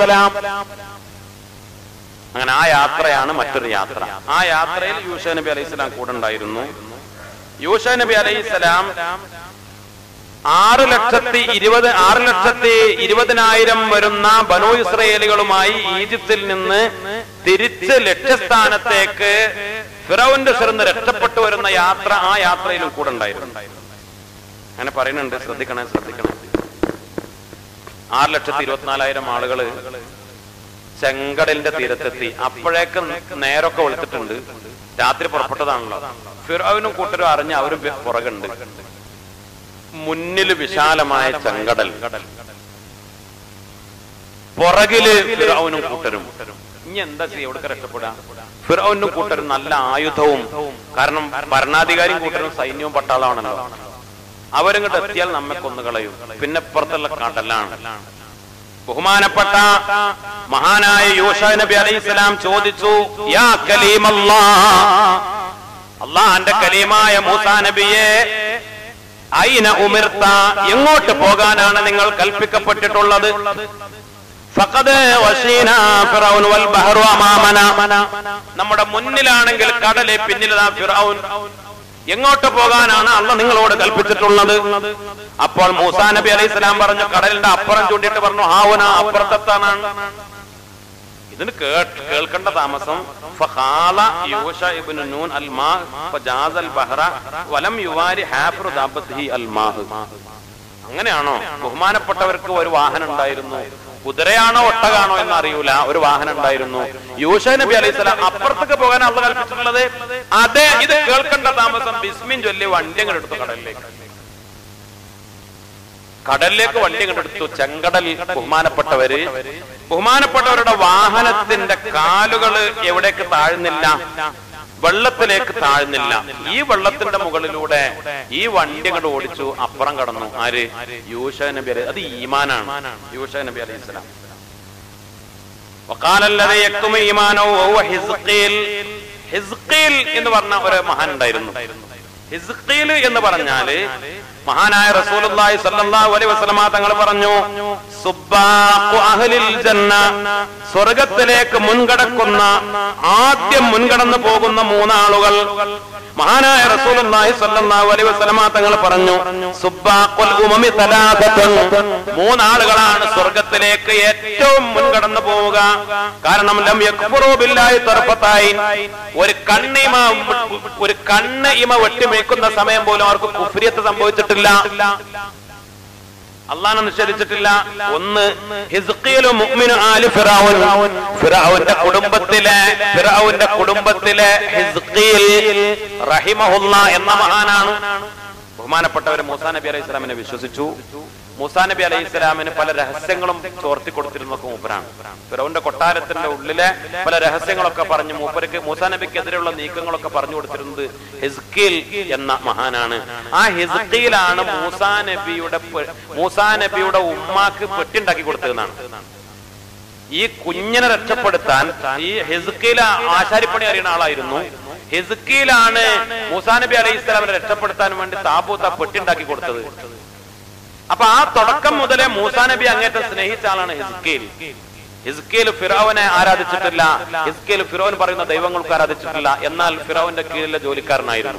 A: അങ്ങനെ ആ യാത്രയാണ് മറ്റൊരു യാത്ര ആ യാത്രയിൽ യൂഷ നബി അലൈഹി സ്വലാം കൂടെ ഉണ്ടായിരുന്നു യൂഷ നബി അലൈഹി സ്വലാം ആറ് ലക്ഷത്തി ഇരുപത് ആറ് ലക്ഷത്തി ഇരുപതിനായിരം വരുന്ന ബനു ഇസ്രയേലുകളുമായി ഈജിപ്തിൽ നിന്ന് തിരിച്ച് ലക്ഷ്യസ്ഥാനത്തേക്ക് ഫിറോവിന്റെ ചെറുന്ന് രക്ഷപ്പെട്ടു വരുന്ന യാത്ര ആ യാത്രയിലും കൂടെ ഉണ്ടായിരുന്നു അങ്ങനെ പറയുന്നുണ്ട് ശ്രദ്ധിക്കണേ ശ്രദ്ധിക്കണം ആറ് ലക്ഷത്തി ഇരുപത്തിനാലായിരം ആളുകള് ചെങ്കടലിന്റെ തീരത്തെത്തി അപ്പോഴേക്ക് നേരൊക്കെ വെളുത്തിട്ടുണ്ട് രാത്രി പുറപ്പെട്ടതാണല്ലോ ഫിറോവിനും കൂട്ടരും അറിഞ്ഞ് അവരും പുറകുണ്ട് മുന്നില് വിശാലമായ ചെങ്കടൽ പുറകില് ഫിറൌനും കൂട്ടരും ഇനി എന്താ ചെയ്യുക എവിടെ രക്ഷപ്പെടാ ഫിറൌനും കൂട്ടരും നല്ല ആയുധവും കാരണം ഭരണാധികാരിയും കൂട്ടരും സൈന്യവും പട്ടാളമാണല്ലോ അവരിങ്ങോട്ട് എത്തിയാൽ നമ്മെ കൊന്നുകളയും പിന്നെ പുറത്തുള്ള കടലാണ് ബഹുമാനപ്പെട്ട മഹാനായ യൂഷ നബി അലൈഹി സ്വലാം ചോദിച്ചു യാ കലീമല്ലാ അള്ളാന്റെ കലീമായ മൂസാ നബിയെ ഐന ഉമിർത്ത എങ്ങോട്ട് പോകാനാണ് നിങ്ങൾ കൽപ്പിക്കപ്പെട്ടിട്ടുള്ളത് ഫഖദ് വശീന ഫിറഔൻ വൽ ബഹറു അമാമന നമ്മുടെ മുന്നിലാണെങ്കിൽ കടല് പിന്നിലാ ഫിറഔൻ എങ്ങോട്ട് പോകാനാണ് അള്ള നിങ്ങളോട് കൽപ്പിച്ചിട്ടുള്ളത് അപ്പോൾ മൂസാ നബി അലൈഹി സ്വലാം പറഞ്ഞു കടലിന്റെ അപ്പുറം ചൂണ്ടിയിട്ട് പറഞ്ഞു ഹാവുന അപ്പുറത്തെത്താനാണ് ഇതിന് കേട്ട് കേൾക്കേണ്ട താമസം ഫഖാല യൂഷ ഇബ്നു നൂൻ അൽ മാ ഫജാസ അൽ ബഹറ വലം യുവാരി ഹാഫിറു ദാബത്തിഹി അൽ മാ അങ്ങനെയാണോ ബഹുമാനപ്പെട്ടവർക്ക് ഒരു വാഹനം ഉണ്ടായിരുന്നു കുതിരയാണോ ഒട്ടകാണോ എന്ന് അറിയൂല ഒരു വാഹനം ഉണ്ടായിരുന്നു യൂഷ നബി അലൈഹി സ്വലാം അപ്പുറത്തേക്ക് പോകാൻ അള്ള കൽപ്പിച്ചിട്ടുള്ളത് അതെ ഇത് കേൾക്കേണ്ട താമസം ബിസ്മിൻ ചൊല്ലി വണ്ടി അങ്ങ് എടുത്തു കടലിലേക്ക് കടലിലേക്ക് വണ്ടി അങ്ങ് എടുത്തു ചെങ്കടൽ ബഹുമാനപ്പെട്ടവര് ബഹുമാനപ്പെട്ടവരുടെ വാഹനത്തിന്റെ കാലുകൾ എവിടേക്ക് താഴ്ന്നില്ല വെള്ളത്തിലേക്ക് താഴ്ന്നില്ല ഈ വെള്ളത്തിന്റെ മുകളിലൂടെ ഈ വണ്ടി അങ്ങോട്ട് ഓടിച്ചു അപ്പുറം കടന്നു ആര് യൂഷ നബി അലൈഹി അത് ഈമാനാണ് യൂഷ നബി അലൈഹി സ്വലാം وقال الذي يكتم ايمانه وهو حزقيل ഹിസ്ഖീൽ എന്ന് പറഞ്ഞ ഒരു മഹാൻ ഉണ്ടായിരുന്നു ഹിസ്ഖീൽ എന്ന് പറഞ്ഞാല് മഹാനായ റസൂലുള്ളാഹി സ്വല്ലല്ലാഹു അലൈഹി വസല്ലമ തങ്ങൾ പറഞ്ഞു സുബ്ബാഖു അഹ്ലിൽ ജന്ന സ്വർഗത്തിലേക്ക് മുൻകടക്കുന്ന ആദ്യം മുൻകടന്നു പോകുന്ന മൂന്നാളുകൾ മഹാനായ റസൂലുള്ളാഹി സ്വല്ലല്ലാഹു അലൈഹി വസല്ലമ തങ്ങൾ പറഞ്ഞു സുബ്ബാഖുൽ ഉമമി തലാഖത്തുൻ മൂന്നാളുകളാണ് സ്വർഗത്തിലേക്ക് ഏറ്റവും മുൻകടന്നു പോവുക കാരണം ലം യക്ഫുറു ബില്ലാഹി തർഫത്തായി ഒരു കണ്ണിമ ഒരു കണ്ണ് ഇമ വെട്ടിമേക്കുന്ന സമയം പോലും അവർക്ക് കുഫ്രിയത്ത് സംഭവിച്ചിട്ടില്ല അള്ളാഹ് നിഷേധിച്ചിട്ടില്ല ഒന്ന് ഹിസ്ഖീലു മുഅ്മിനു ആലി ഫിറഔൻ ഫിറഔന്റെ കുടുംബത്തിലെ ഫിറഔന്റെ കുടുംബത്തിലെ ഹിസ്ഖീൽ റഹിമഹുല്ല എന്ന മഹാനാണ് ബഹുമാനപ്പെട്ടവർ മൂസാ നബി അലൈഹി സ്വലാമിനെ വിശ്വസിച്ചു മൂസാ നബി അലൈഹി സ്വലാമിന് പല രഹസ്യങ്ങളും ചോർത്തി കൊടുത്തിരുന്നൊക്കെ മൂപ്പരാണ് ഫിറോന്റെ കൊട്ടാരത്തിന്റെ ഉള്ളിലെ പല രഹസ്യങ്ങളൊക്കെ പറഞ്ഞു മൂപ്പർക്ക് മൂസാ നബിക്കെതിരെയുള്ള നീക്കങ്ങളൊക്കെ പറഞ്ഞു കൊടുത്തിരുന്നത് ഹിസ്കീൽ എന്ന മഹാനാണ് ആ ഹിസ്കീലാണ് മൂസാ നബിയുടെ പെ- മൂസാ നബിയുടെ ഉമ്മാക്ക് പെട്ടിണ്ടാക്കി കൊടുത്തതെന്നാണ് ഈ കുഞ്ഞിനെ രക്ഷപ്പെടുത്താൻ ഈ ഹെസുക്കീല ആശാരിപ്പണി അറിയുന്ന ആളായിരുന്നു ഹെസുക്കീലാണ് മൂസാ നബി അലൈഹി ഇസ്ലാമിനെ രക്ഷപ്പെടുത്താൻ വേണ്ടി താബൂത്ത പെട്ടിണ്ടാക്കി കൊടുത്തത് അപ്പൊ ആ തുടക്കം മുതലേ മൂസാ നബി അങ്ങേറ്റം സ്നേഹിച്ച ആളാണ് ഹിസ്കീൽ ഹിസ്കീൽ ഫിറോവനെ ആരാധിച്ചിട്ടില്ല ഹിസ്കീൽ ഫിറോൻ പറയുന്ന ദൈവങ്ങൾക്ക് ആരാധിച്ചിട്ടില്ല എന്നാൽ ഫിറോവിന്റെ കീഴിലെ ജോലിക്കാരനായിരുന്നു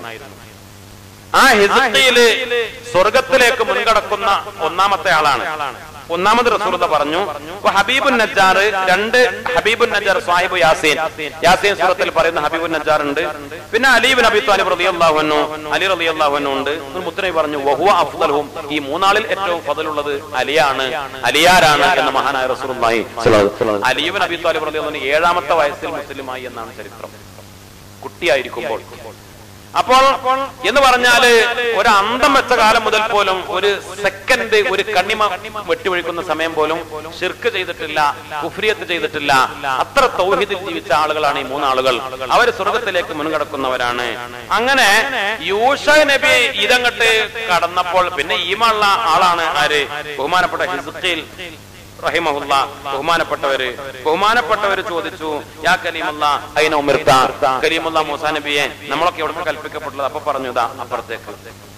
A: ആ ഹിസ്കീല് സ്വർഗത്തിലേക്ക് മുൻകടക്കുന്ന ഒന്നാമത്തെ ആളാണ് ഒന്നാമത് റസൂർദ പറഞ്ഞു അപ്പൊ ഹബീബുൻ നജ്ജാർ രണ്ട് ഹബീബുൻ നജ്ജാർ സാഹിബ് യാസീൻ യാസീൻ സൂറത്തിൽ പറയുന്ന ഹബീബുൻ നജ്ജാർ ഉണ്ട് പിന്നെ അലീബിൻ അബി താലിബ് റളിയല്ലാഹു അൻഹു അലി റളിയല്ലാഹു അൻഹു ഉണ്ട് ഒരു മുത്തനബി പറഞ്ഞു വഹുവ അഫ്ദലുഹും ഈ മൂന്നാളിൽ ഏറ്റവും ഫضലുള്ളത് അലിയാണ് അലിയാരാണ് എന്ന് മഹാനായ റസൂലുള്ളാഹി സ്വല്ലല്ലാഹു അലൈഹി വസല്ലം അലീബിൻ അബി താലിബ് റളിയല്ലാഹു അൻഹു ഏഴാമത്തെ വയസ്സിൽ മുസ്ലിമായി എന്നാണ് ചരിത്രം കുട്ടിയായിരിക്കുമ്പോൾ അപ്പോൾ എന്ന് പറഞ്ഞാല് ഒരു അന്തം വെച്ച കാലം മുതൽ പോലും ഒരു സെക്കൻഡ് ഒരു കണ്ണിമ വെട്ടിവഴിക്കുന്ന സമയം പോലും ഷിർക്ക് ചെയ്തിട്ടില്ല കുഫ്രിയത്ത് ചെയ്തിട്ടില്ല അത്ര തൗഹിദിൽ ജീവിച്ച ആളുകളാണ് ഈ മൂന്നാളുകൾ അവർ സ്വർഗത്തിലേക്ക് മുൻകടക്കുന്നവരാണ് അങ്ങനെ യൂഷ നബി ഇതങ്ങട്ട് കടന്നപ്പോൾ പിന്നെ ഈമുള്ള ആളാണ് ആര് ബഹുമാനപ്പെട്ട ഹിസ്ഖീൽ റഹിമഹുല്ല ബഹുമാനപ്പെട്ടവര് ബഹുമാനപ്പെട്ടവര് ചോദിച്ചു യാ കലീമുല്ല അയിന ഉമിർത്ത കലീമുല്ല മൂസാ നബിയെ നമ്മളൊക്കെ എവിടെ കൽപ്പിക്കപ്പെട്ടുള്ളത് അപ്പൊ പറഞ്ഞു ഇതാ അപ്പുറത്തേക്ക്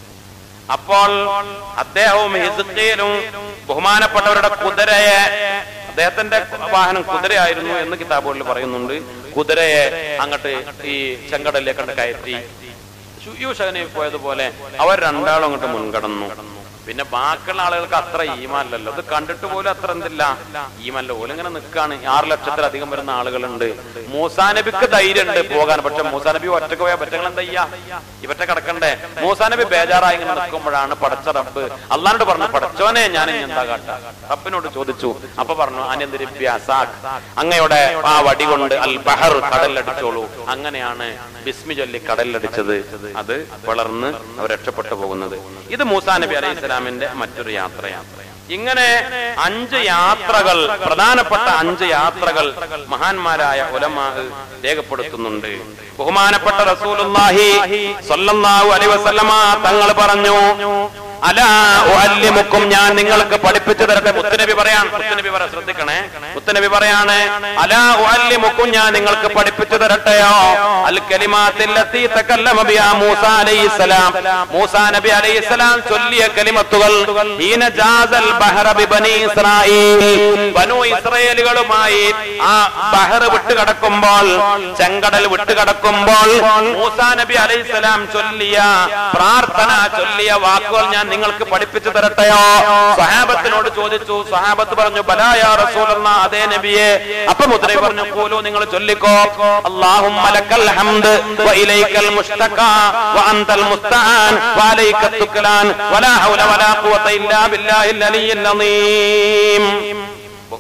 A: അപ്പോൾ അദ്ദേഹവും ഹിസ്ഖീലും ബഹുമാനപ്പെട്ടവരുടെ കുതിരയെ അദ്ദേഹത്തിന്റെ വാഹനം കുതിരയായിരുന്നു എന്ന് കിതാബുകളിൽ പറയുന്നുണ്ട് കുതിരയെ അങ്ങോട്ട് ഈ ചെങ്കടലിലേക്ക് കയറ്റി യൂഷനെ പോയതുപോലെ അവർ രണ്ടാളും അങ്ങോട്ട് മുൻകടന്നു പിന്നെ ബാക്കിയുള്ള ആളുകൾക്ക് അത്ര ഈമല്ലല്ലോ ഇത് കണ്ടിട്ട് പോലും അത്ര എന്തില്ല ഈമല്ല പോലും ഇങ്ങനെ നിൽക്കാണ് ആറ് ലക്ഷത്തിലധികം വരുന്ന ആളുകളുണ്ട് മൂസാ നബിക്ക് ധൈര്യമുണ്ട് പോകാൻ പക്ഷെ മൂസാ നബി ഒറ്റക്ക് പോയാൽ പറ്റങ്ങൾ എന്താ ചെയ്യാ ഇവറ്റ കിടക്കണ്ടേ മൂസാ നബി ബേജാറായി ഇങ്ങനെ നിൽക്കുമ്പോഴാണ് പടച്ച റബ്ബ് അള്ളാനോട് പറഞ്ഞു പടച്ചോനെ ഞാൻ ഇനി എന്താ കാട്ട റബ്ബിനോട് ചോദിച്ചു അപ്പൊ പറഞ്ഞു അനന്തരിപ്യാസാഖ് അങ്ങയുടെ ആ വടി കൊണ്ട് അൽ ബഹർ കടലിലടിച്ചോളൂ അങ്ങനെയാണ് ബിസ്മി ചൊല്ലി കടലിലടിച്ചത് അത് വളർന്ന് അവർ രക്ഷപ്പെട്ടു പോകുന്നത് ഇത് മൂസാ നബി അലൈഹി ഇസ്ലാമിന്റെ മറ്റൊരു യാത്രയാണ് ഇങ്ങനെ അഞ്ച് യാത്രകൾ പ്രധാനപ്പെട്ട അഞ്ച് യാത്രകൾ മഹാന്മാരായ ഉലമാ രേഖപ്പെടുത്തുന്നുണ്ട് ബഹുമാനപ്പെട്ട റസൂലുള്ളാഹി സ്വല്ലല്ലാഹു അലൈഹി വസല്ലമ തങ്ങൾ പറഞ്ഞു അലാ ഉഅല്ലിമുക്കും ഞാൻ നിങ്ങൾക്ക് പഠിപ്പിച്ചു തരട്ടെ മുത്തുനബി പറയാൻ മുത്തുനബി പറ ശ്രദ്ധിക്കണേ മുത്തുനബി പറയാണ് അലാ ഉഅല്ലിമുക്കും ഞാൻ നിങ്ങൾക്ക് പഠിപ്പിച്ചു തരട്ടെയോ അൽ കലിമാത്തില്ലത്തി തകല്ലമ ബിഹാ മൂസ അലൈഹിസ്സലാം മൂസാ നബി അലൈഹിസ്സലാം ചൊല്ലിയ കലിമത്തുകൾ ഹീന ജാസൽ ബഹറ ബിബനി ഇസ്രായീൽ ബനു ഇസ്രായേലുകളുമായി ആ ബഹർ വിട്ടുകടക്കുമ്പോൾ ചെങ്കടൽ വിട്ടുകടക്കുമ്പോൾ മൂസാ നബി അലൈഹിസ്സലാം ചൊല്ലിയ പ്രാർത്ഥന ചൊല്ലിയ വാക്കുകൾ ഞാൻ നിങ്ങൾക്ക് പഠിപ്പിച്ചു തരട്ടെയോ സഹാബത്തിനോട് ചോദിച്ചു സഹാബത്ത് പറഞ്ഞു ബലായ റസൂലല്ലാ അതേ നബിയെ അപ്പൊ മുദ്ര പറഞ്ഞു പോലു നിങ്ങൾ ചൊല്ലിക്കോ അല്ലാഹുമ്മ ലക്കൽ ഹംദ് വ ഇലൈക്കൽ മുസ്തഖാ വ അൻതൽ മുസ്തആൻ വ അലൈക തുക്ലാൻ വലാ ഹൗല വലാ ഖുവത ഇല്ലാ ബില്ലാഹിൽ അലിയ്യിൽ അളീം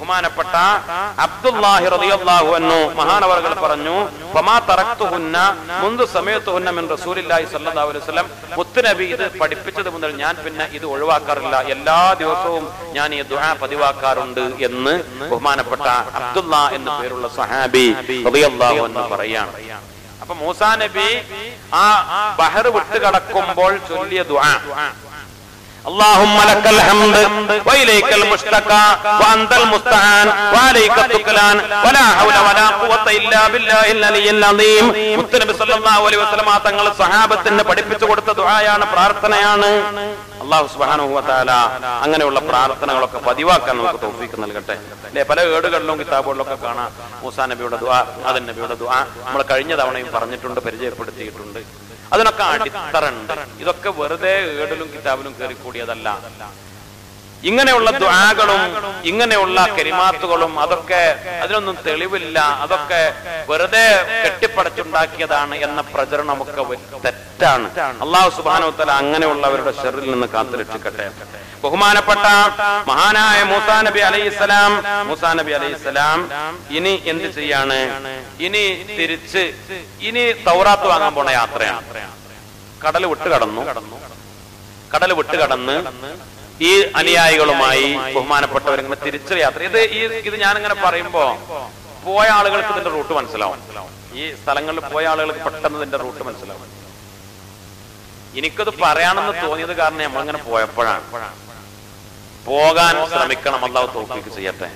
A: ബഹുമാനപ്പെട്ട അബ്ദുല്ലാഹി റളിയല്ലാഹു അൻഹു മഹാനവർകൾ പറഞ്ഞു ഫമാ തറക്തുഹുന്ന മുൻദു സമയത്തുഹുന്ന മിൻ റസൂലില്ലാഹി സ്വല്ലല്ലാഹു അലൈഹി വസല്ലം മുത്തുനബി ഇത് പഠിപ്പിച്ചത് മുതൽ ഞാൻ പിന്നെ ഇത് ഒഴിവാക്കാറില്ല എല്ലാ ദിവസവും ഞാൻ ഈ ദുആ പതിവാക്കാറുണ്ട് എന്ന് ബഹുമാനപ്പെട്ട അബ്ദുല്ല എന്ന പേരുള്ള സഹാബി റളിയല്ലാഹു അൻഹു പറയാണ് അപ്പൊ മൂസാ നബി ആ ബഹർ വിട്ട് കടക്കുമ്പോൾ ചൊല്ലിയ ദുആ اللهم لك الحمد وإليك المشتكى وأنت المستعان وعليك التكلان ولا حول ولا قوة إلا بالله العلي العظيم മുത്തനബി സല്ലല്ലാഹു അലൈഹി വസല്ലമ തങ്ങൾ സഹാബത്തിന് പഠിപ്പിച്ചു കൊടുത്ത ദുആയാണ് പ്രാർത്ഥനയാണ് അള്ളാഹു സുബ്ഹാനഹു വ തആല അങ്ങനെയുള്ള പ്രാർത്ഥനകളൊക്കെ പതിവാക്കാൻ നമുക്ക് തൗഫീക്ക് നൽകട്ടെ അല്ലെ പല ഏടുകളിലും കിതാബുകളിലൊക്കെ കാണാം മൂസാ നബിയുടെ ദുആ അതൻ നബിയുടെ ദുആ നമ്മൾ കഴിഞ്ഞ തവണയും പറഞ്ഞിട്ടുണ്ട് പരിചയപ്പെടുത്തിയിട്ടുണ്ട് അതിനൊക്കെ അടിത്തറുണ്ട് ഇതൊക്കെ വെറുതെ ഏടിലും കിതാബിലും കയറിക്കൂടിയതല്ല ഇങ്ങനെയുള്ള ദ്വാകളും ഇങ്ങനെയുള്ള കരിമാത്തുകളും അതൊക്കെ അതിനൊന്നും തെളിവില്ല അതൊക്കെ വെറുതെ കെട്ടിപ്പടച്ചുണ്ടാക്കിയതാണ് എന്ന പ്രചരണമൊക്കെ വ- തെറ്റാണ് അള്ളാഹു സുബാനോത്തല അങ്ങനെയുള്ളവരുടെ ഷെറിൽ നിന്ന് കാത്തു രക്ഷിക്കട്ടെ ബഹുമാനപ്പെട്ട മഹാനായ മൂസാ നബി അലൈഹിസ്സലാം മൂസാ നബി അലൈഹിസ്സലാം ഇനി എന്ത് ചെയ്യാണ് ഇനി തിരിച്ച് ഇനി തൗറാത്ത് വാങ്ങാൻ പോണ യാത്രയാണ് കടൽ വിട്ട് കടന്നു കടൽ വിട്ട് കടന്ന് ഈ അനുയായികളുമായി ബഹുമാനപ്പെട്ടവർ ഇങ്ങനെ തിരിച്ചൊരു യാത്ര ഇത് ഈ ഇത് ഞാനിങ്ങനെ പറയുമ്പോ പോയ ആളുകൾക്ക് ഇതിന്റെ റൂട്ട് മനസ്സിലാവും ഈ സ്ഥലങ്ങളിൽ പോയ ആളുകൾക്ക് പെട്ടെന്ന് ഇതിന്റെ റൂട്ട് മനസ്സിലാവും എനിക്കത് പറയാണെന്ന് തോന്നിയത് കാരണം നമ്മളിങ്ങനെ പോയപ്പോഴാണ് പോകാൻ ശ്രമിക്കണം അല്ലാതെ തോൽപ്പിക്ക് ചെയ്യട്ടെ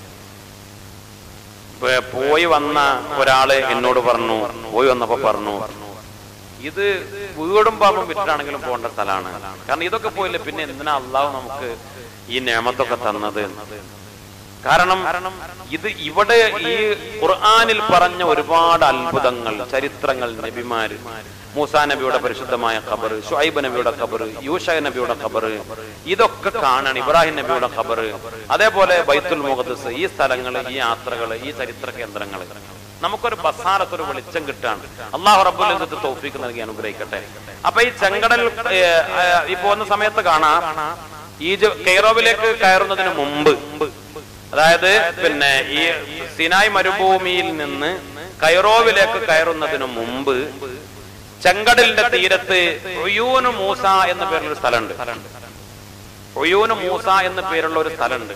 A: ഇപ്പൊ പോയി വന്ന ഒരാള് എന്നോട് പറഞ്ഞു പോയി വന്നപ്പോ പറഞ്ഞു ഇത് വീടും പാപം വിറ്റിട്ടാണെങ്കിലും പോകേണ്ട സ്ഥലമാണ് കാരണം ഇതൊക്കെ പോയില്ലേ പിന്നെ എന്തിനാ അള്ളാഹു നമുക്ക് ഈ നിയമത്തൊക്കെ തന്നത് കാരണം ഇത് ഇവിടെ ഈ ഖുർആനിൽ പറഞ്ഞ ഒരുപാട് അത്ഭുതങ്ങൾ ചരിത്രങ്ങൾ നബിമാര് മൂസാ നബിയുടെ പരിശുദ്ധമായ ഖബർ ഷുഐബ് നബിയുടെ ഖബർ യൂഷ നബിയുടെ ഖബർ ഇതൊക്കെ കാണാൻ ഇബ്രാഹിം നബിയുടെ ഖബർ അതേപോലെ ബൈത്തുൽ മുഖദ്സ് ഈ സ്ഥലങ്ങൾ ഈ യാത്രകൾ ഈ ചരിത്ര കേന്ദ്രങ്ങൾ നമുക്കൊരു ബസാറത്തൊരു വെളിച്ചം കിട്ടാണ് അള്ളാഹു റബ്ബുൽ ഇസ്സത്ത് തൗഫീക്ക് നൽകി അനുഗ്രഹിക്കട്ടെ അപ്പൊ ഈ ചെങ്കടൽ ഏ, ഏ, ഈ പോകുന്ന സമയത്ത് കാണാം ഈ കെയ്റോവിലേക്ക് കയറുന്നതിന് മുമ്പ് അതായത് പിന്നെ ഈ സിനായ് മരുഭൂമിയിൽ നിന്ന് കൈറോവിലേക്ക് കയറുന്നതിന് മുമ്പ് ചെങ്കടലിന്റെ തീരത്ത് ഒയൂന് മൂസ എന്ന പേരുള്ള ഒരു സ്ഥലമുണ്ട് ഒയൂന് മൂസ എന്ന പേരുള്ള ഒരു സ്ഥലമുണ്ട്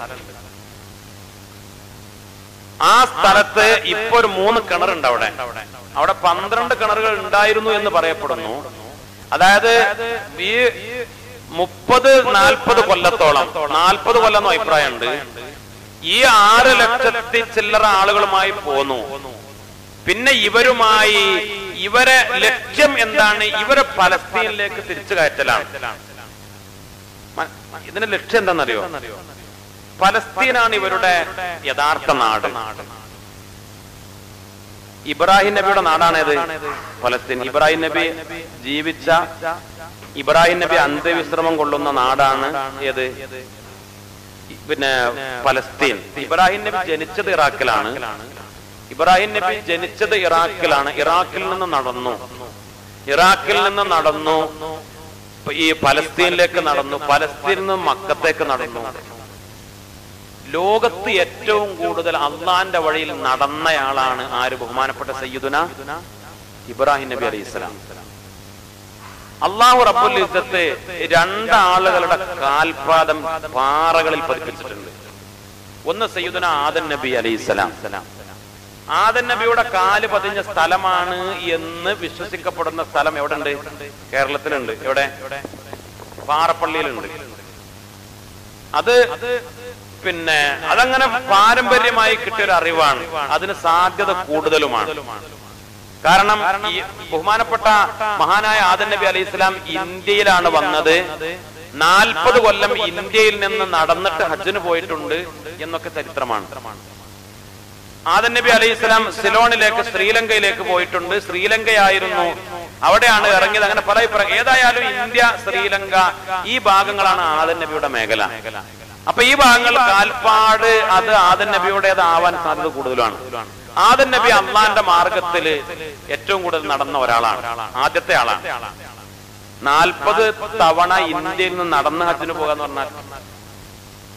A: ആ സ്ഥലത്ത് ഇപ്പൊ ഒരു മൂന്ന് കിണറുണ്ട് അവിടെ അവിടെ പന്ത്രണ്ട് കിണറുകൾ ഉണ്ടായിരുന്നു എന്ന് പറയപ്പെടുന്നു അതായത് ഈ മുപ്പത് നാൽപ്പത് കൊല്ലത്തോളം നാൽപ്പത് കൊല്ലം എന്ന അഭിപ്രായമുണ്ട് ഈ ആറ് ലക്ഷത്തി ചില്ലറ ആളുകളുമായി പോന്നു പിന്നെ ഇവരുമായി ഇവരെ ലക്ഷ്യം എന്താണ് ഇവരെ പലസ്തീനിലേക്ക് തിരിച്ചു കയറ്റലാണ് മ- ഇതിന്റെ ലക്ഷ്യം എന്താണെന്നറിയോ പലസ്തീനാണ് ഇവരുടെ യഥാർത്ഥ നാട് ഇബ്രാഹിം നബിയുടെ നാടാണേത് പലസ്തീൻ ഇബ്രാഹിം നബി ജീവിച്ച ഇബ്രാഹിം നബി അന്ത്യവിശ്രമം കൊള്ളുന്ന നാടാണ് ഏത് പിന്നെ പലസ്തീൻ ഇബ്രാഹിം നബി ജനിച്ചത് ഇറാഖിലാണ് ഇബ്രാഹിം നബി ജനിച്ചത് ഇറാഖിലാണ് ഇറാഖിൽ നിന്ന് നടന്നു ഇറാഖിൽ നിന്ന് നടന്നു ഇപ്പൊ ഈ പലസ്തീനിലേക്ക് നടന്നു പലസ്തീനിൽ നിന്ന് മക്കത്തേക്ക് നടന്നു ലോകത്ത് ഏറ്റവും കൂടുതൽ അള്ളാന്റെ വഴിയിൽ നടന്നയാളാണ് ആര് ബഹുമാനപ്പെട്ട സയ്യിദുന ഇബ്രാഹിം നബി അലൈഹി ഇസ്ലാം അള്ളാഹു റബ്ബുൽ ഇസ്സത്ത് രണ്ടാളുകളുടെ കാൽപാദം പാറകളിൽ പതിപ്പിച്ചിട്ടുണ്ട് ഒന്ന് സയ്യിദുന ആദൻ നബി അലൈഹി ഇസ്ലാം ആദൻ നബിയുടെ കാല് പതിഞ്ഞ സ്ഥലമാണ് എന്ന് വിശ്വസിക്കപ്പെടുന്ന സ്ഥലം എവിടെ ഉണ്ട് കേരളത്തിലുണ്ട് എവിടെ പാറപ്പള്ളിയിലുണ്ട് അത് പിന്നെ അതങ്ങനെ പാരമ്പര്യമായി കിട്ടിയ ഒരു അറിവാണ് അതിന് സാധ്യത കൂടുതലുമാണ് കാരണം ഈ ബഹുമാനപ്പെട്ട മഹാനായ ആദൻ നബി അലൈഹി ഇസ്ലാം ഇന്ത്യയിലാണ് വന്നത് നാൽപ്പത് കൊല്ലം ഇന്ത്യയിൽ നിന്ന് നടന്നിട്ട് ഹജ്ജിന് പോയിട്ടുണ്ട് എന്നൊക്കെ ചരിത്രമാണ് ആദൻ നബി അലൈഹി ഇസ്ലാം സിലോണിലേക്ക് ശ്രീലങ്കയിലേക്ക് പോയിട്ടുണ്ട് ശ്രീലങ്കയായിരുന്നു അവിടെയാണ് ഇറങ്ങിയത് അങ്ങനെ പല അഭിപ്രായം ഏതായാലും ഇന്ത്യ ശ്രീലങ്ക ഈ ഭാഗങ്ങളാണ് ആദൻ നബിയുടെ മേഖല അപ്പൊ ഈ ഭാഗങ്ങൾ കാൽപ്പാട് അത് ആദൻ നബിയുടേത് ആവാൻ സാധ്യത കൂടുതലാണ് ആദൻ നബി അള്ളാന്റെ മാർഗത്തില് ഏറ്റവും കൂടുതൽ നടന്ന ഒരാളാണ് ആദ്യത്തെ ആളാണ് നാൽപ്പത് തവണ ഇന്ത്യയിൽ നിന്ന് നടന്ന് ഹജ്ജിന് പോകാന്ന് പറഞ്ഞാൽ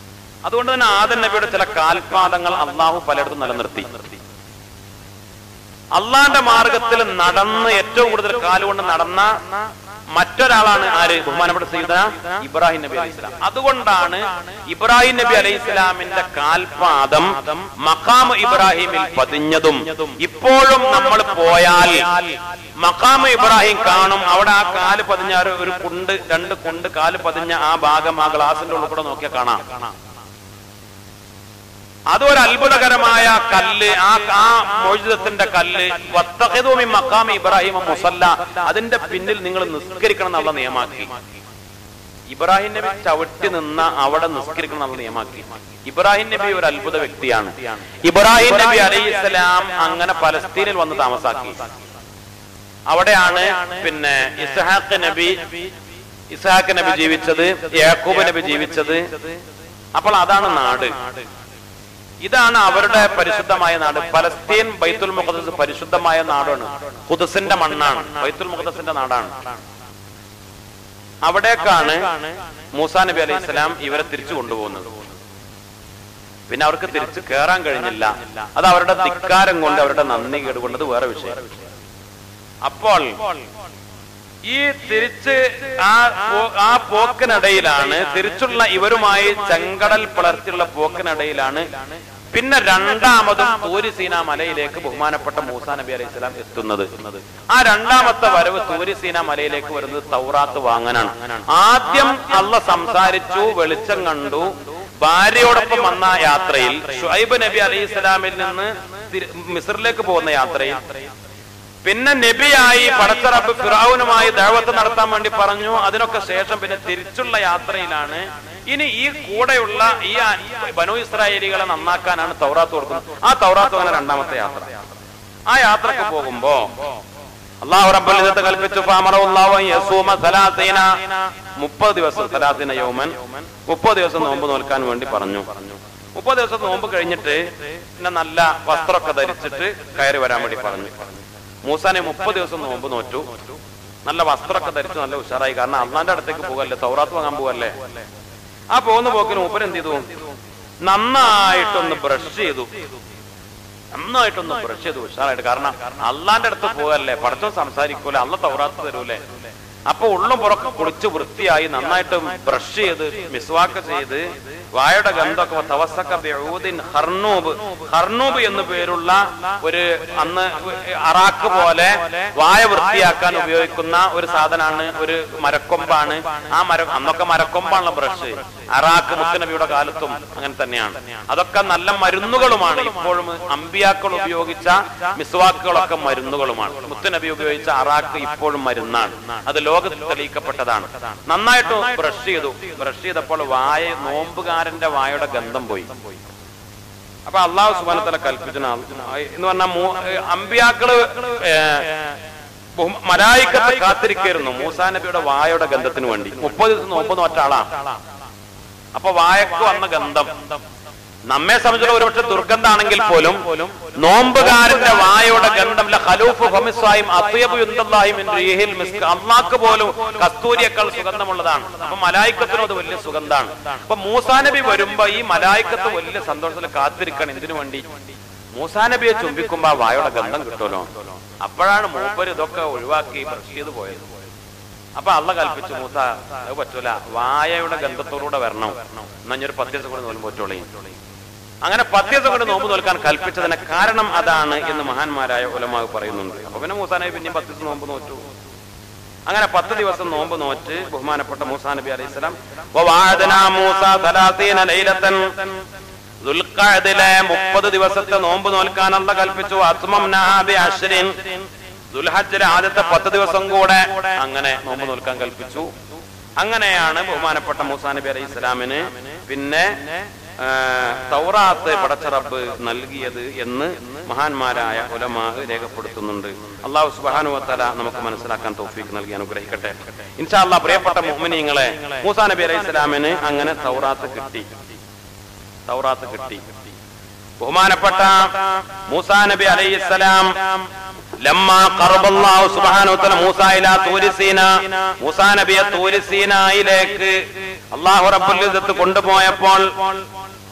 A: അതുകൊണ്ട് തന്നെ ആദൻ നബിയുടെ ചില കാൽപാദങ്ങൾ അള്ളാഹു പലയിടത്തും നിലനിർത്തി അള്ളാന്റെ മാർഗത്തിൽ നടന്ന് ഏറ്റവും കൂടുതൽ കാലുകൊണ്ട് നടന്ന മറ്റൊരാളാണ് ആര് ബഹുമാനപ്പെട്ട സീത ഇബ്രാഹിം നബി അലൈഹി സ്വലാം അതുകൊണ്ടാണ് ഇബ്രാഹിം നബി അലൈഹി സ്വലാമിന്റെ കാൽപാദം മഖാം ഇബ്രാഹിമിൽ പതിഞ്ഞതും ഇപ്പോഴും നമ്മൾ പോയാൽ മഖാം ഇബ്രാഹിം കാണും അവിടെ ആ കാല് പതിഞ്ഞ ഒരു- ഒരു കുണ്ട് രണ്ട് കുണ്ട് കാല് പതിഞ്ഞ ആ ഭാഗം ആ ഗ്ലാസിന്റെ ഉള്ളിൽ കൂടെ നോക്കിയാൽ കാണാം അതൊരു അത്ഭുതകരമായ കല്ല് ആ ആ മോചിതത്തിന്റെ കല്ല് വത്തഖിദൂമി മഖാമി ഇബ്രാഹിം മുസല്ല അതിന്റെ പിന്നിൽ നിങ്ങൾ നിസ്കരിക്കണം എന്നുള്ള നിയമാക്കി ഇബ്രാഹിം നബി ചവിട്ടി നിന്ന അവിടെ നിസ്കരിക്കണം എന്നുള്ള നിയമാക്കി ഇബ്രാഹിം നബി ഒരു അത്ഭുത വ്യക്തിയാണ് ഇബ്രാഹിം നബി അലൈഹി ഇസ്ലാം അങ്ങനെ പലസ്തീനിൽ വന്ന് താമസാക്കി അവിടെയാണ് പിന്നെ ഇസ്ഹാഖ് നബി ഇസ്ഹാഖ് നബി ജീവിച്ചത് യാക്കൂബ് നബി ജീവിച്ചത് അപ്പോൾ അതാണ് നാട് ഇതാണ് അവരുടെ പരിശുദ്ധമായ നാട് പലസ്തീൻ ബൈത്തുൽ മുഖദ്ദസ് പരിശുദ്ധമായ നാടാണ് ഖുദസിന്റെ മണ്ണാണ് ബൈത്തുൽ മുഖദ്ദസിന്റെ നാടാണ് അവിടേക്കാണ് മൂസാ നബി അലൈഹി സ്വലാം ഇവരെ തിരിച്ചു കൊണ്ടുപോകുന്നത് പിന്നെ അവർക്ക് തിരിച്ചു കയറാൻ കഴിഞ്ഞില്ല അത് അവരുടെ ധിക്കാരം കൊണ്ട് അവരുടെ നന്ദി കേടുകൊണ്ടത് വേറെ വിഷയം അപ്പോൾ ഈ തിരിച്ച് ആ പോ- ആ പോക്കിനിടയിലാണ് തിരിച്ചുള്ള ഇവരുമായി ചെങ്കടൽ പിളർത്തിയുള്ള പോക്കിനിടയിലാണ് പിന്നെ രണ്ടാമതും തൂരിസീന മലയിലേക്ക് ബഹുമാനപ്പെട്ട മൂസാ നബി അലൈഹി സ്വലാം എത്തുന്നത് ആ രണ്ടാമത്തെ വരവ് തൂരിസീന മലയിലേക്ക് വരുന്നത് തൗറാത്ത് വാങ്ങാനാണ് ആദ്യം അള്ള സംസാരിച്ചു വെളിച്ചം കണ്ടു ഭാര്യയോടൊപ്പം വന്ന യാത്രയിൽ ഷുഐബ് നബി അലൈഹി സ്വലാമിൽ നിന്ന് തിരി- മിസ്രിലേക്ക് പോകുന്ന യാത്രയിൽ പിന്നെ നബിയായി പടച്ച റബ്ബ് ഫിറാവുനുമായി ദൈവത്ത് നടത്താൻ വേണ്ടി പറഞ്ഞു അതിനൊക്കെ ശേഷം പിന്നെ തിരിച്ചുള്ള യാത്രയിലാണ് ഇനി ഈ കൂടെയുള്ള ഈ ആ- ബനു ഇസ്രായേലികളെ നന്നാക്കാനാണ് തൗറാത്ത് കൊടുക്കുന്നത് ആ തൗറാത്ത് അങ്ങനെ രണ്ടാമത്തെ യാത്ര ആ യാത്രക്ക് പോകുമ്പോ അള്ളാഹു റബ്ബുൽ ഇസ്സത്ത് കൽപ്പിച്ചു ഫഅമറഹുല്ലാഹു അൻ യസൂമ സലാസീന മുപ്പത് ദിവസം സലാസീന യൗമൻ മുപ്പത് ദിവസം നോമ്പ് നോൽക്കാൻ വേണ്ടി പറഞ്ഞു മുപ്പത് ദിവസം നോമ്പ് കഴിഞ്ഞിട്ട് പിന്നെ നല്ല വസ്ത്രമൊക്കെ ധരിച്ചിട്ട് കയറി വരാൻ വേണ്ടി പറഞ്ഞു മൂസാനെ മുപ്പത് ദിവസം നോമ്പ് നോറ്റു നല്ല വസ്ത്രമൊക്കെ ധരിച്ചു നല്ല ഉഷാറായി കാരണം അള്ളാന്റെ അടുത്തേക്ക് പോകല്ലേ തൗറാത്ത് വാങ്ങാൻ പോകല്ലേ ആ പോകുന്ന പോക്കിന് മൂപ്പൻ എന്ത് ചെയ്തു നന്നായിട്ടൊന്ന് ബ്രഷ് ചെയ്തു നന്നായിട്ടൊന്ന് ബ്രഷ് ചെയ്തു ഉഷാറായിട്ട് കാരണം അള്ളാന്റെ അടുത്ത് പോകല്ലേ പടച്ചോ സംസാരിക്കൂലെ അള്ള തൗറാത്ത് തരൂലേ അപ്പൊ ഉള്ളും പുറക്കെ കുളിച്ച് വൃത്തിയായി നന്നായിട്ട് ബ്രഷ് ചെയ്ത് മിസ്വാക്ക് ചെയ്ത് വായുടെ ഗന്ധമൊക്കെ തവസക്ക ബിഊദിൻ ഹർണൂബ് ഹർണൂബ് എന്ന് പേരുള്ള ഒരു അന്ന് അറാക്ക് പോലെ വായ വൃത്തിയാക്കാൻ ഉപയോഗിക്കുന്ന ഒരു സാധനമാണ് ഒരു മരക്കൊമ്പാണ് ആ മര അന്നൊക്കെ മരക്കൊമ്പാണല്ലോ ബ്രഷ് അറാക്ക് മുത്തനബിയുടെ കാലത്തും അങ്ങനെ തന്നെയാണ് അതൊക്കെ നല്ല മരുന്നുകളുമാണ് ഇപ്പോഴും അമ്പിയാക്കൾ ഉപയോഗിച്ച മിസ്വാക്കുകളൊക്കെ മരുന്നുകളുമാണ് മുത്തനബി ഉപയോഗിച്ച അറാക്ക് ഇപ്പോഴും മരുന്നാണ് അത് ലോകത്ത് തെളിയിക്കപ്പെട്ടതാണ് നന്നായിട്ട് ബ്രഷ് ചെയ്തു ബ്രഷ് ചെയ്തപ്പോൾ വായ നോമ്പുകാരന്റെ വായുടെ ഗന്ധം പോയി അപ്പൊ അള്ളാഹു സുബാനത്തല കൽപ്പിച്ചു എന്ന് പറഞ്ഞാൽ മൂ- ഏ, അമ്പിയാക്കള് ഏ, ബഹു- മലായിക്കത്തെ കാത്തിരിക്കായിരുന്നു മൂസാ നബിയുടെ വായുടെ ഗന്ധത്തിന് വേണ്ടി മുപ്പത് ദിവസം നോമ്പ് നോറ്റ ആളാ അപ്പൊ വായക്ക് വന്ന ഗന്ധം നമ്മെ സംബന്ധിച്ചുള്ള ഒരുപക്ഷെ ദുർഗന്ധാണെങ്കിൽ പോലും നോമ്പുകാരന്റെ വായയുടെ ഗന്ധം ല ഖലൂഫു ഫമിസ്വായും അത്യബു യുന്തല്ലാഹി മിൻ റീഹിൽ മിസ്ക് അള്ളാഹ്ക്ക് പോലും കസ്തൂരിയേക്കാൾ സുഗന്ധമുള്ളതാണ് അപ്പൊ മലായിക്കത്തിനും അത് വലിയ സുഗന്ധാണ് അപ്പൊ മൂസാ നബി വരുമ്പോ ഈ മലായിക്കത്ത് വലിയ സന്തോഷത്തിൽ കാത്തിരിക്കണം എന്തിനു വേണ്ടി മൂസാ നബിയെ ചുംബിക്കുമ്പോ ആ വായുടെ ഗന്ധം കിട്ടുമല്ലോ അപ്പോഴാണ് മൂപ്പര് ഇതൊക്കെ ഒഴിവാക്കി ബ്രഷ് ചെയ്ത് പോയത് അപ്പൊ അള്ള കൽപ്പിച്ചു മൂസ അത് പറ്റൂല വായയുടെ ഗന്ധത്തോടുകൂടെ വരണം എന്നാ ഞാൻ ഒരു പത്ത് ദിവസം കൂടി നോലും പറ്റോളേ അങ്ങനെ പത്ത് ദിവസം കൊണ്ട് നോമ്പ് നോൽക്കാൻ കൽപ്പിച്ചതിന് കാരണം അതാണ് എന്ന് മഹാന്മാരായ ഉലമാവ് പറയുന്നുണ്ട് അപ്പൊ പിന്നെ മൂസാ നബി പിന്നെയും പത്ത് ദിവസം നോമ്പ് നോറ്റു അങ്ങനെ പത്ത് ദിവസം നോമ്പ് നോറ്റ് ബഹുമാനപ്പെട്ട മൂസാ നബി അലൈഹി സ്വലാം ദുൽഖഅദിലെ മുപ്പത് ദിവസത്തെ നോമ്പ് നോൽക്കാനുള്ള കൽപ്പിച്ചു അത്മം അശ്രിൻ ദുൽഹജ്ജിലെ ആദ്യത്തെ പത്ത് ദിവസം കൂടെ അങ്ങനെ നോമ്പ് നോൽക്കാൻ കൽപ്പിച്ചു അങ്ങനെയാണ് ബഹുമാനപ്പെട്ട മൂസാ നബി അലൈഹി ഇസ്ലാമിന് പിന്നെ ആ, തൗറാത്ത് പടച്ച റബ്ബ് നൽകിയത് എന്ന് മഹാന്മാരായ ഉലമാ രേഖപ്പെടുത്തുന്നുണ്ട് അള്ളാഹു സുബാനുവത്തല നമുക്ക് മനസ്സിലാക്കാൻ തൗഫീക്ക് നൽകി അനുഗ്രഹിക്കട്ടെ ഇൻഷാ അള്ളാഹ് പ്രിയപ്പെട്ട മുഹ്മിനീങ്ങളെ മൂസാ നബി അലൈഹി ഇസ്ലാമിന് അങ്ങനെ തൗറാത്ത് കിട്ടി തൗറാത്ത് കിട്ടി ബഹുമാനപ്പെട്ട മൂസാ നബി അലൈഹി സ്വലാം ലമ്മാ ഖറബല്ലാഹു സുബ്ഹാനഹു വതആല മൂസാ ഇലാ തൂരിസീന മൂസാ നബിയെ തൂരിസീനയിലേക്ക് അല്ലാഹു റബ്ബുൽ ഇസ്സത്ത് കൊണ്ടുപോയപ്പോൾ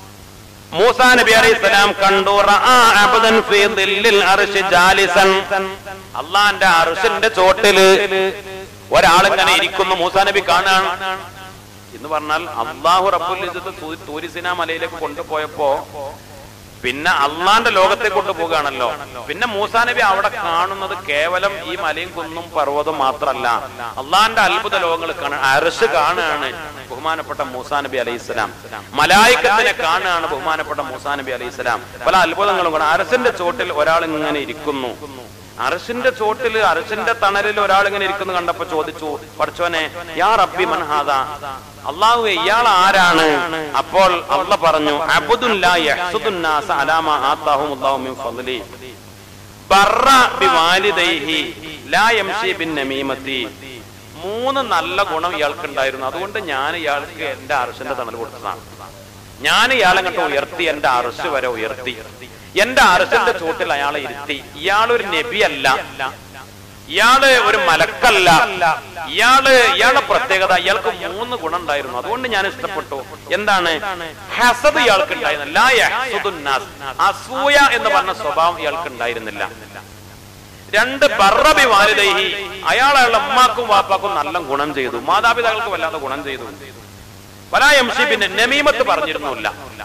A: മൂസാ നബി അലൈഹി സ്വലാം കണ്ടു റആ അബ്ദൻ ഫീ ദില്ലിൽ അർശി ജാലിസൻ അള്ളാന്റെ അർശിന്റെ ചോട്ടില് ഒരാളിങ്ങനെ ഇരിക്കുന്നു മൂസാ നബി കാണാൻ എന്ന് പറഞ്ഞാൽ അള്ളാഹു റബ്ബുൽ ഇസ്സത്ത് തൂ- തൂരിസിന മലയിലേക്ക് കൊണ്ടുപോയപ്പോ പിന്നെ അള്ളാന്റെ ലോകത്തെ കൊണ്ടുപോകുകയാണല്ലോ പിന്നെ മൂസാ നബി അവിടെ കാണുന്നത് കേവലം ഈ മലയും കുന്നും പർവ്വതം മാത്രമല്ല അള്ളാന്റെ അത്ഭുത ലോകങ്ങൾ കാണാൻ അരശ് കാണുകയാണ് ബഹുമാനപ്പെട്ട മൂസാ നബി അലൈഹി സ്വലാം മലായിക്കത്തിനെ കാണുകയാണ് ബഹുമാനപ്പെട്ട മൂസാ നബി അലൈഹി സ്വലാം പല അത്ഭുതങ്ങളും കാണാം അരസിന്റെ ചോട്ടിൽ ഒരാൾ ഇങ്ങനെ ഇരിക്കുന്നു അരസിന്റെ ചോട്ടില് അരസിന്റെ തണലിൽ ഒരാൾ ഇങ്ങനെ ഇരിക്കുന്നു കണ്ടപ്പോ ചോദിച്ചു പഠിച്ചോനെ യാ റബ്ബി മൻഹാദ അള്ളാഹു ഇയാൾ ആരാണ് അപ്പോൾ അള്ള പറഞ്ഞു അബ്ദുൻ ലാ യഹ്സുദുൻ നാസ അലാ മാ ആതാഹുമുല്ലാഹു മിൻ ഫദ്ലി ബർറ ബിവാലിദൈഹി ലാ യംശി ബിൻ നമീമത്തി മൂന്ന് നല്ല ഗുണം ഇയാൾക്ക് ഉണ്ടായിരുന്നു അതുകൊണ്ട് ഞാൻ ഇയാൾക്ക് എന്റെ അർശന്റെ തണൽ കൊടുത്തതാണ് ഞാൻ ഇയാളെ കണ്ട് ഉയർത്തി എന്റെ അർശ് വരെ ഉയർത്തി എന്റെ അർശന്റെ ചൂട്ടിൽ അയാളെ ഇരുത്തി ഇയാളൊരു നബിയല്ല ഇയാള് ഒരു മലക്കല്ല ഇയാള് ഇയാളുടെ പ്രത്യേകത ഇയാൾക്ക് മൂന്ന് ഗുണം ഉണ്ടായിരുന്നു അതുകൊണ്ട് ഞാൻ ഇഷ്ടപ്പെട്ടു എന്താണ് ഹസദ് ഇയാൾക്ക് ഉണ്ടായിരുന്നില്ല ലാ യഹ്സുദുൻ നാസ്. അസൂയ എന്ന് പറഞ്ഞ സ്വഭാവം ഇയാൾക്ക് ഉണ്ടായിരുന്നില്ല രണ്ട് ബറബി വാലിദൈഹി അയാൾ അയാളുടെ ഉമ്മാക്കും വാപ്പാക്കും നല്ല ഗുണം ചെയ്തു മാതാപിതാക്കൾക്ക് വല്ലാതെ ഗുണം ചെയ്തു വലാ യംശി പിന്നെ നമീമത്ത് പറഞ്ഞിരുന്നില്ല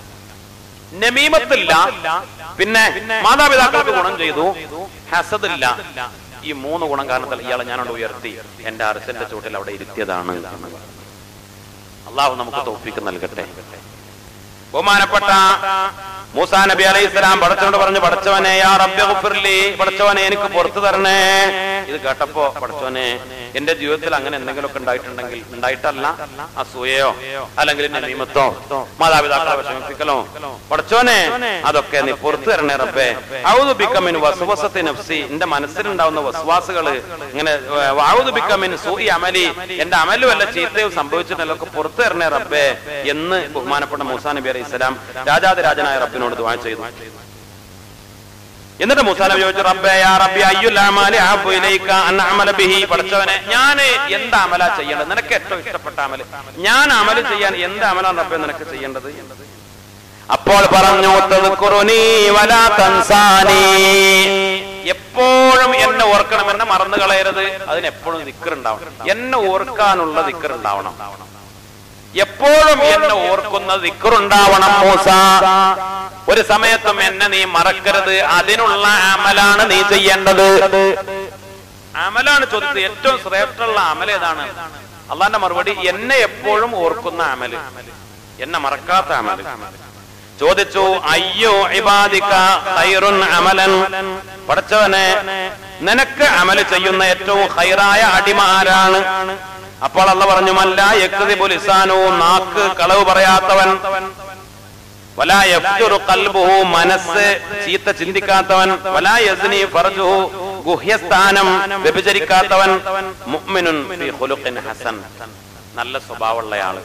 A: നമീമത്തില്ല പിന്നെ മാതാപിതാക്കൾക്ക് ഗുണം ചെയ്തു ഹസദില്ല ഈ മൂന്ന് ഗുണം കാരണത്താൽ ഇയാളെ ഞാനോട് ഉയർത്തി എന്റെ അർശന്റെ ചൂട്ടിൽ അവിടെ ഇരുത്തിയതാണ് അള്ളാഹു നമുക്ക് തോപ്പിക്ക് നൽകട്ടെ ബഹുമാനപ്പെട്ട മൂസാ നബി അലൈഹി സ്വലാം പടച്ചോണ്ട് പറഞ്ഞു പടച്ചവനെ യാ റബ്ബി ഗുഫിർലി പടച്ചവനെ എനിക്ക് പുറത്തു തരണേ ഇത് കേട്ടപ്പോ പടച്ചവനെ എന്റെ ജീവിതത്തിൽ അങ്ങനെ എന്തെങ്കിലുമൊക്കെ ഉണ്ടായിട്ടുണ്ടെങ്കിൽ ഉണ്ടായിട്ടല്ല അസൂയയോ അല്ലെങ്കിൽ നമീമത്തോ മാതാപിതാക്കളെ വിഷമിപ്പിക്കലോ പടച്ചോനെ അതൊക്കെ നീ പുറത്തു തരണേ റബ്ബേ ഔദു ബിക്കമിൻ വസുവസത്തി നഫ്സി എന്റെ മനസ്സിലുണ്ടാവുന്ന വസ്വാസുകള് ഇങ്ങനെ ഔദു ബിക്കമിൻ സൂയി അമലി എന്റെ അമലും അല്ല ചീത്തയും സംഭവിച്ചിട്ടുണ്ടല്ലോ ഒക്കെ പുറത്തു തരണേ റബ്ബേ എന്ന് ബഹുമാനപ്പെട്ട മൂസാ നബി അലൈഹി സ്വലാം രാജാതിരാജനായ റബ്ബിനോട് ദുആ ചെയ്തു എന്നിട്ട് മൂസാ നബി ചോദിച്ചു റബ്ബേ യാ റബ്ബി അയ്യുൽ അമാലി അഹബ്ബു ഇലൈക അൻ അമല ബിഹി പടച്ചവനെ ഞാൻ എന്ത് അമല ചെയ്യേണ്ടത് നിനക്ക് ഏറ്റവും ഇഷ്ടപ്പെട്ട അമല് ഞാൻ അമല് ചെയ്യാൻ എന്ത് അമലാണ് റബ്ബേ നിനക്ക് ചെയ്യേണ്ടത് അപ്പോൾ പറഞ്ഞു തദ്കുറുനി വലാ തൻസാനി എപ്പോഴും എന്നെ ഓർക്കണം എന്നെ മറന്നു കളയരുത് അതിന് എപ്പോഴും ദിക്കറുണ്ടാവണം എന്നെ ഓർക്കാനുള്ള ദിക്കറുണ്ടാവണം എപ്പോഴും എന്നെ ഓർക്കുന്ന ദിക്കറുണ്ടാവണം മൂസ ഒരു സമയത്തും എന്നെ നീ മറക്കരുത് അതിനുള്ള അമലാണ് നീ ചെയ്യേണ്ടത് അമലാണ് ചോദിച്ചത് ഏറ്റവും ശ്രേഷ്ഠമുള്ള അമൽ ഏതാണ് അള്ളാന്റെ മറുപടി എന്നെ എപ്പോഴും ഓർക്കുന്ന അമല് എന്നെ മറക്കാത്ത അമല് ചോദിച്ചു അയ്യോ ഇബാദിക ഖൈറുൻ അമലൻ പടച്ചവനെ നിനക്ക് അമല് ചെയ്യുന്ന ഏറ്റവും ഹൈറായ അടിമ ആരാണ് അപ്പോൾ അല്ല പറഞ്ഞു മല്ല യക്തിബു ലിസാനു നാക്ക് കളവ് പറയാത്തവൻ വലാ യഫ്ജുറു ഖൽബുഹു മനസ്സ് ചീത്ത ചിന്തിക്കാത്തവൻ വലാ യസ്നി ഫർജുഹു ഗുഹ്യസ്ഥാനം വ്യഭിചരിക്കാത്തവൻ മുഅ്മിനുൻ ഫീ ഖുലുഖിൻ ഹസൻ നല്ല സ്വഭാവമുള്ളയാൾ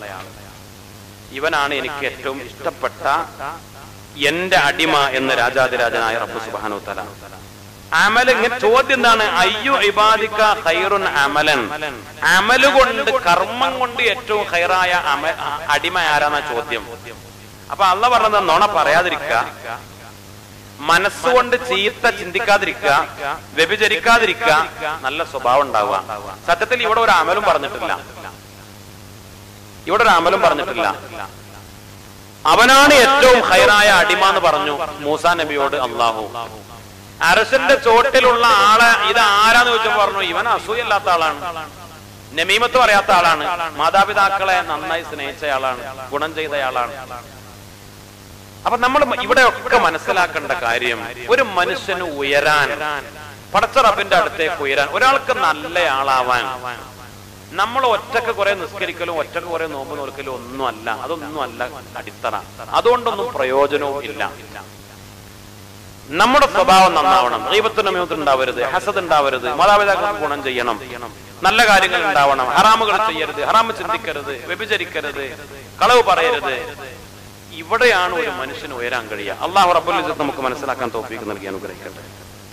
A: ഇവനാണ് എനിക്ക് ഏറ്റവും ഇഷ്ടപ്പെട്ട എന്റെ അടിമ എന്ന് രാജാതിരാജനായ റബ്ബ് സുബ്ഹാനഹു വതആല അമൽ ഇങ്ങനെ ചോദ്യം എന്താണ് അയ്യോ ഇബാദിക്ക ഖൈറുൻ അമലൻ അമല് കൊണ്ട് കർമ്മം കൊണ്ട് ഏറ്റവും ഹൈറായ അമ അടിമ ആരാന്ന ചോദ്യം അപ്പൊ അള്ള പറഞ്ഞത് നുണ പറയാതിരിക്ക മനസ്സുകൊണ്ട് ചീത്ത ചിന്തിക്കാതിരിക്കുക വ്യഭിചരിക്കാതിരിക്കുക നല്ല സ്വഭാവം ഉണ്ടാവുക സത്യത്തിൽ ഇവിടെ ഒരു അമലും പറഞ്ഞിട്ടില്ല ഇവിടെ ഒരു അമലും പറഞ്ഞിട്ടില്ല അവനാണ് ഏറ്റവും ഹൈറായ അടിമ എന്ന് പറഞ്ഞു മൂസാ നബിയോട് അള്ളാഹു അരസന്റെ ചോട്ടിലുള്ള ആളെ ഇത് ആരാന്ന് ചോദിച്ചപ്പോ പറഞ്ഞു ഇവൻ അസൂയല്ലാത്ത ആളാണ് നമീമത്ത് പറയാത്ത ആളാണ് മാതാപിതാക്കളെ നന്നായി സ്നേഹിച്ചയാളാണ് ഗുണം ചെയ്തയാളാണ് അപ്പൊ നമ്മൾ ഇവിടെ ഒക്കെ മനസ്സിലാക്കേണ്ട കാര്യം ഒരു മനുഷ്യന് ഉയരാൻ പടച്ച റബ്ബിന്റെ അടുത്തേക്ക് ഉയരാൻ ഒരാൾക്ക് നല്ല ആളാവാൻ നമ്മൾ ഒറ്റക്ക് കുറെ നിസ്കരിക്കലും ഒറ്റക്ക് കുറെ നോമ്പ് നോക്കലും ഒന്നും അല്ല അതൊന്നും അല്ല അടിത്തറ അതുകൊണ്ടൊന്നും പ്രയോജനവും ഇല്ല നമ്മുടെ സ്വഭാവം നന്നാവണം ദൈവത്തിന് മിമത്ത് ഉണ്ടാവരുത് ഹസദ് ഉണ്ടാവരുത് മാതാപിതാക്കൾക്ക് ഗുണം ചെയ്യണം നല്ല കാര്യങ്ങൾ ഉണ്ടാവണം ഹറാമുകൾ ചെയ്യരുത് ഹറാമ് ചിന്തിക്കരുത് വ്യഭിചരിക്കരുത് കളവ് പറയരുത് ഇവിടെയാണ് ഒരു മനുഷ്യന് ഉയരാൻ കഴിയുക അള്ളാഹു റബ്ബുൽ ഇസ്സത്ത് നമുക്ക് മനസ്സിലാക്കാൻ തോപ്പിക്ക് നൽകി അനുഗ്രഹിക്കട്ടെ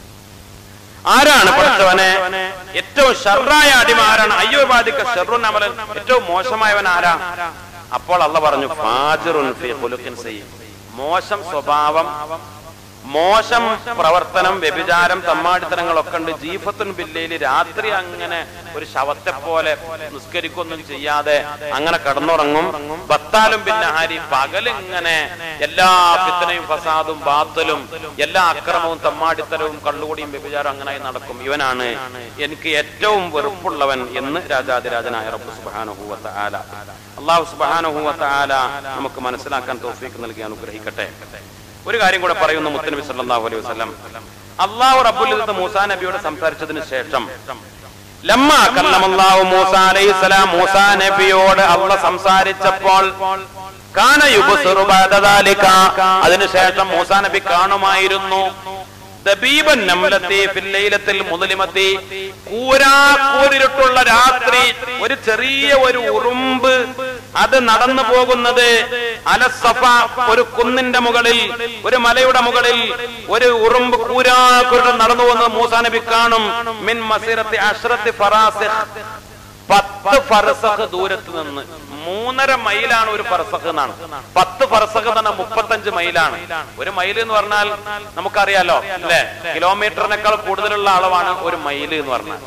A: ആരാണ് പഠിച്ചവനെ ഏറ്റവും ഷർറായ അടിമ ആരാണ് അയ്യോ ബാധിക്ക ഷെറുൻ അമലൻ ഏറ്റവും മോശമായവൻ ആരാ അപ്പോൾ അള്ള പറഞ്ഞു ഫാജിറുൻ ഫീ ഖുലുഖിൻ സയ്യി മോശം സ്വഭാവം മോശം പ്രവർത്തനം വ്യഭിചാരം തമ്മാടിത്തരങ്ങളൊക്കെ ഉണ്ട് ജീഫത്തുൻ ബില്ലയിൽ രാത്രി അങ്ങനെ ഒരു ശവത്തെ പോലെ നിസ്കരിക്കൊന്നും ചെയ്യാതെ അങ്ങനെ കടന്നുറങ്ങും ബത്താലും പിന്നെ ഹാരി പകലിങ്ങനെ എല്ലാ പിത്തനയും ഫസാദും ബാത്തലും എല്ലാ അക്രമവും തമ്മാടിത്തരവും കള്ളുകൂടിയും വ്യഭിചാരം അങ്ങനെ നടക്കും ഇവനാണ് എനിക്ക് ഏറ്റവും വെറുപ്പുള്ളവൻ എന്ന് രാജാതിരാജനായ റബ്ബ് സുബാനുഭൂവത്ത ആല അള്ളാഹു സുബാനുഭൂവത്ത ആല നമുക്ക് മനസ്സിലാക്കാൻ തോഫീക്ക് നൽകി അനുഗ്രഹിക്കട്ടെ ഒരു കാര്യം കൂടെ പറയുന്നു മുത്തനബി സല്ലല്ലാഹു അലൈഹി വസല്ലം അള്ളാഹു റബ്ബുൽ ഇസ്സത്ത് മൂസാ നബിയോട് സംസാരിച്ചതിന് ശേഷം ലമ്മ കല്ലമല്ലാഹു മൂസ അലൈഹിസ്സലാം മൂസാ നബിയോട് അള്ള സംസാരിച്ചപ്പോൾ കാന യുബ്സിറു ബഅദ ദാലിക അതിനുശേഷം മൂസാ നബി കാണുമായിരുന്നു ദബീബൻ നംലത്തി ഫിൽ ലൈലത്തിൽ മുദ്ലിമത്തി കൂരാക്കൂരിട്ടുള്ള രാത്രി ഒരു ചെറിയ ഒരു ഉറുമ്പ് അത് നടന്നു പോകുന്നത് അലസഫ ഒരു കുന്നിന്റെ മുകളിൽ ഒരു മലയുടെ മുകളിൽ ഒരു ഉറുമ്പ് കൂരാക്കുരുട്ട് നടന്നു പോകുന്നത് മൂസാ നബി കാണും മിൻ മസിറത്തി അഷ്റത്തി ഫറാസിഖ് പത്ത് ഫറസഖ് ദൂരത്ത് നിന്ന് മൂന്നര മൈലാണ് ഒരു ഫറസഖ് എന്നാണ് പത്ത് ഫറസഖ് എന്ന് പറഞ്ഞാൽ മുപ്പത്തഞ്ച് മൈലാണ് ഒരു മൈൽ എന്ന് പറഞ്ഞാൽ നമുക്കറിയാലോ അല്ലെ കിലോമീറ്ററിനേക്കാൾ കൂടുതലുള്ള അളവാണ് ഒരു മൈൽ എന്ന് പറഞ്ഞാൽ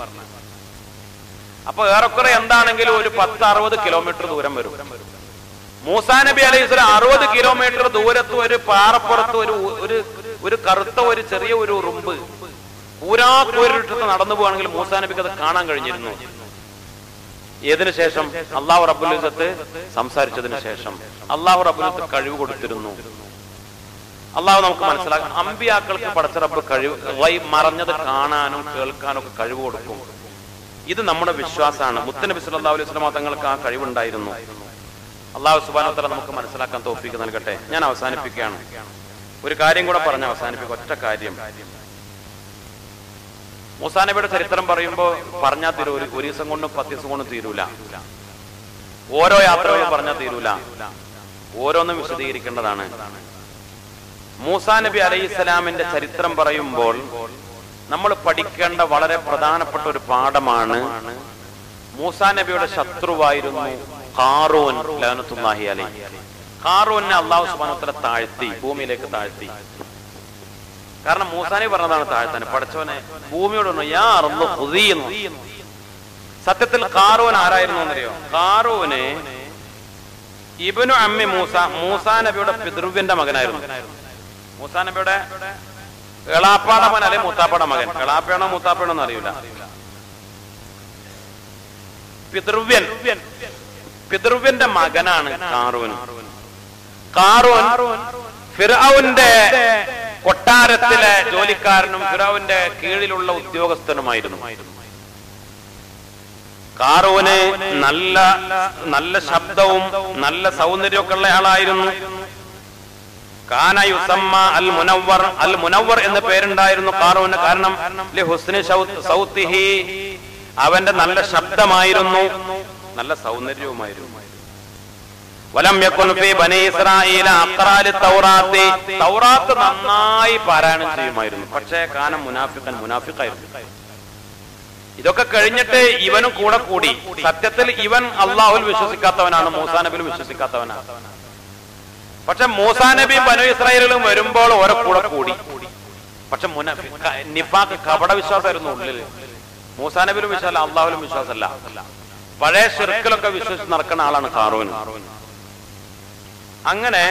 A: അപ്പൊ ഏറെക്കുറെ എന്താണെങ്കിലും ഒരു പത്ത് അറുപത് കിലോമീറ്റർ ദൂരം വരും മൂസാ നബി അലൈഹി സ്വലാം അറുപത് കിലോമീറ്റർ ദൂരത്ത് ഒരു പാറപ്പുറത്ത് ഒരു ഒരു ഒരു കറുത്ത ഒരു ചെറിയ ഒരു ഉറുമ്പ് പൂരാ കൂരിട്ട് നടന്നു പോവാണെങ്കിൽ മൂസാ നബിക്ക് അത് കാണാൻ കഴിഞ്ഞിരുന്നു ഏതിനു ശേഷം അള്ളാഹു റബുലിസത്ത് സംസാരിച്ചതിന് ശേഷം അള്ളാഹു റബുലിസത്ത് കഴിവ് കൊടുത്തിരുന്നു അള്ളാഹു നമുക്ക് മനസ്സിലാക്കാം അമ്പിയാക്കൾക്ക് പടച്ച റബ്ബ് കഴിവ് വൈ മറഞ്ഞത് കാണാനും കേൾക്കാനും ഒക്കെ കഴിവ് കൊടുക്കും ഇത് നമ്മുടെ വിശ്വാസമാണ് മുത്തനബി സല്ലല്ലാഹു അലൈഹി വസല്ലം തങ്ങൾക്ക് ആ കഴിവുണ്ടായിരുന്നു അള്ളാഹു സുബ്ഹാനഹു വതആല നമുക്ക് മനസ്സിലാക്കാൻ തോഫീക്ക് നൽകട്ടെ ഞാൻ അവസാനിപ്പിക്കുകയാണ് ഒരു കാര്യം കൂടെ പറഞ്ഞ് അവസാനിപ്പിക്കുക ഒറ്റ കാര്യം മൂസാ നബിയുടെ ചരിത്രം പറയുമ്പോൾ പറഞ്ഞാൽ തീരൂ ഒരു ഒരു ദിവസം കൊണ്ടും പത്ത് ദിവസം കൊണ്ടും തീരൂല ഓരോ യാത്രകളും പറഞ്ഞാൽ തീരൂല ഓരോന്നും വിശദീകരിക്കേണ്ടതാണ് മൂസാ നബി അലൈഹി സ്വലാമിന്റെ ചരിത്രം പറയുമ്പോൾ നമ്മൾ പഠിക്കേണ്ട വളരെ പ്രധാനപ്പെട്ട ഒരു പാഠമാണ് മൂസാ നബിയുടെ ശത്രുവായിരുന്നു ഖാറൂൻ ലഅനത്തുല്ലാഹി അലൈഹി ഖാറൂനെ അള്ളാഹു സുബ്ഹാനഹു വ തആല താഴ്ത്തി ഭൂമിയിലേക്ക് താഴ്ത്തി കാരണം മൂസാനെ പറഞ്ഞതാണ് താഴ്ത്താൻ പഠിച്ചവനെ ഭൂമിയോട് പറഞ്ഞു യാ റബ്ബ് ഖുദീ എന്ന്. സത്യത്തിൽ കാറൂൻ ആരായിരുന്നു എന്നറിയോ കാറൂന് ഇബനു അമ്മി മൂസ മൂസാ നബിയുടെ പിതൃവ്യന്റെ മകനായിരുന്നു മൂസാ നബിയുടെ എളാപ്പാട മകൻ അല്ലെ മൂത്താപ്പാട മകൻ എളാപ്പയാണോ മൂത്താപ്പയാണോ എന്ന് അറിയില്ല പിതൃവ്യൻ പിതൃവ്യന്റെ മകനാണ് കാറൂൻ കാറൂൻ ഫിറൌന്റെ കൊട്ടാരത്തിലെ ജോലിക്കാരനും ഫിറൌന്റെ കീഴിലുള്ള ഉദ്യോഗസ്ഥനുമായിരുന്നു കാറൂന് നല്ല നല്ല ശബ്ദവും നല്ല സൗന്ദര്യമൊക്കെ ഉള്ള ആളായിരുന്നു കാന യുസമ്മ അൽ മുനവർ അൽ മുനവർ എന്ന പേരുണ്ടായിരുന്നു കാറൂന് കാരണം ലി ഹുസ്നി ശൗ- സൗത്തിഹി അവന്റെ നല്ല ശബ്ദമായിരുന്നു നല്ല സൗന്ദര്യവുമായിരുന്നു വലം യക്കുൻ ഫീ ബനി ഇസ്രായീല അഖറാലി തൗറാത്തി തൗറാത്ത് നന്നായി പാരായണം ചെയ്യുമായിരുന്നു പക്ഷേ കാനം മുനാഫിഖൻ മുനാഫിഖായിരുന്നു ഇതൊക്കെ കഴിഞ്ഞിട്ട് ഇവനും കൂടെ കൂടി സത്യത്തിൽ ഇവൻ അള്ളാഹുൽ വിശ്വസിക്കാത്തവനാണ് മൂസാ നബിയിൽ വിശ്വസിക്കാത്തവനാണ് പക്ഷെ മൂസാ നബിയും ബനു ഇസ്രായേലും വരുമ്പോൾ ഓരോ കൂടെ കൂടി പക്ഷെ മുനാഫി- ക- നിഫാഖ് കപട വിശ്വാസമായിരുന്നു ഉള്ളിൽ മൂസാ നബിയിലും വിശ്വാസമല്ല അള്ളാഹുലും വിശ്വാസമല്ല പഴയ ഷിർക്കിലൊക്കെ വിശ്വസിച്ച് നടക്കുന്ന ആളാണ് കാറൂൻ അങ്ങനെ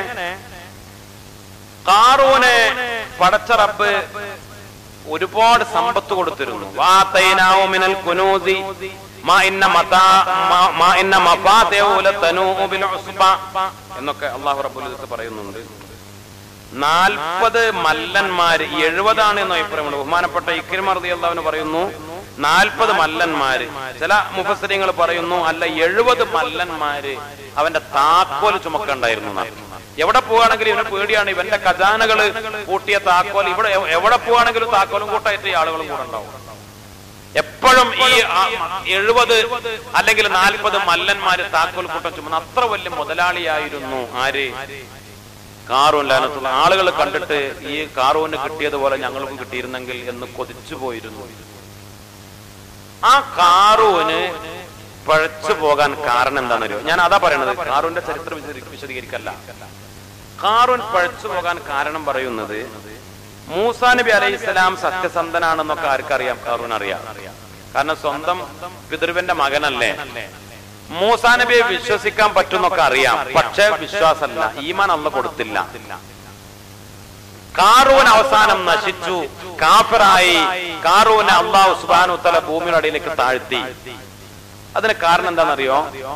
A: കാറൂനെ പടച്ച റബ്ബ് ഒരുപാട് സമ്പത്ത് കൊടുത്തിരുന്നു വാതൈനാഹു മിനൽ കുനൂസി മാ ഇന്ന മതാ മാ- മാ ഇന്ന മഫാതിഹു ലതനൂഉ ബിൽ ഉസ്ബ എന്നൊക്കെ അല്ലാഹു റബ്ബുൽ ഇസ്സത്ത് പറയുന്നുണ്ട് നാൽപ്പത് മല്ലന്മാര് എഴുപതാണ് എന്ന അഭിപ്രായമുണ്ട് ബഹുമാനപ്പെട്ട ഇക്രിമ റളിയല്ലാഹു പറയുന്നു നാൽപ്പത് മല്ലന്മാര് ചില മുഫസ്സരിങ്ങൾ പറയുന്നു അല്ല എഴുപത് മല്ലന്മാര് അവന്റെ താക്കോൽ ചുമക്കണ്ടായിരുന്നു എന്നാണ്. എവിടെ പോവുകയാണെങ്കിലും ഇവന് പേടിയാണ് ഇവന്റെ ഖജാനകള് കൂട്ടിയ താക്കോൽ ഇവിടെ എവ്- എവിടെ പോവുകയാണെങ്കിലും താക്കോലും കൂട്ടായിട്ട് ഈ ആളുകളും കൂടെ ഉണ്ടാവും എപ്പോഴും ഈ ആ എഴുപത് അല്ലെങ്കിൽ നാൽപ്പത് മല്ലന്മാര് താക്കോൽ കൂട്ടം ചുമന്ന അത്ര വലിയ മുതലാളിയായിരുന്നു ആര് കാറൂൻ ലാനത്തുള്ള ആളുകൾ കണ്ടിട്ട് ഈ കാറൂന് കിട്ടിയതുപോലെ ഞങ്ങൾക്കും കിട്ടിയിരുന്നെങ്കിൽ എന്ന് കൊതിച്ചു പോയിരുന്നു ആ കാറൂന് പഴച്ചു പോകാൻ കാരണം എന്താണെന്നറിയോ ഞാൻ അതാ പറയണത് കാറൂന്റെ ചരിത്രം വിശദീ- വിശദീകരിക്കല്ല കാറൂൻ പഴച്ചു പോകാൻ കാരണം പറയുന്നത് മൂസാ നബി അലൈഹി സ്വലാം സത്യസന്ധനാണെന്നൊക്കെ ആർക്കറിയാം കാറൂൻ അറിയാം കാരണം സ്വന്തം പിതൃവിന്റെ മകനല്ലേ മൂസാ നബിയെ വിശ്വസിക്കാൻ പറ്റുന്നൊക്കെ അറിയാം പക്ഷെ വിശ്വാസമല്ല ഈമാൻ അല്ല കൊടുത്തില്ല കാറൂൻ അവസാനം നശിച്ചു കാഫറായി കാറൂനെ അള്ളാഹു സുബാനു തല ഭൂമിയുടെ അടിയിലേക്ക് താഴ്ത്തി അതിന് കാരണം എന്താണെന്നറിയോ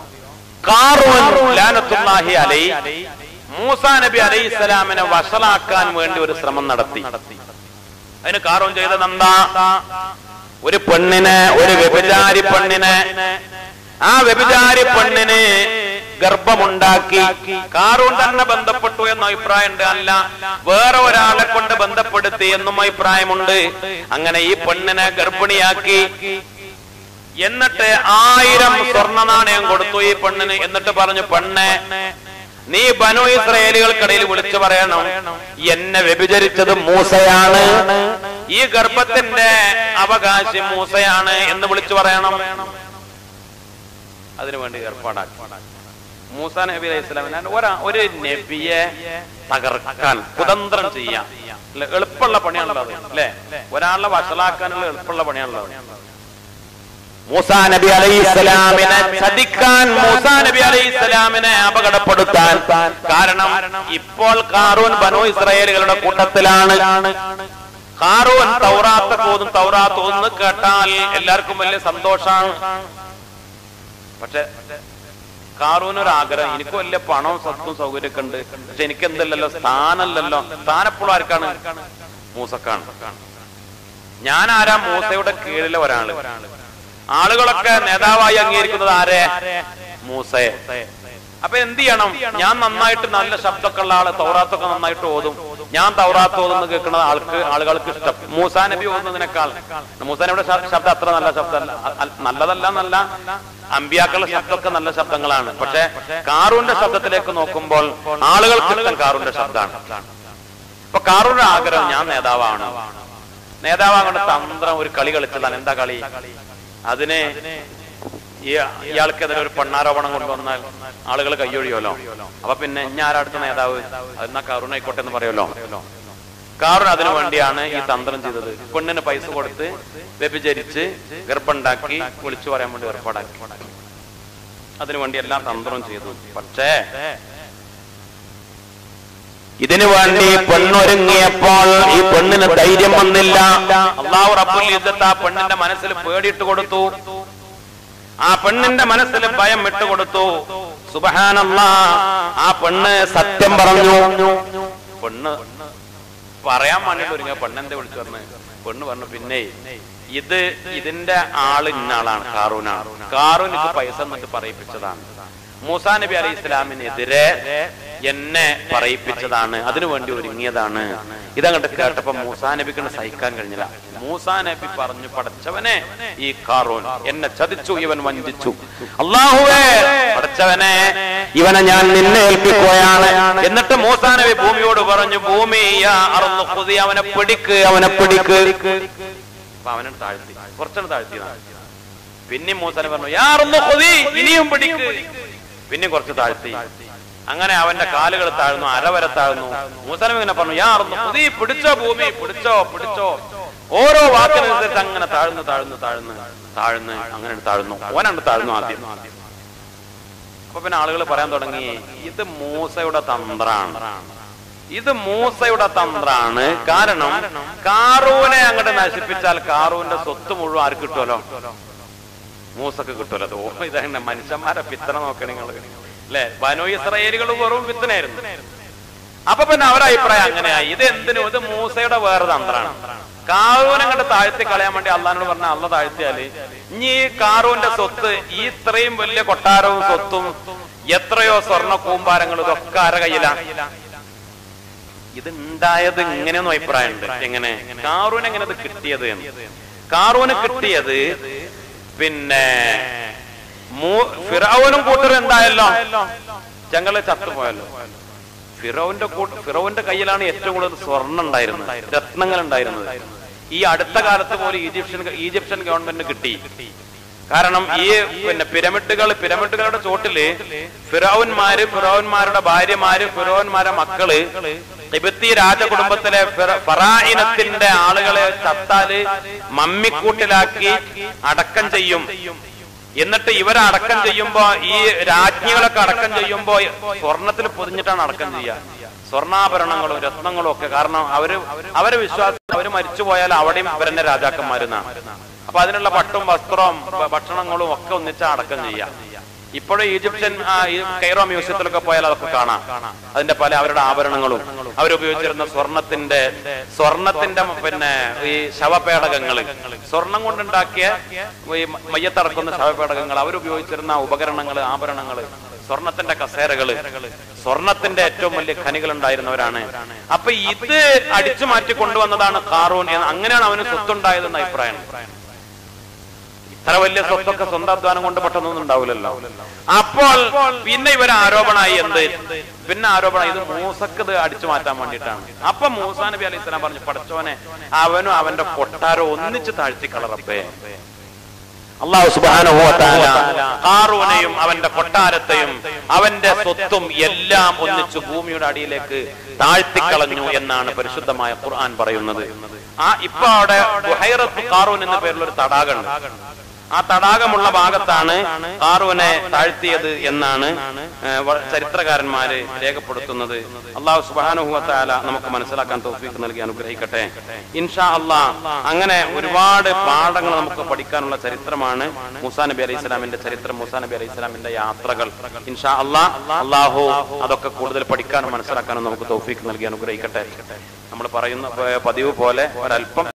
A: കാറൂൻ ലാനത്തുല്ലാഹി അലൈ മൂസാ നബി അലൈഹി സ്വലാമിനെ വഷളാക്കാൻ വേണ്ടി ഒരു ശ്രമം നടത്തി അതിന് കാറൂൻ ചെയ്തത് എന്താ ഒരു പെണ്ണിനെ ഒരു വ്യഭിചാരി പെണ്ണിനെ ആ വ്യഭിചാരി പെണ്ണിന് ഗർഭമുണ്ടാക്കി കാറൂൺ തന്നെ ബന്ധപ്പെട്ടു എന്ന അഭിപ്രായമുണ്ട് അല്ല വേറെ ഒരാളെ കൊണ്ട് ബന്ധപ്പെടുത്തി എന്നും അഭിപ്രായമുണ്ട് അങ്ങനെ ഈ പെണ്ണിനെ ഗർഭിണിയാക്കി എന്നിട്ട് ആയിരം സ്വർണ്ണ നാണയം കൊടുത്തു ഈ പെണ്ണിന് എന്നിട്ട് പറഞ്ഞു പെണ്ണെ നീ ബനു ഇസ്രയേലുകൾക്കിടയിൽ വിളിച്ചു പറയണം എന്നെ വ്യഭിചരിച്ചത് മൂസയാണ് ഈ ഗർഭത്തിന്റെ അവകാശി മൂസയാണ് എന്ന് വിളിച്ചു പറയണം അതിനുവേണ്ടി ഏർപ്പാടാക്കി മൂസ നബി അലൈഹി സ്വലാമിന് ഒരാ ഒരു നബിയെ തകർക്കാൻ കുതന്ത്രം ചെയ്യാം അല്ലെ എളുപ്പമുള്ള പണിയാണല്ലോ അത് അല്ലെ ഒരാളെ വഷളാക്കാനുള്ള എളുപ്പമുള്ള പണിയാണല്ലോ അത്. മൂസാ നബി അലൈഹി സ്വലാമിനെ ചതിക്കാൻ മൂസാ നബി അലൈഹി സ്വലാമിനെ അപകടപ്പെടുത്താൻ കാരണം ഇപ്പോൾ കാറൂൻ ബനു ഇസ്രായേലുകളുടെ കൂട്ടത്തിലാണ് കാറൂൻ തൗറാത്ത പോതും തൗറാത്ത് ഒന്ന് കേട്ടാൽ എല്ലാവർക്കും വലിയ സന്തോഷാണ് പക്ഷെ കാറൂന് ഒരു ആഗ്രഹം എനിക്ക് വലിയ പണവും സ്വത്തും സൗകര്യമൊക്കെ ഉണ്ട് പക്ഷെ എനിക്ക് എന്തല്ലല്ലോ സ്ഥാനല്ലല്ലോ സ്ഥാനപ്പോഴും ആർക്കാണ് മൂസക്കാണ് ഞാൻ ആരാ മൂസയുടെ കീഴിലെ ഒരാള് ആളുകളൊക്കെ നേതാവായി അംഗീകരിക്കുന്നത് ആരെ മൂസയെ അപ്പൊ എന്ത് ചെയ്യണം ഞാൻ നന്നായിട്ട് നല്ല ശബ്ദമൊക്കെ ഉള്ള ആള് തൗറാത്തൊക്കെ നന്നായിട്ട് ഓതും ഞാൻ തൗറാത്ത് ഓതുന്നത് കേൾക്കുന്നത് ആൾക്ക് ആളുകൾക്ക് ഇഷ്ടം മൂസാ നബി ഓതുന്നതിനേക്കാൾ മൂസാ നബിയുടെ ശ- ശബ്ദം അത്ര നല്ല ശബ്ദമല്ല അ- അ- നല്ലതല്ല എന്നല്ല അമ്പിയാക്കളുടെ ശബ്ദമൊക്കെ നല്ല ശബ്ദങ്ങളാണ് പക്ഷെ കാറൂന്റെ ശബ്ദത്തിലേക്ക് നോക്കുമ്പോൾ ആളുകൾക്ക് ഇഷ്ടം കാറൂന്റെ ശബ്ദമാണ് അപ്പൊ കാറൂന്റെ ആഗ്രഹം ഞാൻ നേതാവാണ് നേതാവാകേണ്ട തന്ത്രം ഒരു കളി കളിച്ചതാണ് എന്താ കളി അതിന് ഈ ഇയാൾക്കെതിരെ ഒരു പെണ്ണാരോപണം കൊണ്ടുവന്നാൽ ആളുകൾ കയ്യൊഴിയുമല്ലോ അപ്പൊ പിന്നെ ഞാൻ ആരടുത്ത നേതാവ് അതെന്നാ കാറൂൺ ആയിക്കോട്ടെ എന്ന് പറയുമല്ലോ കാറൂൺ അതിനു വേണ്ടിയാണ് ഈ തന്ത്രം ചെയ്തത് പെണ്ണിന് പൈസ കൊടുത്ത് വ്യഭിചരിച്ച് ഗർഭമുണ്ടാക്കി വിളിച്ചു പറയാൻ വേണ്ടി ഏർപ്പാടാക്കി അതിനു വേണ്ടി എല്ലാ തന്ത്രവും ചെയ്തു പക്ഷേ ഇതിനു വേണ്ടി പെണ്ണൊരുങ്ങിയപ്പോൾ ഈ പെണ്ണിന് ധൈര്യം വന്നില്ല അള്ളാഹു റബ്ബുൽ ഇസ്സത്ത് ആ പെണ്ണിന്റെ മനസ്സിൽ പേടിയിട്ട് കൊടുത്തു ആ പെണ്ണിന്റെ മനസ്സിൽ ഭയം ഇട്ടുകൊടുത്തു സുബഹാനല്ലാ ആ പെണ്ണ് സത്യം പറഞ്ഞു പെണ്ണ് പറയാൻ വേണ്ടിട്ട് ഒരുങ്ങ പെണ്ണെന്തെ വിളിച്ചു പറഞ്ഞു പെണ്ണ് പറഞ്ഞു പിന്നെ ഇത് ഇതിന്റെ ആള് ഇന്നാളാണ് കാറൂനാണ് കാറൂൻ ഇത് പൈസ എന്നിട്ട് പറയിപ്പിച്ചതാണ് മൂസാ നബി അലൈഹി ഇസ്ലാമിനെതിരെ എന്നെ പറയിപ്പിച്ചതാണ് അതിനു വേണ്ടി ഒരുങ്ങിയതാണ് ഇതങ്ങോട്ട് കേട്ടപ്പോ മൂസാ നബിക്ക് സഹിക്കാൻ കഴിഞ്ഞില്ല മൂസാ നബി പറഞ്ഞു പടച്ചവനെ ഈ കാറൂൻ എന്നെ ചതിച്ചു ഇവൻ വഞ്ചിച്ചു അള്ളാഹുവേ പടച്ചവനെ ഇവനെ ഞാൻ നിന്നെ ഏൽപ്പിക്കുകയാണ് എന്നിട്ട് മൂസാ നബി ഭൂമിയോട് പറഞ്ഞു ഭൂമി യാ അറുന്നു ഖുദി, അവനെ പിടിക്ക് അവനെ പിടിക്ക് അപ്പൊ അവനെ താഴ്ത്തി കുറച്ചെണ്ണം താഴ്ത്തിയതാണ് പിന്നെയും മൂസാനെ പറഞ്ഞു യാ അറുന്നു ഖുദി, ഇനിയും പിടിക്ക് പിന്നെയും കുറച്ച് താഴ്ത്തി അങ്ങനെ അവന്റെ കാലുകൾ താഴ്ന്നു അരവരെ താഴ്ന്നു മൂസനം ഇങ്ങനെ പറഞ്ഞു യാ അറുന്നു ഖുദി, പിടിച്ചോ ഭൂമി പിടിച്ചോ പിടിച്ചോ ഓരോ വാക്കിനനുസരിച്ച് അങ്ങനെ താഴ്ന്നു താഴ്ന്നു താഴ്ന്ന് താഴ്ന്ന് അങ്ങനെ താഴ്ന്നു ഓനാണ്ട് താഴ്ന്നു ആദ്യം അപ്പൊ പിന്നെ ആളുകൾ പറയാൻ തുടങ്ങി ഇത് മൂസയുടെ തന്ത്രാണ് ഇത് മൂസയുടെ തന്ത്രാണ് കാരണം കാറൂനെ അങ്ങോട്ട് നശിപ്പിച്ചാൽ കാറൂന്റെ സ്വത്ത് മുഴുവൻ ആർക്ക് കിട്ടുമല്ലോ മൂസക്ക് കിട്ടുമല്ലോ അത് ഓ ഇതന്നെ മനുഷ്യന്മാരെ പിത്തന നോക്കണ നിങ്ങൾ അല്ലെ ബനു ഇസ്രയേലുകൾ വെറും പിത്തനായിരുന്നു അപ്പൊ പിന്നെ അവരുടെ അഭിപ്രായം അങ്ങനെയായി ഇത് എന്തിനും ഇത് മൂസയുടെ വേറെ തന്ത്രാണ് കാറൂൻ അങ്ങോട്ട് താഴ്ത്തി കളയാൻ വേണ്ടി അള്ളഹാനോട് പറഞ്ഞ അള്ള താഴ്ത്തിയാല് ഇനി ഈ കാറൂന്റെ സ്വത്ത് ഈ ഇത്രയും വലിയ കൊട്ടാരവും സ്വത്തും എത്രയോ സ്വർണ്ണ കൂമ്പാരങ്ങളും ഇതൊക്കെ ആരെ കയ്യിലാണ് ഇത് ഉണ്ടായത് ഇങ്ങനെയൊന്നും അഭിപ്രായമുണ്ട് എങ്ങനെ കാറൂന് എങ്ങനെ ഇത് കിട്ടിയത് എന്ന് കാറൂന് കിട്ടിയത് പിന്നെ മൂ- ഫിറൗനും കൂട്ടരും എന്തായല്ലോ ഞങ്ങള് ചത്തുപോയല്ലോ ഫിറോവിന്റെ കൂട്ട ഫിറോവിന്റെ കയ്യിലാണ് ഏറ്റവും കൂടുതൽ സ്വർണ്ണം ഉണ്ടായിരുന്നത് രത്നങ്ങൾ ഉണ്ടായിരുന്നത് ഈ അടുത്ത കാലത്ത് പോലും ഈജിപ്ഷ്യൻ ഈജിപ്ഷ്യൻ ഗവൺമെന്റ് കിട്ടി കാരണം ഈ പിന്നെ പിരമിഡുകൾ പിരമിഡുകളുടെ ചോട്ടില് ഫിറോവന്മാര് ഫിറോവന്മാരുടെ ഭാര്യമാര് ഫിറോവന്മാരുടെ മക്കള് തിബത്തി രാജകുടുംബത്തിലെ ഫിറ- ഫറായിനത്തിന്റെ ആളുകളെ ചത്താല് മമ്മിക്കൂട്ടിലാക്കി അടക്കം ചെയ്യും എന്നിട്ട് ഇവരെ അടക്കം ചെയ്യുമ്പോ ഈ രാജ്ഞികളൊക്കെ അടക്കം ചെയ്യുമ്പോ സ്വർണത്തിൽ പൊതിഞ്ഞിട്ടാണ് അടക്കം ചെയ്യുക സ്വർണ്ണാഭരണങ്ങളും രത്നങ്ങളും ഒക്കെ കാരണം അവര് അവരെ വിശ്വാസം അവര് മരിച്ചു പോയാൽ അവിടെയും ഇവരെന്നെ രാജാക്കന്മാരെന്നാണ് അപ്പൊ അതിനുള്ള പട്ടും വസ്ത്രവും ഭ- ഭക്ഷണങ്ങളും ഒക്കെ ഒന്നിച്ച് അടക്കം ചെയ്യാം ഇപ്പോഴും ഈജിപ്ഷ്യൻ ആ, ഈ കൈറോ മ്യൂസിയത്തിലൊക്കെ പോയാൽ അതൊക്കെ കാണാം അതിന്റെ പല അവരുടെ ആഭരണങ്ങളും അവരുപയോഗിച്ചിരുന്ന സ്വർണത്തിന്റെ സ്വർണത്തിന്റെ പിന്നെ ഈ ശവപേടകങ്ങൾ സ്വർണം കൊണ്ടുണ്ടാക്കിയ ഈ മയ്യത്തടക്കുന്ന ശവപേടകങ്ങൾ അവരുപയോഗിച്ചിരുന്ന ഉപകരണങ്ങൾ ആഭരണങ്ങൾ സ്വർണത്തിന്റെ കസേരകള് സ്വർണത്തിന്റെ ഏറ്റവും വലിയ ഖനികൾ ഉണ്ടായിരുന്നവരാണ് അപ്പൊ ഇത് അടിച്ചു മാറ്റി കൊണ്ടുവന്നതാണ് കാറൂൻ എന്ന് അങ്ങനെയാണ് അവന് സ്വത്തുണ്ടായതെന്ന് അഭിപ്രായം ഇത്ര വലിയ സ്വത്തൊക്കെ സ്വന്തം അധ്വാനം കൊണ്ട് പെട്ടെന്നൊന്നും ഉണ്ടാവില്ലല്ലോ അപ്പോൾ പിന്നെ ഇവരെ ആരോപണമായി എന്ത് പിന്നെ ആരോപണം ഇത് മൂസക്ക് ഇത് അടിച്ചു മാറ്റാൻ വേണ്ടിയിട്ടാണ് അപ്പൊ മൂസാ നബി അലൈഹി സ്വലാം പറഞ്ഞു പഠിച്ചോനെ അവനും അവന്റെ കൊട്ടാരോ ഒന്നിച്ച് താഴ്ത്തി കളറപ്പേ അള്ളാഹു സുബ്ഹാനഹു വ തആല ഹാറൂനെയും അവന്റെ കൊട്ടാരത്തെയും അവന്റെ സ്വത്തും എല്ലാം ഒന്നിച്ചു ഭൂമിയുടെ അടിയിലേക്ക് താഴ്ത്തിക്കളഞ്ഞു എന്നാണ് പരിശുദ്ധമായ ഖുർആൻ പറയുന്നത് ആ ഇപ്പൊ അവിടെ ബുഹൈറത്ത് ഖാറൂൻ എന്ന പേരിൽ ഒരു തടാകമുണ്ട് ആ തടാകമുള്ള ഭാഗത്താണ് ഖാറൂനെ താഴ്ത്തിയത് എന്നാണ് ഏഹ്, വ- ചരിത്രകാരന്മാര് രേഖപ്പെടുത്തുന്നത് അള്ളാഹു സുബ്ഹാനഹു വ തആല നമുക്ക് മനസ്സിലാക്കാൻ തൗഫീഖ് നൽകി അനുഗ്രഹിക്കട്ടെ ഇൻഷാ അള്ളാ അങ്ങനെ ഒരുപാട് പാഠങ്ങൾ നമുക്ക് പഠിക്കാനുള്ള ചരിത്രമാണ് മൂസാ നബി അലൈഹി സ്വലാമിന്റെ ചരിത്രം മൂസാ നബി അലൈഹി സ്വലാമിന്റെ യാത്രകൾ ഇൻഷാ അള്ളാ അള്ളാഹു അതൊക്കെ കൂടുതൽ പഠിക്കാനും മനസ്സിലാക്കാനും നമുക്ക് തൗഫീഖ് നൽകി അനുഗ്രഹിക്കട്ടെ നമ്മൾ പറയുന്ന ഏഹ്, പതിവ് പോലെ ഒരല്പം